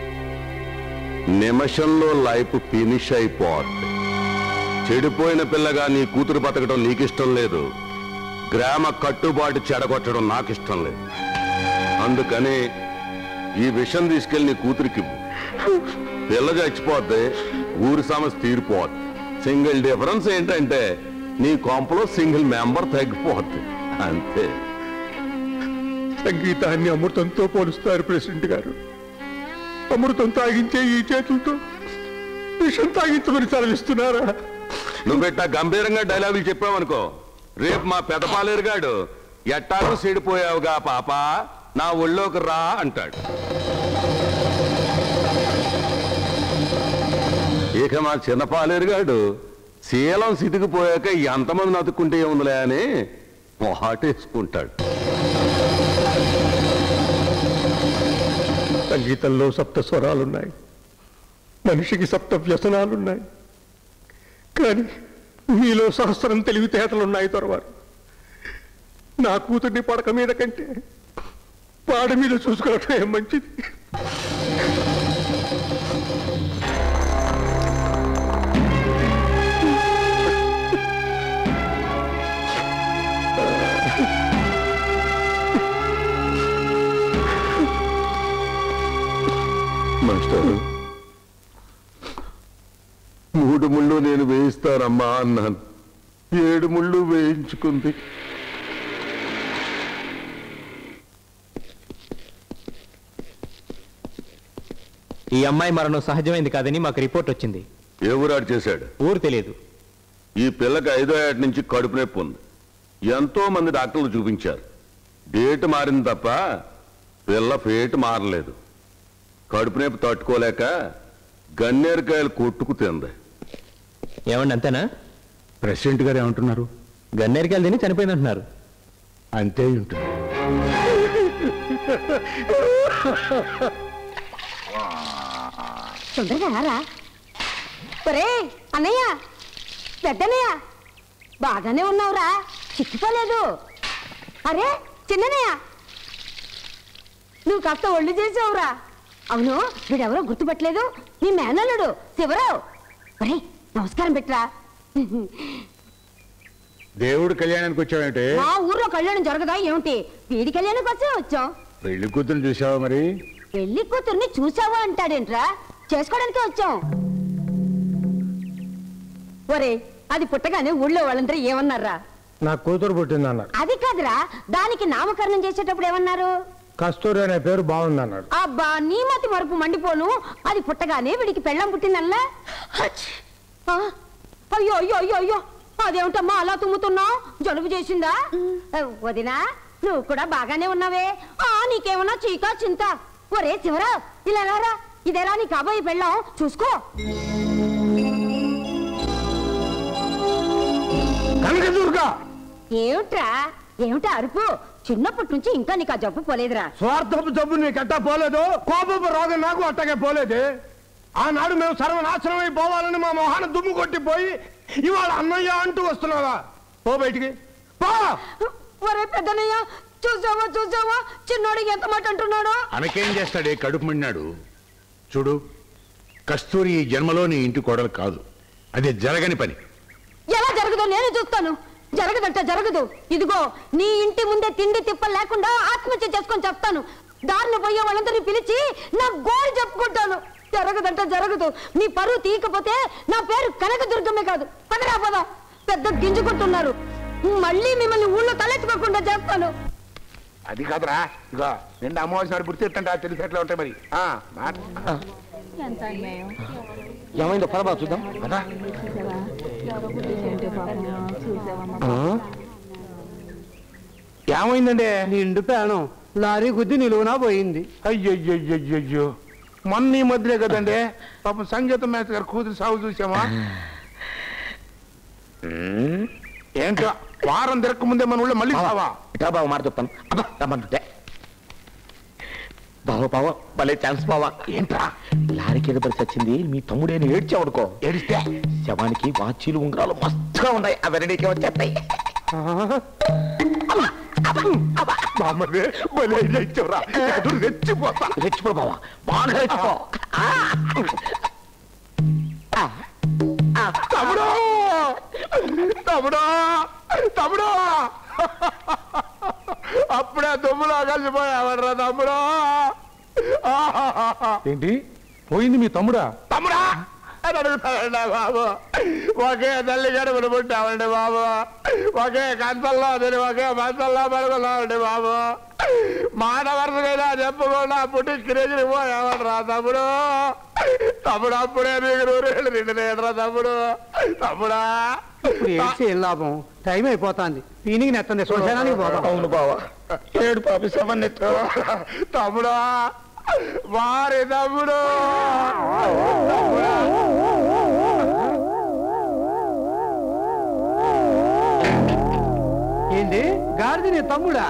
నిమిషంలో లైఫ్ ఫినిష్ అయిపోద్ది చెడిపోయిన పిల్లగా నీ కూతురు బతకడం నీకిష్టం లేదు గ్రామ కట్టుబాటు చెడగొట్టడం నాకిష్టం లేదు అందుకని ఈ విషం తీసుకెళ్లి నీ కూతురికి ఇవ్వు. పిల్ల చచ్చిపోద్ది ఊరి సమస్య తీరిపోద్ది సింగిల్ డిఫరెన్స్ ఏంటంటే నీ కొంపలో సింగిల్ మెంబర్ తగ్గిపోద్ది అంతే సంగీతాన్ని అమృతంతో పోలుస్తారు ప్రెసిడెంట్ గారు అమృతం తాగించే ఈ చేతులతో విషం తాగించమని సెలవిస్తున్నారా నువ్వు పెట్టా గంభీరంగా డైలాగులు చెప్పావనుకో రేపు మా పెదపాలేరుగాడు ఎట్టాకు చెడిపోయావుగా పాప నా ఒళ్ళోకి రా అంటాడు ఇక మా చిన్న పాలేరుగాడు శీలం సితికిపోయాక ఎంతమంది నతుక్కుంటే ఉందిలే అని మొహాటేసుకుంటాడు సంగీతంలో సప్త స్వరాలున్నాయి మనిషికి సప్త వ్యసనాలున్నాయి కానీ మీలో సహస్రం తెలివితేటలున్నాయి తొరవారు నా కూతుర్ని పడక మీద కంటే పాడ మీద చూసుకోవటం ఏం మంచిది మాస్టారు మూడు ముళ్ళు నేను వేయిస్తానమ్మా అన్నాను ఏడు ముళ్ళు వేయించుకుంది ఈ అమ్మాయి మరణం సహజమైంది కాదని మాకు రిపోర్ట్ వచ్చింది ఏ ఊరాడు చేశాడు ఊరు తెలియదు ఈ పిల్లకి ఐదో ఏట నుంచి కడుపు నొప్పి ఉంది ఎంతో మంది డాక్టర్లు చూపించారు డేట్ మారింది తప్ప పిల్ల ఫేట్ మారలేదు కడుపు నొప్పి తట్టుకోలేక గన్నేరుకాయలు కొట్టుకు తింది ఏమండి అంతేనా ప్రెసిడెంట్ గారు ఏమంటున్నారు గన్నేరికాయలు తిని చనిపోయింది అంటున్నారు అంతే ఉంటుంది తొందరగా రారా ఒరే అన్నయ్య పెద్దనయ్య బాగానే ఉన్నావురా చిక్కిపోలేదు అరే చిన్ననయ్య నువ్వు కాస్త ఒళ్ళు చేసావురా అవును వీడెవరో గుర్తుపట్టలేదు నీ మేనల్లుడు శివరావు ఒరే నమస్కారం పెట్టరా దేవుడు కళ్యాణానికి వచ్చావేంటి మా ఊర్లో కళ్యాణం జరగదా ఏమిటి వీడి కళ్యాణం కోసమే వచ్చాం పెళ్లి కూతురు చూసావా మరి పెళ్లి కూతుర్ని చూసావా అంటాడేంట్రా చేసుకోవడానికే వచ్చాం ఒరే అది పుట్టగానే ఊళ్ళో వాళ్ళందరూ ఏమన్నారా నా కూతురు పుట్టిందన్నాడు అది కాదురా దానికి నామకరణం చేసేటప్పుడు ఏమన్నారు కస్తూరి అనే పేరు బాగుందన్నాడు అబ్బా నీ మతి మరుపు మండిపోను అది పుట్టగానే వీడికి పెళ్ళం పుట్టిందల్లా హచ్! ఆ, అయ్యో అయ్యో అయ్యో అయ్యో అదేమిటమ్మా అలా తుమ్ముతున్నావు జలుబు చేసిందా ఆ, వదినా నువ్వు కూడా బాగానే ఉన్నావే ఆ నీకేమన్నా చీకా చింత ఒరే శివరా ఇలా రారా ఇదేరా నీ కాబోయే పెళ్ళం చూసుకో కనకదుర్గా ఏమిట్రా ఏమిటా అరుపు చిన్నప్పటి నుంచి ఇంకా నీకు ఆ జబ్బు పోలేదురా స్వార్థపు జబ్బు నీకెట్టా పోలేదు కోపపు రోగం నాకు అట్టగే పోలేదు ఆనాడు మేము సర్వనాశనం అయిపోవాలని మా మొహాన దుమ్ము కొట్టిపోయి ఇవాళ అన్నయ్య అంటూ వస్తున్నావా పో బయటికి పో ఒరే పెద్దనయ్య చూసావా చూసావా చిన్నోడికి ఎంత మాట అంటున్నాడో అనకేం చేస్తాడే కడుపు మండినాడు చూడు కస్తూరి ఈ జన్మలో నీ ఇంటి కోడలు కాదు అది జరగని పని ఎలా జరగదో నేను చూస్తాను జరగదంట జరగదు ఇదిగో నీ ఇంటి ముందే తిండి తిప్పలు లేకుండా ఆత్మహత్య చేసుకొని చెప్తాను దారిని పోయే వాళ్ళందరినీ పిలిచి నా గోడు చెప్పుకుంటాను జరగదంట జరగదు నీ పరువు తీయకపోతే నా పేరు కనకదుర్గమే కాదు పదరా పద పెద్ద గింజుకుంటున్నారు మళ్ళీ మిమ్మల్ని ఊళ్ళో తలెత్తుకోకుండా చేస్తాను అది కాదురా ఇగో నిండా అమ్మవారి నాడు గుర్తు ఎట్టండి తెలిసి ఎట్లా ఉంటాయి మరి ఆ, మాట. ఏమైందో పరబా చూద్దాం కదా ఏమైందండి నిండు పేనం లారీ గుద్ది నిలువునా పోయింది అయ్యయ్యయ్యయ్యో మొన్న ఈ మధ్యలే కదండి పాపం సంగీత మేత గారు కూతురు సాగు చూసామా ఏంటో వారం తిరక్క ముందే మన ఊళ్ళో మళ్ళీ సావా ఇటా బావ మాట చెప్తాను అబ్బా రమ్మంటుంటే బావ బావ భలే ఛాన్స్ బావా ఏంట్రా లారీ కింద పడి చచ్చింది మీ తమ్ముడేని ఏడ్చావడుకో ఏడిస్తే శవానికి వాచీలు ఉంగరాలు మస్తుగా ఉన్నాయి అవన్నీ వచ్చేస్తాయి బామ్మదే భలే ఐడియా ఇచ్చావురా ఎదురు రెచ్చిపోతా రెచ్చిపో బావా బాగా రెచ్చిపో తమ్ముడు తమ్ముడు తమ్ముడు అప్పుడే దుమ్ములో కలిసిపోయావరా తమ్ముడు ఏంటి పోయింది మీ తమ్ముడా తమ్ముడా అని అడుగుతాడండి బాబు ఒకే తల్లి గడుపులు పుట్టామండి బాబు ఒకే కంచంలో తిని ఒకే మంచంలో పడుకున్నామండి బాబు మాట వరుసకైనా చెప్పకుండా పుట్టి కిరెగిరి పోయామంటరా తమ్ముడు తమ్ముడు అప్పుడే నీకు నూరేళ్ళు నిండినేట్రా తమ్ముడు తమ్ముడా ఇప్పుడు ఏడ్చి ఏం లాభం టైం అయిపోతాంది ఈయనకి నెత్తంది శ్మశానానికి పోదాం అవును బావా ఏడు పాపి శవాన్ని తమ్ముడా వారి తమ్ముడు ఏంటి గాడిది నీ తమ్ముడా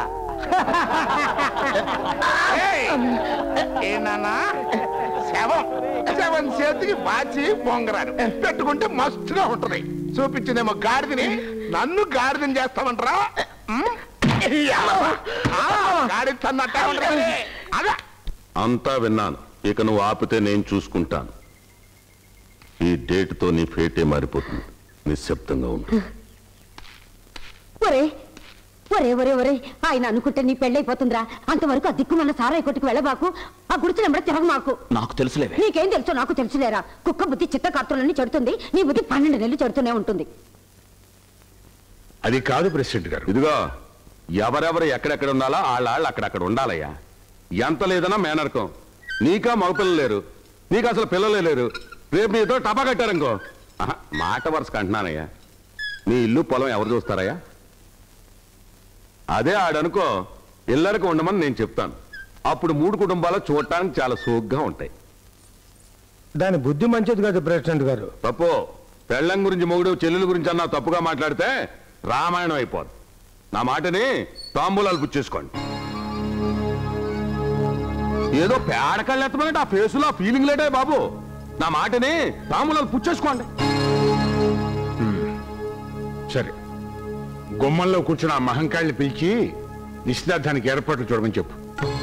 ఏనా శవం శవం చేతికి బాచి బొంగరారు పెట్టుకుంటే మస్తుగా ఉంటది చూపించిందేమో గాడిదని నన్ను గాడిదని చేస్తామంటారా ఉమ్? ఆ, గాడిద తన్నట్టే ఉంటది అదే అంతా విన్నాను ఇక నువ్వు ఆపితే నేను చూసుకుంటాను ఈ డేట్తో నీ ఫేటే మారిపోతుంది నిశ్శబ్దంగా ఉండు ఒరే ఒరే ఒరే ఒరే ఆయన అనుకుంటే నీ పెళ్ళైపోతుందిరా అంతవరకు ఆ దిక్కుమన్న సారాయి కొట్టుకు వెళ్ళబాకు ఆ గుడిచిన ఎంబడ తిరగ మాకు నాకు తెలుసులేవే నీకేం తెలుసో నాకు తెలుసులేరా కుక్క బుద్ధి చిత్త కార్తులన్నీ చెడుతుంది నీ బుద్ధి పన్నెండు నెలలు చెడుతూనే ఉంటుంది అది కాదు ప్రెసిడెంట్ గారు ఇదిగో ఎవరెవరు ఎక్కడెక్కడ ఉండాలో వాళ్ళ అక్కడక్కడ ఉండాలయ్యా ఎంత లేదన్నా మేనరకం నీకా మగపిల్లలు లేరు నీకు అసలు పిల్లలే లేరు రేపు నీతో టపా కట్టారనుకో ఆహా, మాట వరుసకు అంటున్నానయ్యా నీ ఇల్లు పొలం ఎవరు చూస్తారయ్యా అదే ఆడనుకో ఇల్లరికి ఉండమని నేను చెప్తాను అప్పుడు మూడు కుటుంబాలు చూడటానికి చాలా సోగ్గా ఉంటాయి దాని బుద్ధి మంచిది కాదు ప్రెసిడెంట్ గారు తప్పు పెళ్ళం గురించి మొగుడు చెల్లెల గురించి అన్నా తప్పుగా మాట్లాడితే రామాయణం అయిపోదు నా మాటని తాంబూలాలు పుచ్చేసుకోండి ఏదో పేడకళ్ళు ఎత్తమంటే ఆ ఫేసులో ఆ ఫీలింగ్ లేటే బాబు నా మాటని తాంబూలాలు పుచ్చేసుకోండి సరే గుమ్మంలో కూర్చున్న ఆ మహంకాళ్ళని పిలిచి నిశ్చితార్థానికి ఏర్పాట్లు చూడమని చెప్పు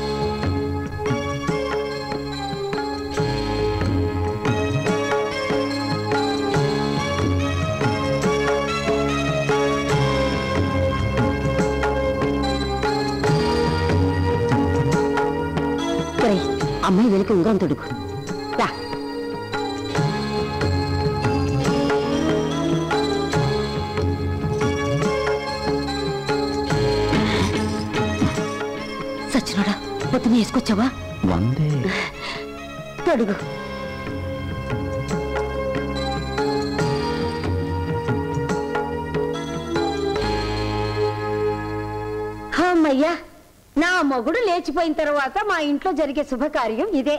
ఒరే అమ్మాయి వెనుక ఉంగరం తొడుగు రా సచ్చినోడా పొద్దున వేసుకొచ్చావా వందే తొడుగు అమ్మయ్యా నా మొగుడు లేచిపోయిన తర్వాత మా ఇంట్లో జరిగే శుభకార్యం ఇదే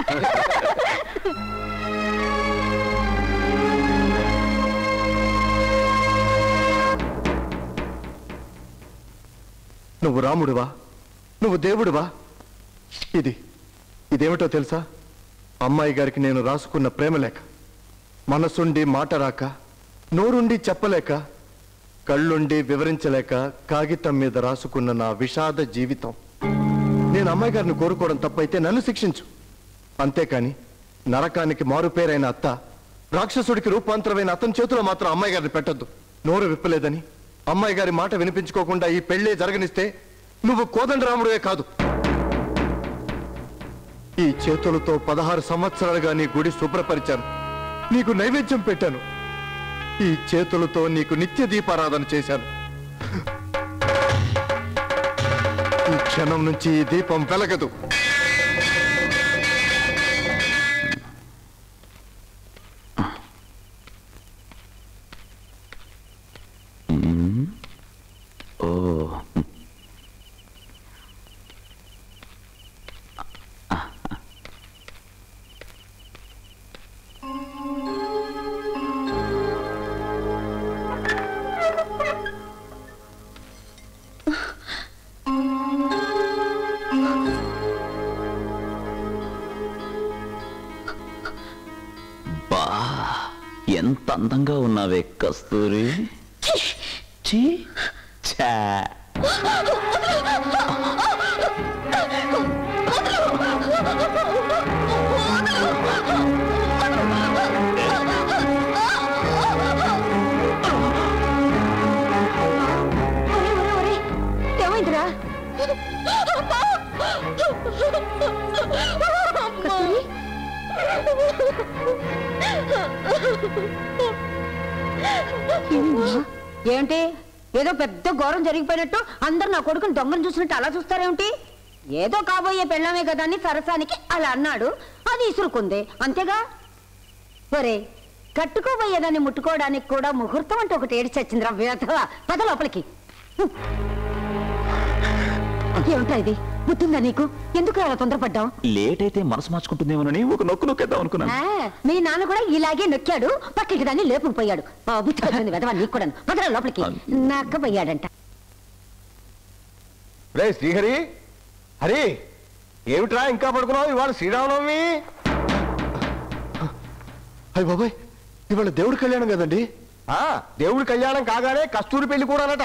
నువ్వు రాముడివా నువ్వు దేవుడివా ఇది ఇదేమిటో తెలుసా అమ్మాయి గారికి నేను రాసుకున్న ప్రేమ లేఖ మనసుండి మాట రాక నోరుండి చెప్పలేక కళ్ళుండి వివరించలేక కాగితం మీద రాసుకున్న నా విషాద జీవితం నేను అమ్మాయి గారిని కోరుకోవడం తప్పైతే నన్ను శిక్షించు అంతేకాని నరకానికి మారుపేరైన అత్త రాక్షసుడికి రూపాంతరమైన అతని చేతిలో మాత్రం అమ్మాయి గారిని పెట్టద్దు నోరు విప్పలేదని అమ్మాయి గారి మాట వినిపించుకోకుండా ఈ పెళ్ళే జరగనిస్తే నువ్వు కోదండరాముడివే కాదు ఈ చేతులతో పదహారు సంవత్సరాలుగా నీ గుడి శుభ్రపరిచాను నీకు నైవేద్యం పెట్టాను ఈ చేతులతో నీకు నిత్య దీపారాధన చేశాను ఈ క్షణం నుంచి ఈ దీపం వెలగదు అందంగా ఉన్నావే కస్తూరి చీ ఛా. ఏమైందిరా కస్తూరి? ఏమైందమ్మా? ఏంటి ఏదో పెద్ద ఘోరం జరిగిపోయినట్టు అందరు నా కొడుకుని దొంగను చూసినట్టు అలా చూస్తారేమిటి ఏదో కాబోయే పెళ్ళమే కదా అని సరసానికి అలా అన్నాడు అది ఇసురుకుంది అంతేగా ఒరే కట్టుకోబోయేదాన్ని ముట్టుకోవడానికి కూడా ముహూర్తం అంటే ఒకటి ఏడి చచ్చిందిరా వేధవ పద లోపలికి ఏమిటా ఇది బుద్ధిందా నీకు ఎందుకు అలా తొందరపడ్డావు లేట్ అయితే మనసు మార్చుకుంటుందేమోనని ఒక నొక్కు నొక్కేద్దాం అనుకున్నాను ఆ, మీ నాన్న కూడా ఇలాగే నొక్కాడు పక్కకి దాన్ని లేపుకుపోయాడు ఆ, బుద్ధి వచ్చింది వెదవా నీకు కూడా పదరా లోపలికి నక్కబోయాడంట రే శ్రీహరి హరి ఏమిట్రా ఇంకా పడుకున్నావు ఇవాళ శ్రీరామనవమి అయ్య బాబాయ్ ఇవాళ దేవుడి కళ్యాణం కదండి ఆ దేవుడి కళ్యాణం కాగానే కస్తూరి పెళ్లి కూడా అనట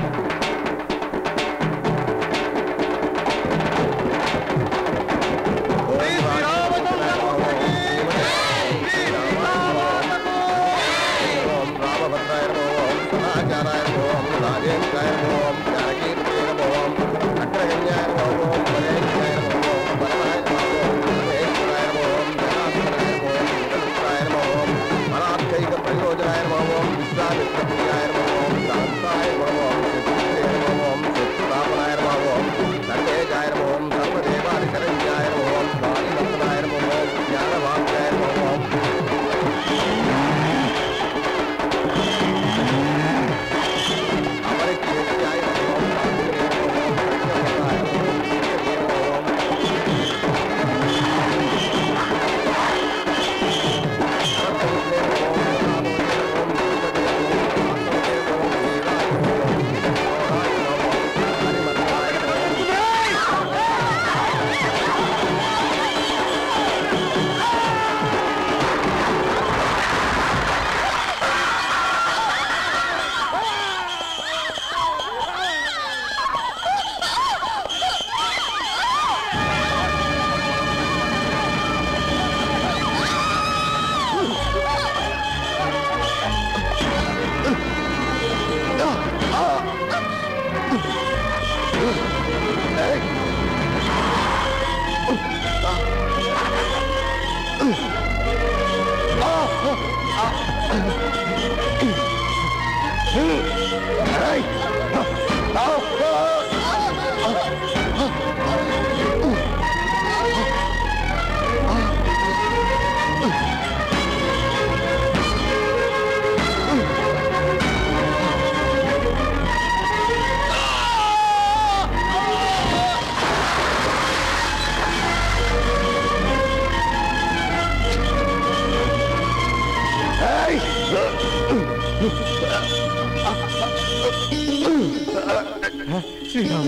శ్రీరామ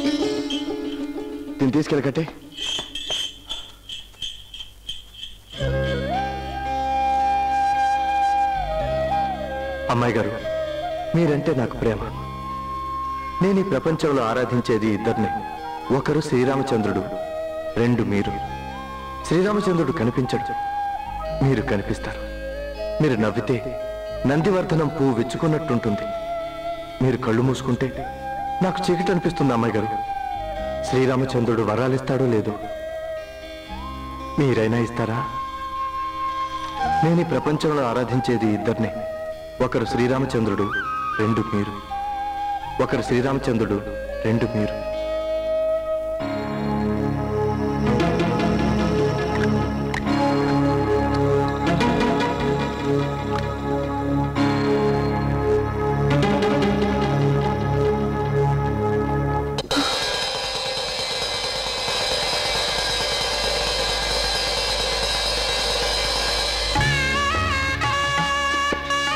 దీన్ని తీసుకెళ్ళకట్టే అమ్మాయి గారు మీరంటే నాకు ప్రేమ నేను ఈ ప్రపంచంలో ఆరాధించేది ఇద్దరిని ఒకరు శ్రీరామచంద్రుడు రెండు మీరు శ్రీరామచంద్రుడు కనిపించడు మీరు కనిపిస్తారు మీరు నవ్వితే నందివర్ధనం పువ్వు విచ్చుకున్నట్టుంటుంది మీరు కళ్ళు మూసుకుంటే నాకు చీకటి అనిపిస్తుంది అమ్మాయి గారు శ్రీరామచంద్రుడు వరాలిస్తాడో లేదో మీరైనా ఇస్తారా నేను ఈ ప్రపంచంలో ఆరాధించేది ఇద్దరిని ఒకరు శ్రీరామచంద్రుడు రెండు మీరు ఒకరు శ్రీరామచంద్రుడు రెండు మీరు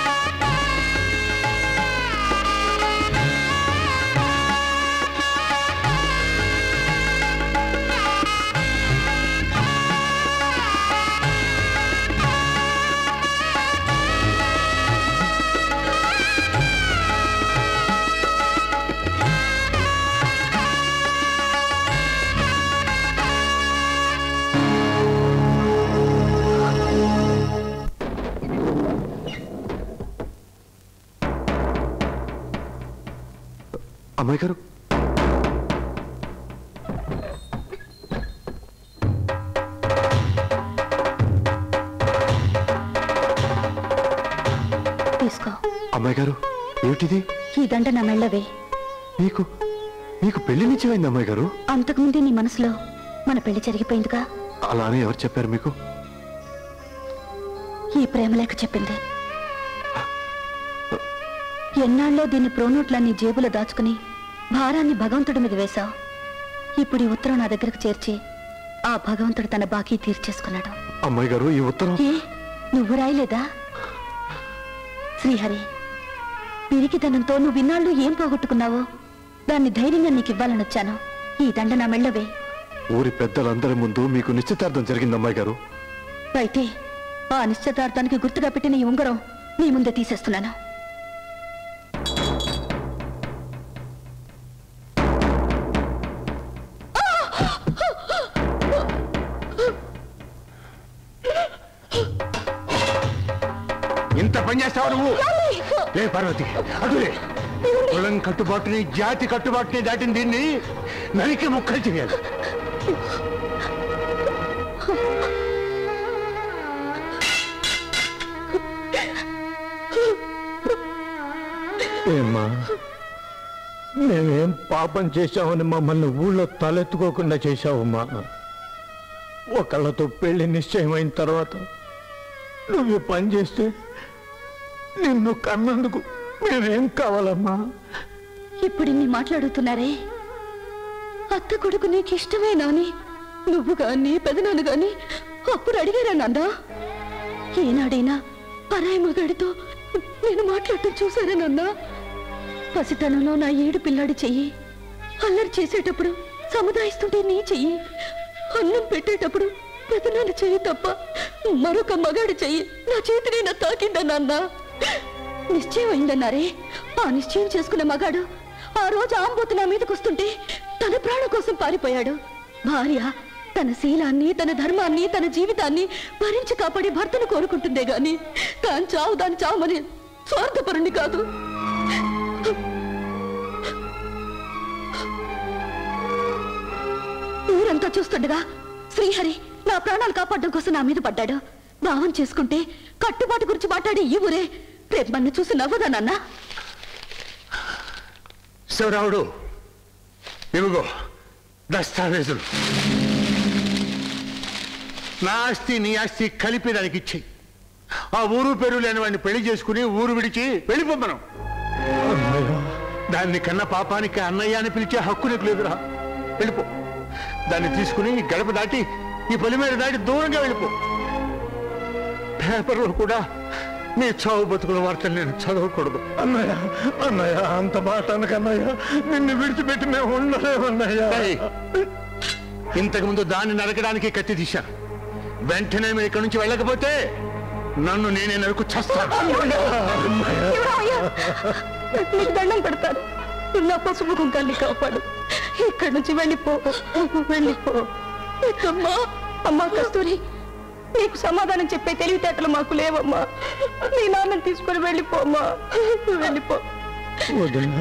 ఆ అమ్మాయి గారు తీసుకో అమ్మాయి గారు ఏమిటిది ఈ దండ నా మెళ్ళవే మీకు మీకు పెళ్లి నిశ్చయమైంది అమ్మాయి గారు అంతకుముందే నీ మనసులో మన పెళ్లి జరిగిపోయిందిగా అలానే ఎవరు చెప్పారు మీకు ఈ ప్రేమ లేఖ చెప్పింది ఎన్నాళ్ళో దీన్ని ప్రోనోట్లన్నీ జేబులో దాచుకుని భారాన్ని భగవంతుడి మీద వేశావు ఇప్పుడు ఈ ఉత్తరం నా దగ్గరకు చేర్చి ఆ భగవంతుడు తన బాకీ తీర్చేసుకున్నాడు అమ్మాయి గారు ఈ ఉత్తరం ఏ నువ్వు రాయలేదా శ్రీహరి పిరికితనంతో నువ్వు ఇన్నాళ్ళు ఏం పోగొట్టుకున్నావో దాన్ని ధైర్యంగా నీకు ఇవ్వాలని వచ్చాను ఈ దండ నా మెళ్ళవే ఊరి పెద్దలందరి ముందు మీకు నిశ్చితార్థం జరిగింది అమ్మాయి గారు అయితే ఆ నిశ్చితార్థానికి గుర్తుగా పెట్టిన ఈ ఉంగరం నీ ముందే తీసేస్తున్నాను ఇంత పని చేస్తావు నువ్వు లే పార్వతి అటులే కులం కట్టుబాటుని జాతి కట్టుబాటుని దాటిన దీన్ని నరికి ముక్కలు చేయాలి ఏమ్మా మేమేం పాపం చేశామని మమ్మల్ని ఊళ్ళో తలెత్తుకోకుండా చేశావమ్మా ఒకళ్ళతో పెళ్లి నిశ్చయమైన తర్వాత నువ్వు ఈ పని చేస్తే నిన్ను కన్నందుకు మేమేం కావాలమ్మా ఇప్పుడు ఇన్ని మాట్లాడుతున్నారే అత్త కొడుకు నీకు ఇష్టమేనా అని నువ్వు గాని పెదనాన్న గాని అప్పుడు అడిగారా నాన్న ఏనాడైనా పరాయి మగాడితో నేను మాట్లాడటం చూసారా నాన్న పసితనంలో నా ఏడు పిల్లాడి చెయ్యి అల్లరి చేసేటప్పుడు సముదాయిస్తుంటే నీ చెయ్యి అన్నం పెట్టేటప్పుడు పెదనాన్న చెయ్యి తప్ప మరొక మగాడి చెయ్యి నా చేతిని నా తాకిందా నాన్న నిశ్చయం అయిందన్నారే ఆ నిశ్చయం చేసుకున్న మగాడు ఆ రోజు ఆంబోతు నా మీదకి వస్తుంటే తన ప్రాణం కోసం పారిపోయాడు భార్య తన శీలాన్ని తన ధర్మాన్ని తన జీవితాన్ని భరించి కాపాడే భర్తను కోరుకుంటుందే గాని తాను చావు దాని చావమని స్వార్థపరుణ్ణి కాదు ఊరంతా చూస్తుండగా శ్రీహరి నా ప్రాణాలు కాపాడడం కోసం నా మీద పడ్డాడు భావం చేసుకుంటే కట్టుబాటు గురించి మాట్లాడే ఈ ఊరే రేపు మన చూసి నవ్వదా నాన్న శివరావుడు ఇవిగో దస్తావేజులు నా ఆస్తి నీ ఆస్తి కలిపి దానికి ఇచ్చేయి ఆ ఊరు పేరు లేని వాడిని పెళ్లి చేసుకుని ఊరు విడిచి వెళ్ళిపోమ్మను దాన్ని కన్న పాపానికి అన్నయ్య అని పిలిచే హక్కు నీకు లేదురా వెళ్ళిపో దాన్ని తీసుకుని గడప దాటి ఈ పొలిమేర దాటి దూరంగా వెళ్ళిపో పేపర్లో కూడా నీ చావు బతుకుల వార్తలు నేను చదవకూడదు అన్నయ్య అన్నయ్య అంత మాట అనకన్నయ్య నిన్ను విడిచిపెట్టి మేము ఉండలేమన్నయ్య ఏయ్, ఇంతకు ముందు దాన్ని నరకడానికి కత్తి తీశాను వెంటనే మీరు ఇక్కడి నుంచి వెళ్ళకపోతే నన్ను నేనే నరుకు చస్తాను నీకు దండం పెడతాను నా పసుపు కుంకాన్ని కాపాడు ఇక్కడి నుంచి వెళ్ళిపో వెళ్ళిపో అమ్మా అమ్మా కస్తూరి నీకు సమాధానం చెప్పే తెలివితేటలు మాకు లేవమ్మా నీ నాన్నని తీసుకొని వెళ్ళిపోమ్మా వెళ్ళిపో వదినా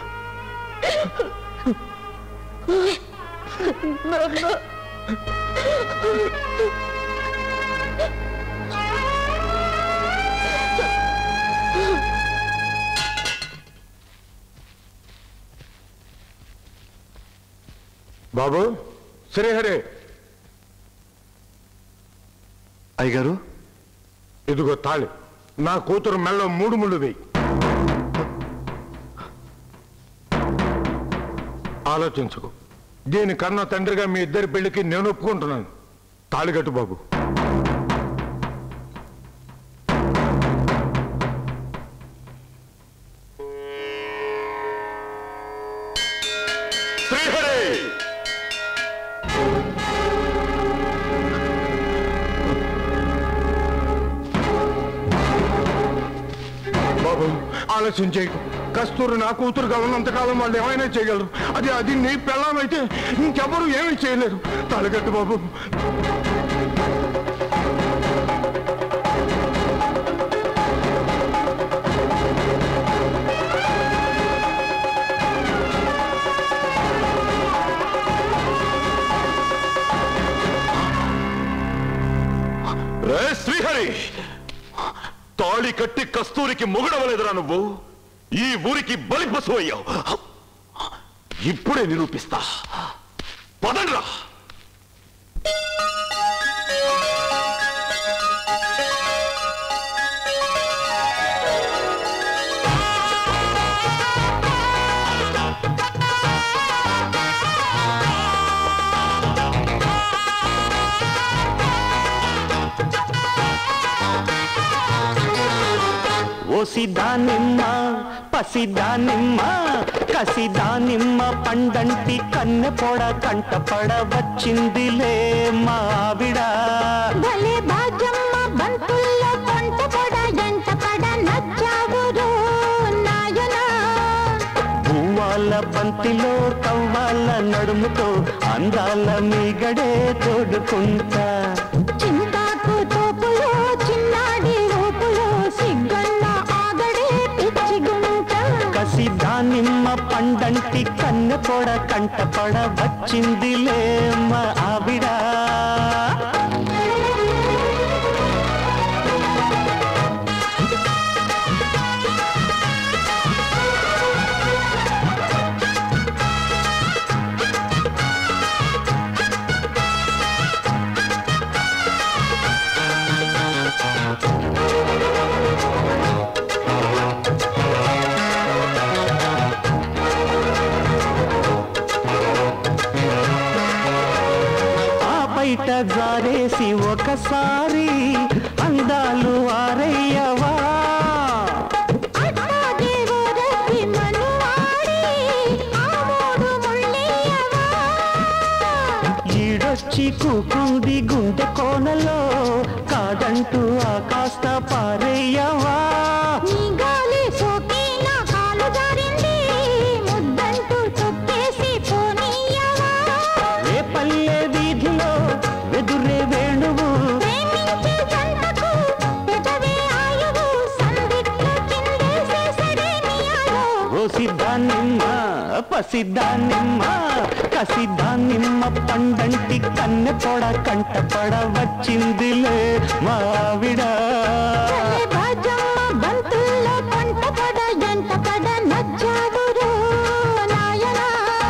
నాన్న బాబు శ్రీహరి అయ్యగారు ఇదిగో తాళి నా కూతురు మెళ్ళో మూడు ముళ్ళు వేయి ఆలోచించుకో దీని కన్నా తండ్రిగా మీ ఇద్దరి పెళ్లికి నేను ఒప్పుకుంటున్నాను తాళిగట్టు బాబు శ్రీహరి బాబు ఆలస్యం చేయకు కస్తూరు నా కూతురుగా ఉన్నంతకాలం వాళ్ళు ఏమైనా చేయగలరు అది అది నీ పెళ్ళామైతే ఇంకెవరు ఏమీ చేయలేరు తాళిగట్టు బాబు కట్టి కస్తూరికి మొగుడవలేదురా నువ్వు ఈ ఊరికి బలిపశు అయ్యావు ఇప్పుడే నిరూపిస్తా పదండ్రా ఓసిదానిమ్మ పసిదానిమ్మ కసిదానిమ్మ పండంటి కన్నె పొడ కంట పడ వచ్చిందిలే మావిడ భలే బాజమ్మ బంతుల్లో కొంట పొడ ఎంట పడ నచ్చావురు నాయనా పువ్వాల బంతిలో కవ్వాల నడుముతో అందాల మీగడే తోడుకుంటా చింతాకు తోపులో చిన్నాడి ఊపులో సిగ్గన్న ఆగడే పిచ్చి గుంట కసిదానిమ్మ పండంటి కన్నె పొడ కంట పడ వచ్చిందిలే మా ఆవిడ ఆ బయట జారేసి ఒకసారి అందాలు ఆరయ్యవా అట్టాగే ఊరకి మనువాడి ఆ మూడు ముళ్ళేయవా ఈడొచ్చి కూకుంది గుండె కోనలో కాదంటూ ఆ కాస్త పారయ్యవా నీ గాలి సోకి నా కాలు జారింది ముద్దంటూ తొక్కేసి పోనీయవా ఏ పల్లె వీధిలో వెదురే వేణువు ప్రేమించే జంటకు పెదవే ఆయువు సందిట్లో చిందేసే సడేమియాలో ఓ సిద్ధానిమ్మ పసిద్ధానిమ్మ కసిద్ధానిమ్మ పండంటి కన్నె పొడ కంట పడ వచ్చిందిలే మావిడ భలే బాజమ్మ బంతుల్లో కొంట పడ ఎంట పడ నచ్చావురు నాయనా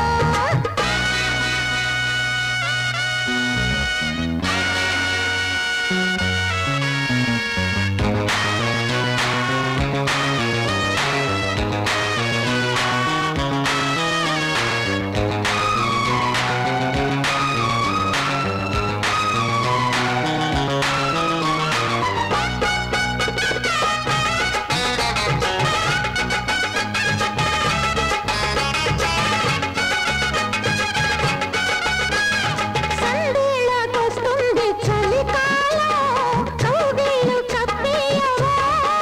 సందేళ్ళకొస్తుంది చలికాలం కౌగిళ్ళు కప్పియవా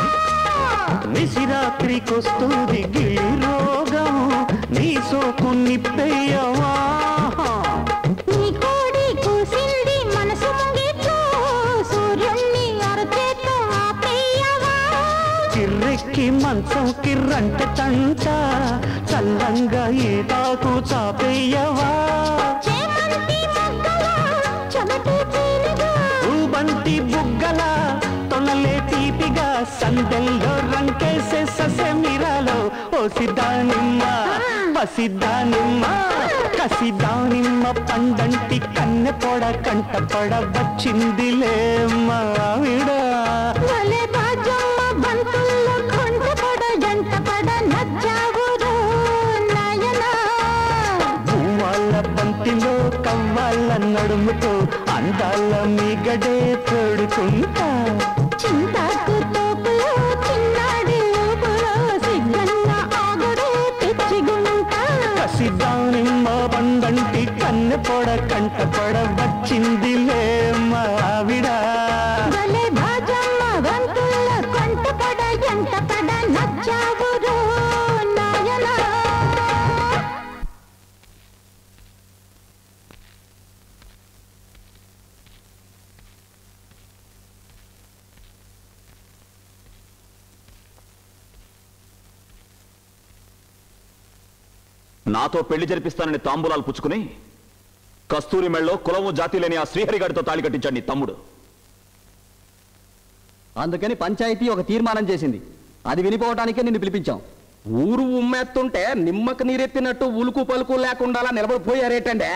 నిశిరాత్రికొస్తుంది గిలి రోగం నీ సోకు నిప్పయ్యవా నీ కోడి కూసింది మనసు ముంగిట్లో సూర్యుణ్ణి అరచేతో ఆపేయవా కిర్రెక్కి మంచం కిర్రంట తంట చల్లంగా ఈ తాకు చాపేయవా చేమంతి మొగ్గల చెమటి చీలిగా బంతి బుగ్గల తొనలే తీపిగా సందెల్లో రంకేసే ససెమిరాలో ఓ సిద్ధానిమ్మ పసిద్దానిమ్మ కసిదానిమ్మ పండంటి కన్నె పొడ కంట పడ వచ్చిందిలే మావిడ భలే బాజమ్మ బంతుల్లో కొంట పడ ఎంట పడ నచ్చావురు నాయనా పువ్వాల బంతిలో కవ్వాల నడుముతో అందాల మీగడే తోడుకుంటా చింతాకు తోపులో చిన్నాడి ఊపులో సిగ్గన్న ఆగుడే పిచ్చి గుంట కసిదానిమ్మ పండంటి కన్నె పొడ కంట పడ వచ్చిందిలే మావిడ భలే బాజమ్మ బంతుల్లో కొంట పడ ఎంట పడ నచ్చావురు నాయనా నాతో పెళ్లి జరిపిస్తానని తాంబూలాలు పుచ్చుకుని కస్తూరి మెళ్ళలో కులము జాతి లేని ఆ శ్రీహరిగాడితో తాళి కట్టించాడు నీ తమ్ముడు అందుకని పంచాయతీ ఒక తీర్మానం చేసింది అది వినిపోవటానికే నిన్ను పిలిపించాం ఊరు ఉమ్మెత్తుంటే నిమ్మకు నీరెత్తినట్టు ఉలుకు పలుకు లేకుండా అలా నిలబడిపోయారేటండే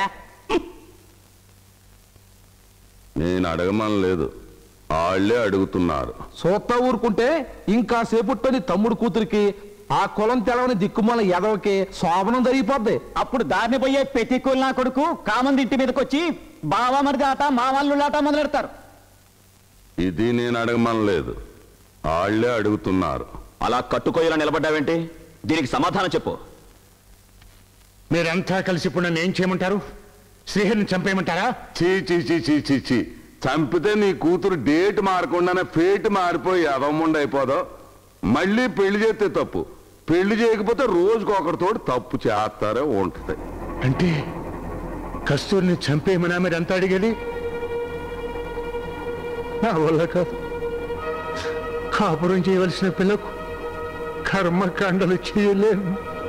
నేను అడగమని లేదు వాళ్ళే అడుగుతున్నారు సోత్తా ఊరుకుంటే ఇంకా సేపుట్టని తమ్ముడు కూతురికి ఆ కులం తెలవని దిక్కుమాల ఎదవకి శోభనం జరిగిపోద్ది అప్పుడు దారిని పోయే పెతికూలు నా కొడుకు కామంది ఇంటి మీదకి వచ్చి బావా మరిది ఆట మా వాళ్ళు ఆట మొదలెడతారు ఇది నేను అడగమని లేదు వాళ్ళే అడుగుతున్నారు అలా కట్టుకోయేలా నిలబడ్డావేంటి దీనికి సమాధానం చెప్పు మీరంతా కలిసి ఇప్పుడు నన్ను ఏం చేయమంటారు శ్రీహరిని చంపేయమంటారా చీ చీ చీ చీ చీ చీ చంపితే నీ కూతురు డేట్ మారకుండానే ఫేట్ మారిపోయి అదమ్ముండైపోదో మళ్ళీ పెళ్లి చేస్తే తప్పు పెళ్లి చేయకపోతే రోజుకు ఒకరితోటి తప్పు చేస్తారే ఉంటుంది అంటే కస్తూరిని చంపేయమనా మీరు అంతా అడిగేది నా వల్ల కాదు కాపురం చేయవలసిన పిల్లకు కర్మకాండలు చేయలేను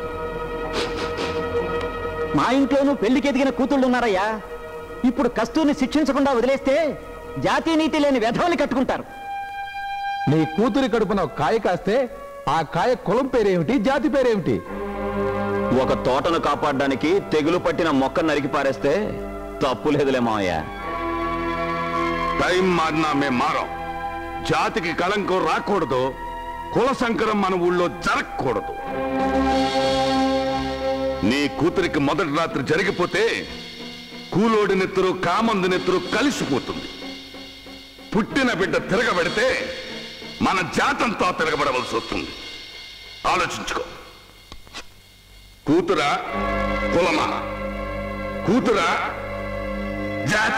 మా ఇంట్లోనూ పెళ్లికి ఎదిగిన కూతుళ్ళు ఉన్నారయ్యా ఇప్పుడు కస్తూరిని శిక్షించకుండా వదిలేస్తే జాతీయ నీతి లేని వ్యధవని కట్టుకుంటారు నీ కూతురి కడుపున ఒక కాయ కాస్తే ఆ కాయ కులం పేరేమిటి జాతి పేరేమిటి ఒక తోటను కాపాడడానికి తెగులు పట్టిన మొక్క నరికి పారేస్తే తప్పు లేదులే మావయ్య టైం మారినా మేం మారం జాతికి కళంకం రాకూడదు కుల సంకరం మన ఊళ్ళో జరగకూడదు నీ కూతురికి మొదటి రాత్రి జరిగిపోతే కూలోడి నెత్తురు కామంది నెత్తురు కలిసిపోతుంది పుట్టిన బిడ్డ తిరగబెడితే మన జాతంతో తిరగబడవలసి వస్తుంది ఆలోచించుకో కూతురా కులమా కూతురా జాత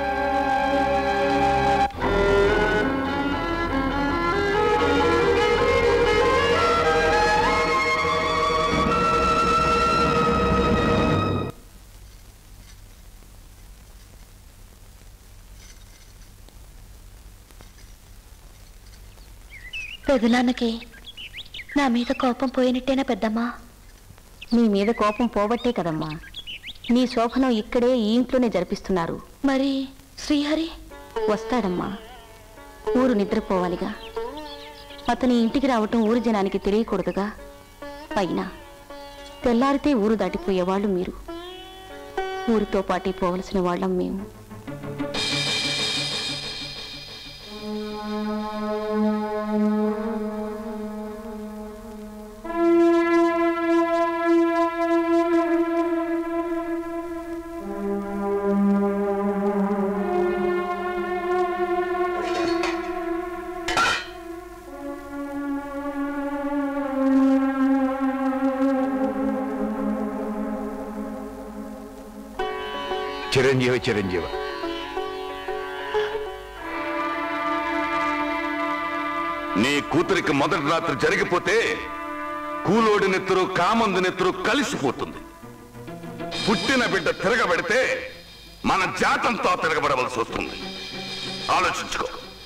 పెదనాన్నకి నా మీద కోపం పోయినట్టేనా పెద్దమ్మా నీ మీద కోపం పోబట్టే కదమ్మా నీ శోభనం ఇక్కడే ఈ ఇంట్లోనే జరిపిస్తున్నారు మరి శ్రీహరి వస్తాడమ్మా ఊరు నిద్రపోవాలిగా అతని ఇంటికి రావటం ఊరు జనానికి తెలియకూడదుగా పైన తెల్లారితే ఊరు దాటిపోయేవాళ్ళు మీరు ఊరితో పాటే పోవలసిన వాళ్ళం మేము చిరంజీవి చిరంజీవి నీ కూతురికి మొదటి రాత్రి జరిగిపోతే కూలోడి నెత్తురు కామందు నెత్తురు కలిసిపోతుంది పుట్టిన బిడ్డ తిరగబెడితే మన జాతంతో తిరగబడవలసి వస్తుంది ఆలోచించుకో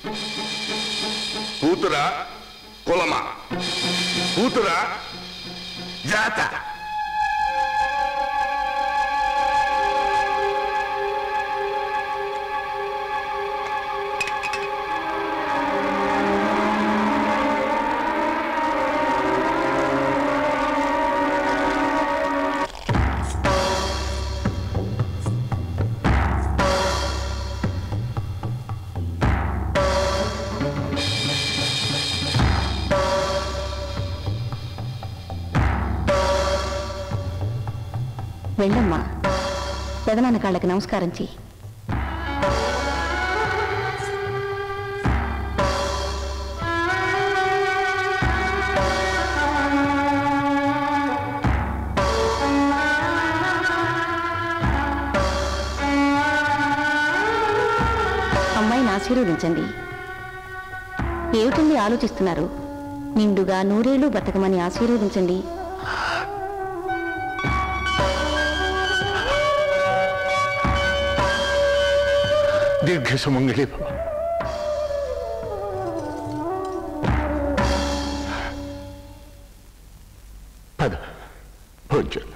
కూతురా కులమా కూతురా జాత వెళ్ళమ్మా పెదనాన్న కాళ్ళకి నమస్కారం చెయ్యి అమ్మాయిని ఆశీర్వదించండి ఏమిటండి ఆలోచిస్తున్నారు నిండుగా నూరేళ్లు బతకమని ఆశీర్వదించండి దీర్ఘ సుమంగళి భవ పద భోజనం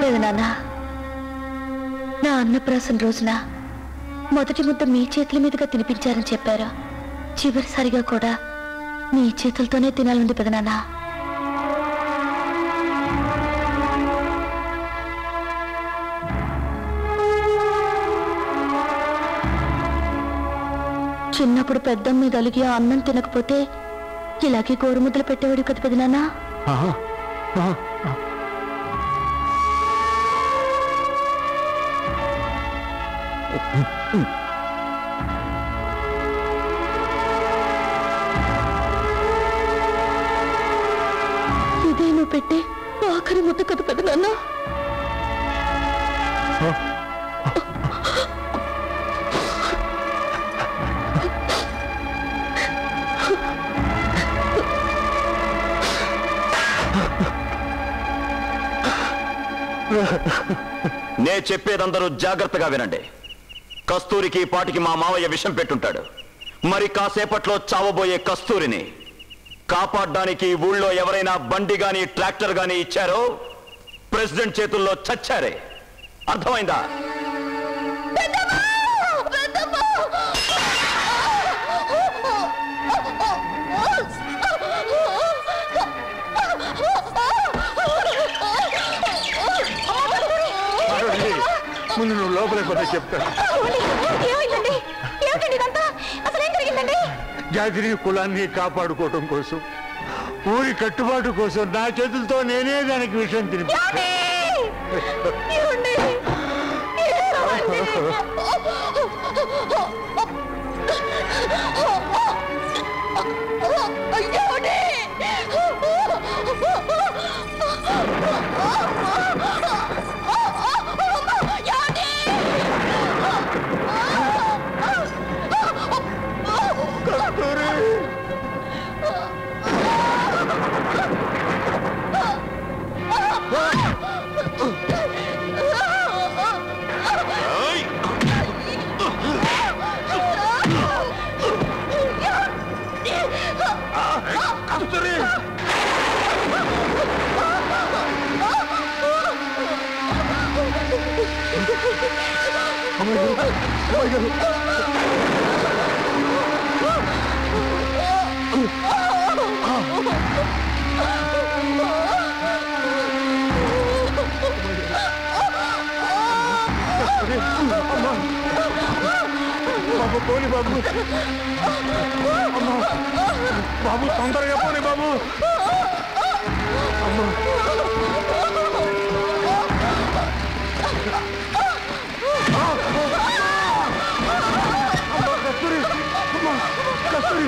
లేదు నాన్న నా అన్నప్రాసన రోజున మొదటి ముద్ద మీ చేతుల మీదుగా తినిపించారని చెప్పారు చివరిసారిగా కూడా మీ చేతులతోనే తినాలంది పెదనాన్న చిన్నప్పుడు పెద్దమ్మ మీద అలిగి ఆ అన్నం తినకపోతే ఇలాగే గోరుముద్దలు పెట్టేవాడు కదా పెదనాన్న ఇదే నువ్వు పెట్టే ఆఖరి ముద్ద కదా పెదనాన్న నే చెప్పేదందరూ జాగ్రత్తగా వినండి కస్తూరికి ఈ పాటికి మా మావయ్య విషం పెట్టుంటాడు మరి కాసేపట్లో చావబోయే కస్తూరిని కాపాడడానికి ఈ ఊళ్ళో ఎవరైనా బండి గాని ట్రాక్టర్ గాని ఇచ్చారో ప్రెసిడెంట్ చేతుల్లో చచ్చారే అర్థమైందా ముందు నువ్వు లోపలికి పోతే చెప్తాను ఏమైందండి ఏమిటండి ఇదంతా అసలు ఏం జరిగిందండి జాతిని కులాన్ని కాపాడుకోవటం కోసం ఊరి కట్టుబాటు కోసం నా చేతులతో నేనే దానికి విషయం తినిపి ఏమండి? ఏమండి? బాబు పోని బాబు అమ్మా బాబు తొందరగా పోని బాబు అమ్మా అమ్మా, కస్తూరి అమ్మా కస్తూరి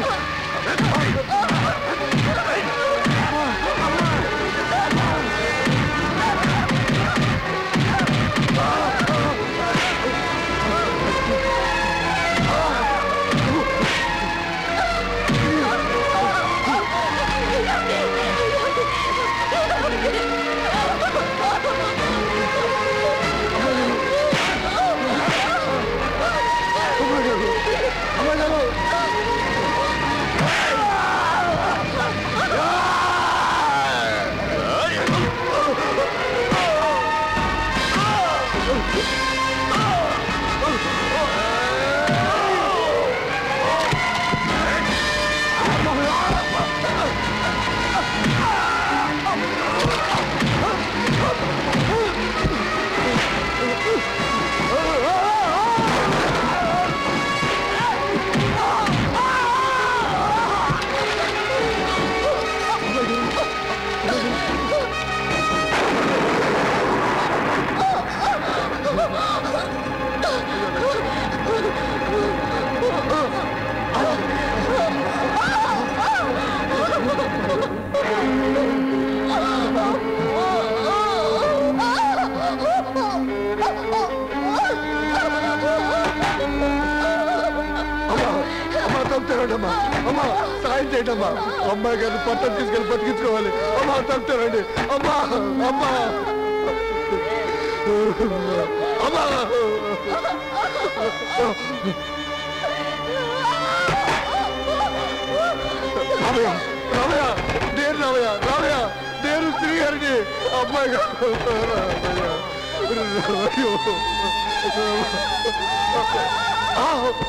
అమ్మా తప్పుతారండమ్మా అమ్మా సాయం చేయండి అమ్మా అమ్మాయి గారిని పట్టం తీసుకెళ్ళి బతికించుకోవాలి అమ్మా తప్పుతారండి అమ్మా అమ్మా అమ్మా రామయ్య రామయ్య నేను రామయ్య రామయ్య నేను శ్రీహరిని అమ్మాయి గారు రామయ్య అయ్యో. ఆ!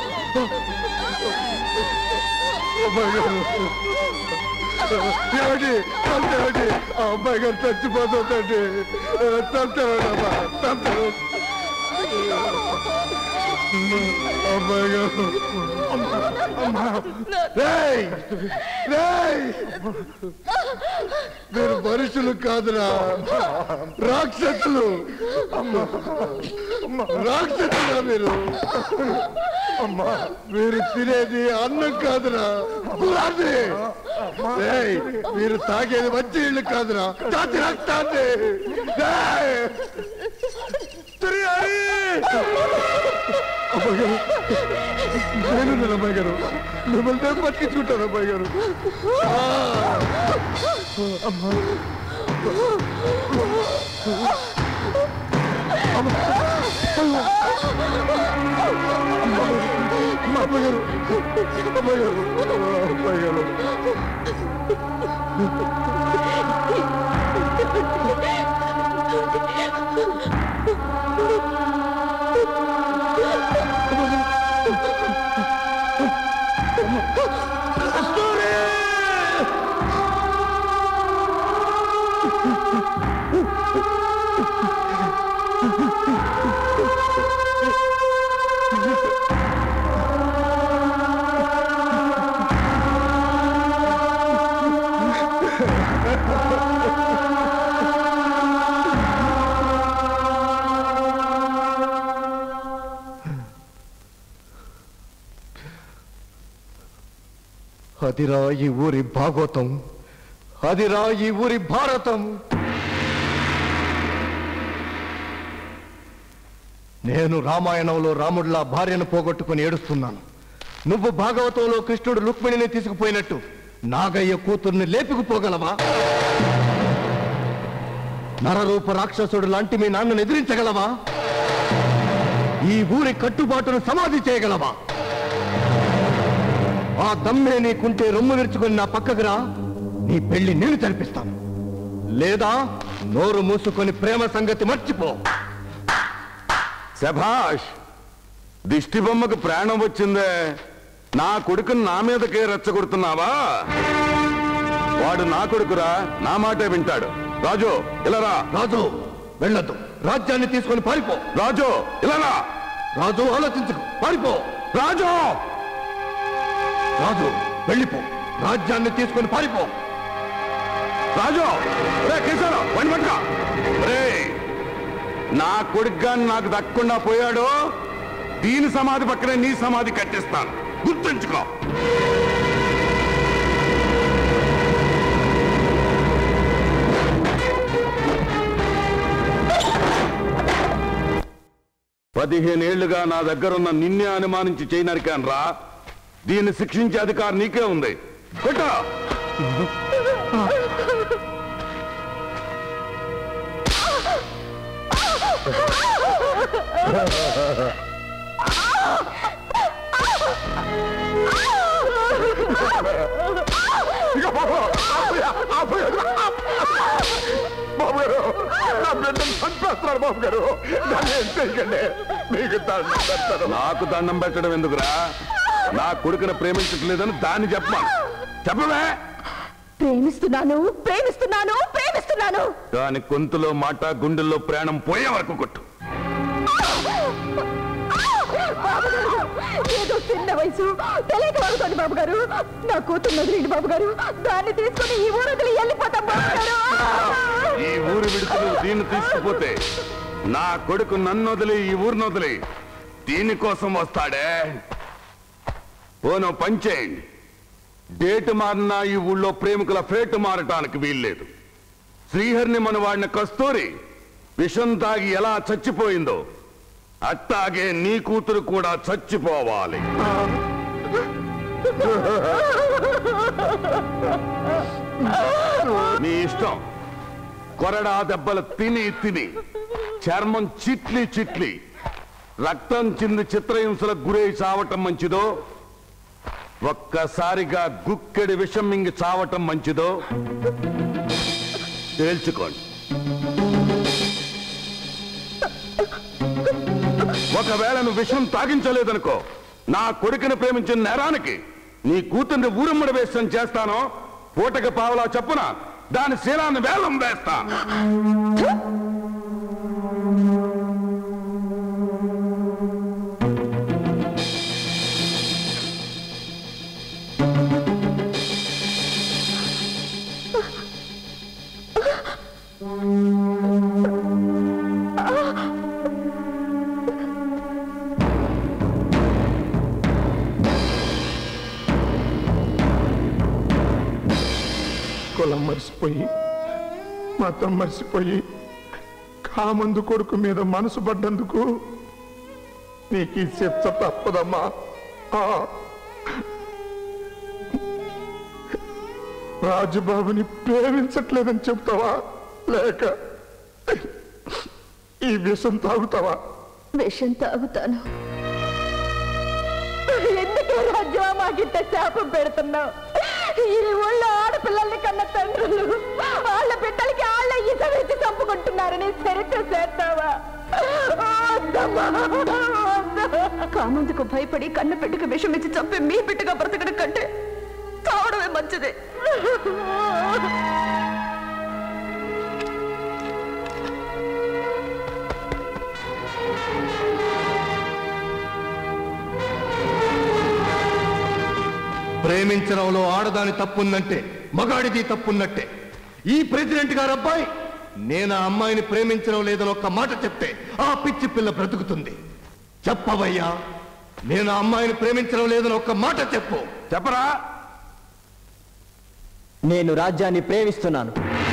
అమ్మాయి గారు ఏమిటి ఏమిటి ఆ అమ్మాయి గారు చచ్చిపోతుందండి చంపారమ్మా చంపారు అమ్మాయి గారు రేయ్! రేయ్! మీరు మనుషులు కాదురా రాక్షసులు రాక్షసులా మీరు మీరు తినేది అన్నం కాదురా పురాది రేయ్! మీరు తాగేది మంచి ఇళ్ళు కాదురా తాతి రక్తాన్ని రేయ్! తిరిగారి! అమ్మాయి గారు నేను అమ్మాయి గారు మిమ్మల్ని నేను బతికించుకుంటాను అమ్మాయి గారు ఆ! అమ్మా అమ్మాయి గారు అమ్మాయి గారు అమ్మాయి గారు అదిరా ఈ ఊరి భాగవతం అదిరా ఈ ఊరి భారతం నేను రామాయణంలో రాముడిలా భార్యను పోగొట్టుకుని ఏడుస్తున్నాను నువ్వు భాగవతంలో కృష్ణుడు రుక్మిణిని తీసుకుపోయినట్టు నాగయ్య కూతుర్ని లేపుకుపోగలవా నరరూప రాక్షసుడు లాంటి మీ నాన్నను ఎదిరించగలవా ఈ ఊరి కట్టుబాటును సమాధి చేయగలవా ఆ దమ్మే నీకుంటే రొమ్ము విరుచుకొని నా పక్కకు రా నీ పెళ్లి నేను జరిపిస్తాను లేదా నోరు మూసుకొని ప్రేమ సంగతి మర్చిపో శభాష్ దిష్టి బొమ్మకు ప్రాణం వచ్చిందే నా కొడుకుని నా మీదకే రెచ్చగొడుతున్నావా వాడు నా కొడుకురా నా మాటే వింటాడు రాజు ఇలారా రాజు వెళ్ళొద్దు రాజ్యాన్ని తీసుకొని పారిపో రాజు ఇలారా రాజు ఆలోచించుకో పారిపో రాజు రాజు వెళ్ళిపో రాజ్యాన్ని తీసుకొని పారిపో రాజు రే కేశారు వన్ పట్టుకో రే నా కొడుగ్గాని నాకు దక్కకుండా పోయాడు దీని సమాధి పక్కనే నీ సమాధి కట్టిస్తాను గుర్తుంచుకో పదిహేనేళ్లుగా నా దగ్గరున్న నిన్నే అనుమానించి చేయనరికాను రా దీన్ని శిక్షించే అధికారం నీకే ఉంది కొట్టా ఇక బాబు ఆపుయా, ఆపుయా. బాబు గారు నా బిడ్డను చంపేస్తున్నారు బాబు గారు దాన్ని ఏం చేయకండి మీకు దండం పెడతాను నాకు దండం పెట్టడం ఎందుకురా నా కొడుకును ప్రేమించట్లేదని దాన్ని చెప్పమా చెప్పవే ప్రేమిస్తున్నాను ప్రేమిస్తున్నాను ప్రేమిస్తున్నాను దాని గొంతులో మాట గుండెల్లో ప్రాణం పోయే వరకు కొట్టు బాబు గారు, ఏదో చిన్న వయసు తెలియక వాడుకోండి బాబు గారు నా కూతురు వదిలేండి బాబు గారు దాన్ని తీసుకుని ఈ ఊరు వదిలి వెళ్ళిపోతాం బాబు గారు ఈ ఊరు విడుదల దీన్ని తీసుకుపోతే నా కొడుకు నన్ను వదిలి ఈ ఊరిని వదిలి దీనికోసం వస్తాడే ఓనో పంచేయండి డేటు మారినా ఈ ఊళ్ళో ప్రేమికుల ఫేటు మారటానికి వీల్లేదు శ్రీహరిని మన వాడిన కస్తూరి విషం తాగి ఎలా చచ్చిపోయిందో అట్టాగే నీ కూతురు కూడా చచ్చిపోవాలి నీ ఇష్టం కొరడా దెబ్బలు తిని తిని చర్మం చిట్లి చిట్లి రక్తం చింది చిత్రహింసలకు గురై చావటం మంచిదో ఒక్కసారిగా గుక్కెడి విషం మింగి చావటం మంచిదో తేల్చుకోండి ఒకవేళ నువ్వు విషం తాగించలేదనుకో నా కొడుకుని ప్రేమించిన నేరానికి నీ కూతుర్ని ఊరమ్మడి వేషం చేస్తానో పూటకి పావలా చప్పున దాని శీలాన్ని వేలం వేస్తా కులం మర్చిపోయి మతం మర్చిపోయి కామందు కొడుకు మీద మనసు పడ్డందుకు నీకు ఈ శిక్ష తప్పదమ్మా ఆ. రాజుబాబుని ప్రేమించట్లేదని చెప్తావా లేక ఈ విషం తాగుతావా విషం తాగుతాను ఎందుకు రాజ్యం మాకింత శాపం పెడుతున్నావు ఈ ఊళ్ళో ఆడపిల్లల్ని కన్న తండ్రులు వాళ్ళ బిడ్డలకి వాళ్ళ ఈత వేసి చంపుకుంటున్నారని చరిత్ర చేస్తావా కామందుకు భయపడి కన్న బిడ్డకు విషం ఇచ్చి చంపి మీ బిడ్డగా బ్రతకడం కంటే కావడమే మంచిది ప్రేమించడంలో ఆడదాని తప్పుందంటే మగాడిది తప్పున్నట్టే ఈ ప్రెసిడెంట్ గారు అబ్బాయి నేను ఆ అమ్మాయిని ప్రేమించడం లేదని ఒక్క మాట చెప్తే ఆ పిచ్చి పిల్ల బ్రతుకుతుంది చెప్పవయ్యా నేను ఆ అమ్మాయిని ప్రేమించడం లేదని ఒక్క మాట చెప్పు చెప్పరా నేను రాజ్యాన్ని ప్రేమిస్తున్నాను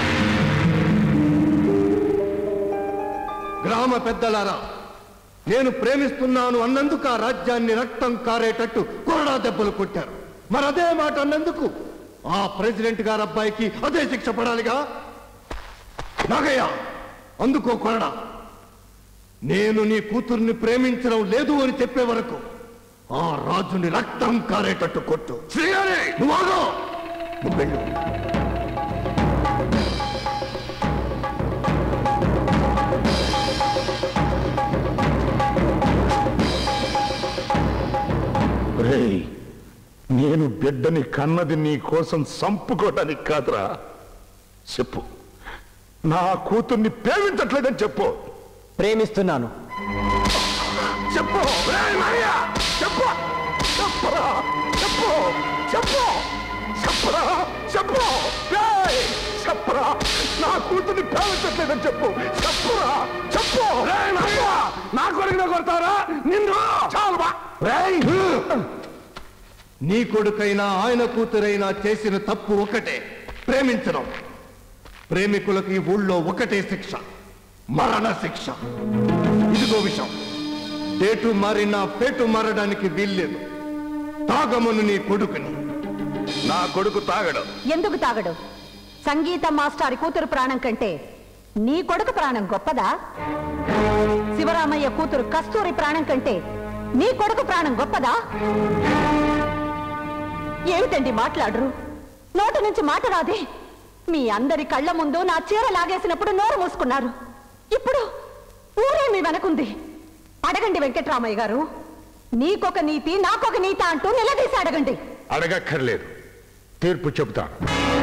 గ్రామ పెద్దలారా నేను ప్రేమిస్తున్నాను అన్నందుకు ఆ రాజ్యాన్ని రక్తం కారేటట్టు కొరడా దెబ్బలు కొట్టారు మరి అదే మాట అన్నందుకు ఆ ప్రెసిడెంట్ గారి అబ్బాయికి అదే శిక్ష పడాలిగా నాగయ్య అందుకో కొరడా నేను నీ కూతుర్ని ప్రేమించడం లేదు అని చెప్పే వరకు ఆ రాజుని రక్తం కారేటట్టు కొట్టు నువ్వు ఆగు. నువ్వు వెళ్ళు రేయ్ నేను బిడ్డని కన్నది నీ కోసం చంపుకోవడానికి కాదురా చెప్పు నా కూతుర్ని ప్రేమించట్లేదని చెప్పు ప్రేమిస్తున్నాను చెప్పు రేయ్ మాయ, చెప్పు చెప్పురా చెప్పు చెప్పు చెప్పురా చెప్పు రేయ్, చెప్పురా నా కూతుర్ని ప్రేమించట్లేదని చెప్పు చెప్పురా చెప్పు రేయ్ మాయ, నా కొడుకునే కొడతారా నిన్ను చాలు బా రేయ్! నీ కొడుకైనా ఆయన కూతురైనా చేసిన తప్పు ఒకటే ప్రేమించడం ప్రేమికులకు ఈ ఊళ్ళో ఒకటే శిక్ష మరణ శిక్ష ఇదిగో విషయం డేటు మారినా పేటు మారడానికి వీల్లేదు తాగమను నీ కొడుకుని నా కొడుకు తాగడు ఎందుకు తాగడు సంగీత మాస్టారి కూతురు ప్రాణం కంటే నీ కొడుకు ప్రాణం గొప్పదా శివరామయ్య కూతురు కస్తూరి ప్రాణం కంటే నీ కొడుకు ప్రాణం గొప్పదా ఏమిటండి మాట్లాడరు నోటి నుంచి మాట రాదే మీ అందరి కళ్ళ ముందు నా చీర లాగేసినప్పుడు నోరు మూసుకున్నారు ఇప్పుడు ఊరే మీ వెనకుంది అడగండి వెంకట్రామయ్య గారు నీకొక నీతి నాకొక నీత అంటూ నిలదీసి అడగండి అడగక్కర్లేదు తీర్పు చెబుతాను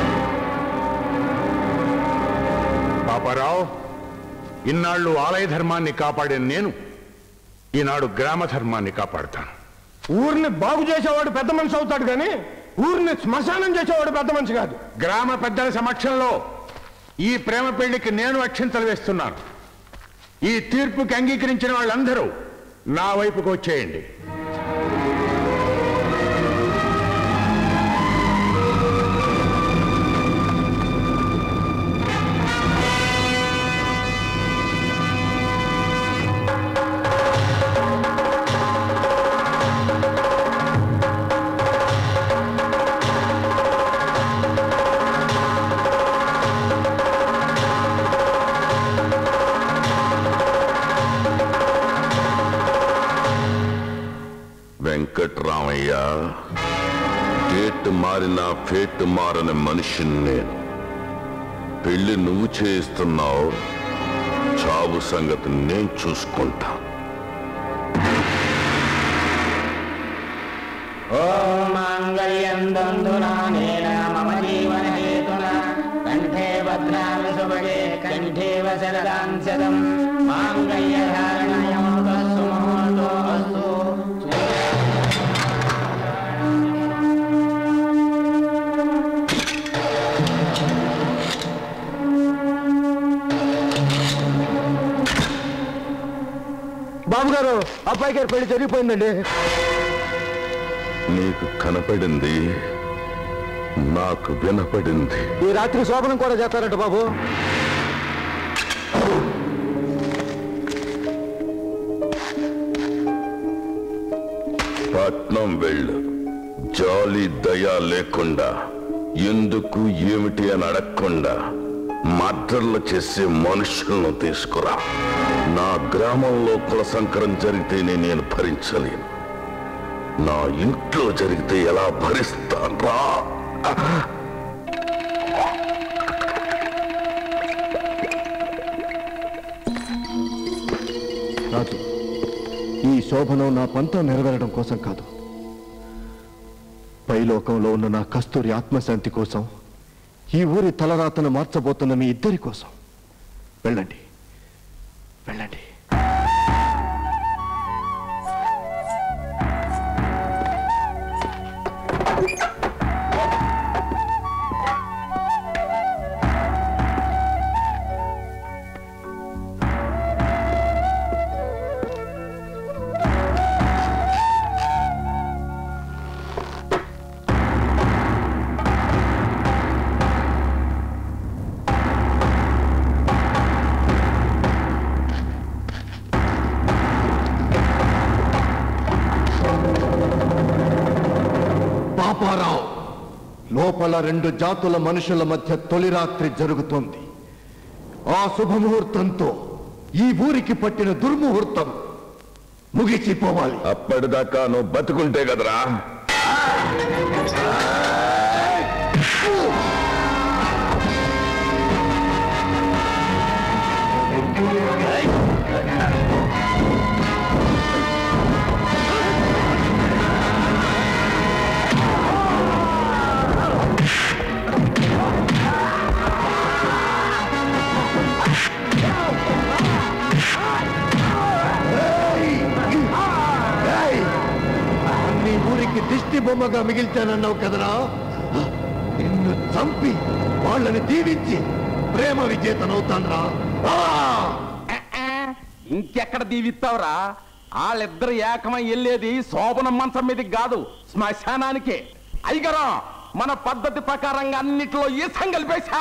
పాపారావు ఇన్నాళ్ళు ఆలయ ధర్మాన్ని కాపాడిన నేను ఈనాడు గ్రామ ధర్మాన్ని కాపాడుతాను ఊరిని బాగు చేసేవాడు పెద్ద మనిషి అవుతాడు కానీ ఊరిని శ్మశానం చేసేవాడు పెద్ద మనిషి కాదు గ్రామ పెద్దల సమక్షంలో ఈ ప్రేమ పెళ్లికి నేను అక్షింతలు వేస్తున్నాను ఈ తీర్పుకి అంగీకరించిన వాళ్ళందరూ నా వైపుకు వచ్చేయండి వెంకట్రామయ్య డేట్ మారినా ఫేట్ మారని మనిషిని నేను పెళ్లి నువ్వు చేయిస్తున్నావు చావు సంగతి నేను చూసుకుంటా ఓం మాంగళ్యం దందునానేన మమ జీవన హేతునా కంఠే భద్రామి సుభగే కంఠే వసరదాం శతం మాంగళ్యధారణయం తస్సు మహోతో అస్తు బాబు గారు అబ్బాయి గారి పెళ్లి జరిగిపోయిందండి నీకు కనపడింది నాకు వినపడింది ఈ రాత్రి శోభనం కూడా చేస్తారంట బాబు పట్నం వెళ్ళు జాలి దయ లేకుండా ఎందుకు ఏమిటి అని అడగకుండా మర్డర్లు చేసే మనుషులను తీసుకురా నా గ్రామంలో కుల సంకరం జరిగితేనే నేను భరించలేను నా ఇంట్లో జరిగితే ఎలా భరిస్తాను రా రాజు ఈ శోభనం నా పంతం నెరవేరడం కోసం కాదు పైలోకంలో ఉన్న నా కస్తూరి ఆత్మశాంతి కోసం ఈ ఊరి తలరాతను మార్చబోతున్న మీ ఇద్దరి కోసం వెళ్ళండి వెళ్ళండి పాపారావు లోపల రెండు జాతుల మనుషుల మధ్య తొలి రాత్రి జరుగుతోంది ఆ శుభముహూర్తంతో ఈ ఊరికి పట్టిన దుర్ముహూర్తం ముగిసిపోవాలి అప్పటిదాకా నువ్వు బతుకుంటే కదరా నీ ఊరికి దిష్టి బొమ్మగా మిగిల్చానన్నావు కదరా నిన్ను చంపి వాళ్ళని దీవించి ప్రేమ విజేతనవుతాన్రా ఇంకెక్కడ దీవిస్తావురా వాళ్ళిద్దరు ఏకమై వెళ్ళేది శోభనం మంచం మీదకి కాదు శ్మశానానికే అయ్యగారు మన పద్ధతి ప్రకారంగా అన్నిట్లో ఈసం కలిపేశా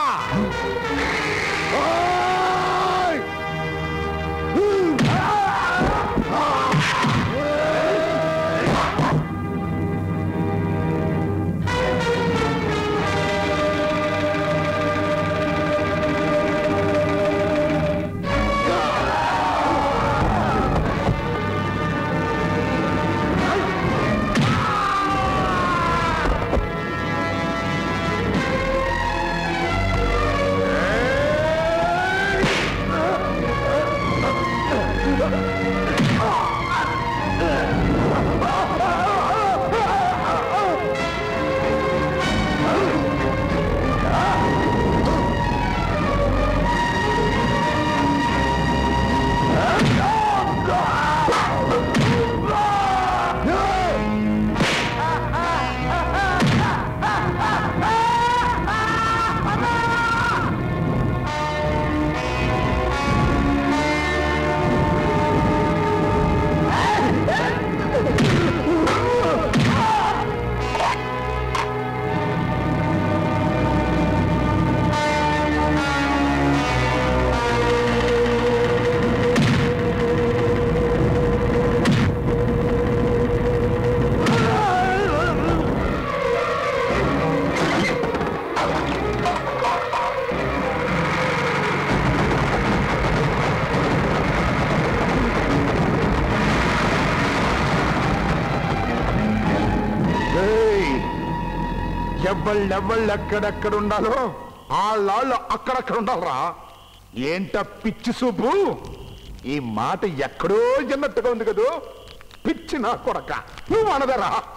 ఎవ్వళ్ళెవ్వళ్ళు ఎక్కడెక్కడ ఉండాలో వాళ్ళాళ్ళు అక్కడక్కడ ఉండాలరా ఏంట పిచ్చి సుబ్బు ఈ మాట ఎక్కడో చిన్నట్టుగా ఉంది కదూ పిచ్చి నా కొడక నువ్వు అనదరా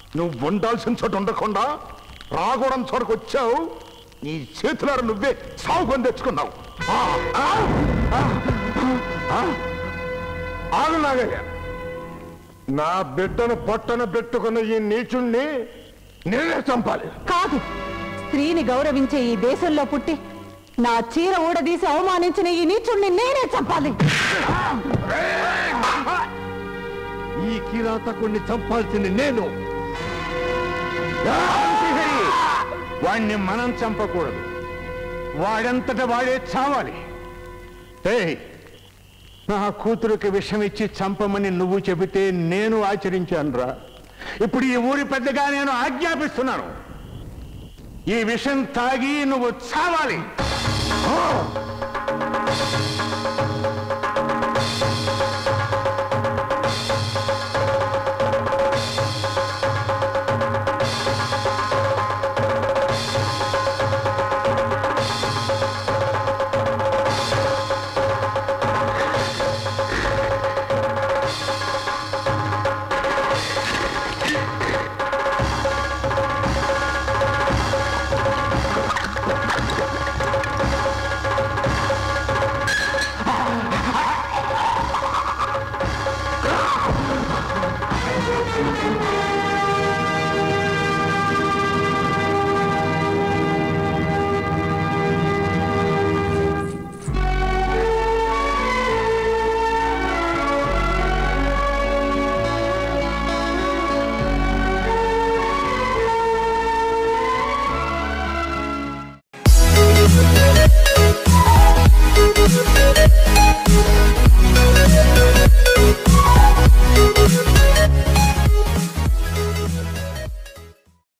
నువ్వు ఉండాల్సిన చోట ఉండకుండా రాకూడని చోటకు వచ్చావు నీ చేతులార నువ్వే సాగు కొని తెచ్చుకున్నావు ఆ, ఆ, ఆ, ఆ. ఆగు నాగయ్య నా బిడ్డను పొట్టన పెట్టుకున్న ఈ నీచుణ్ణి నేనే చంపాలి కాదు స్త్రీని గౌరవించే ఈ దేశంలో పుట్టి నా చీర ఊడదీసి అవమానించిన ఈ నీచుణ్ణి నేనే చంపాలి ఈ కిరాతకుణ్ణి చంపాల్సింది నేను వాణ్ణి మనం చంపకూడదు వాడంతట వాడే చావాలి ఏయ్, నా కూతురికి విషం ఇచ్చి చంపమని నువ్వు చెబితే నేను ఆచరించానురా ఇప్పుడు ఈ ఊరి పెద్దగా నేను ఆజ్ఞాపిస్తున్నాను ఈ విషం తాగి నువ్వు చావాలి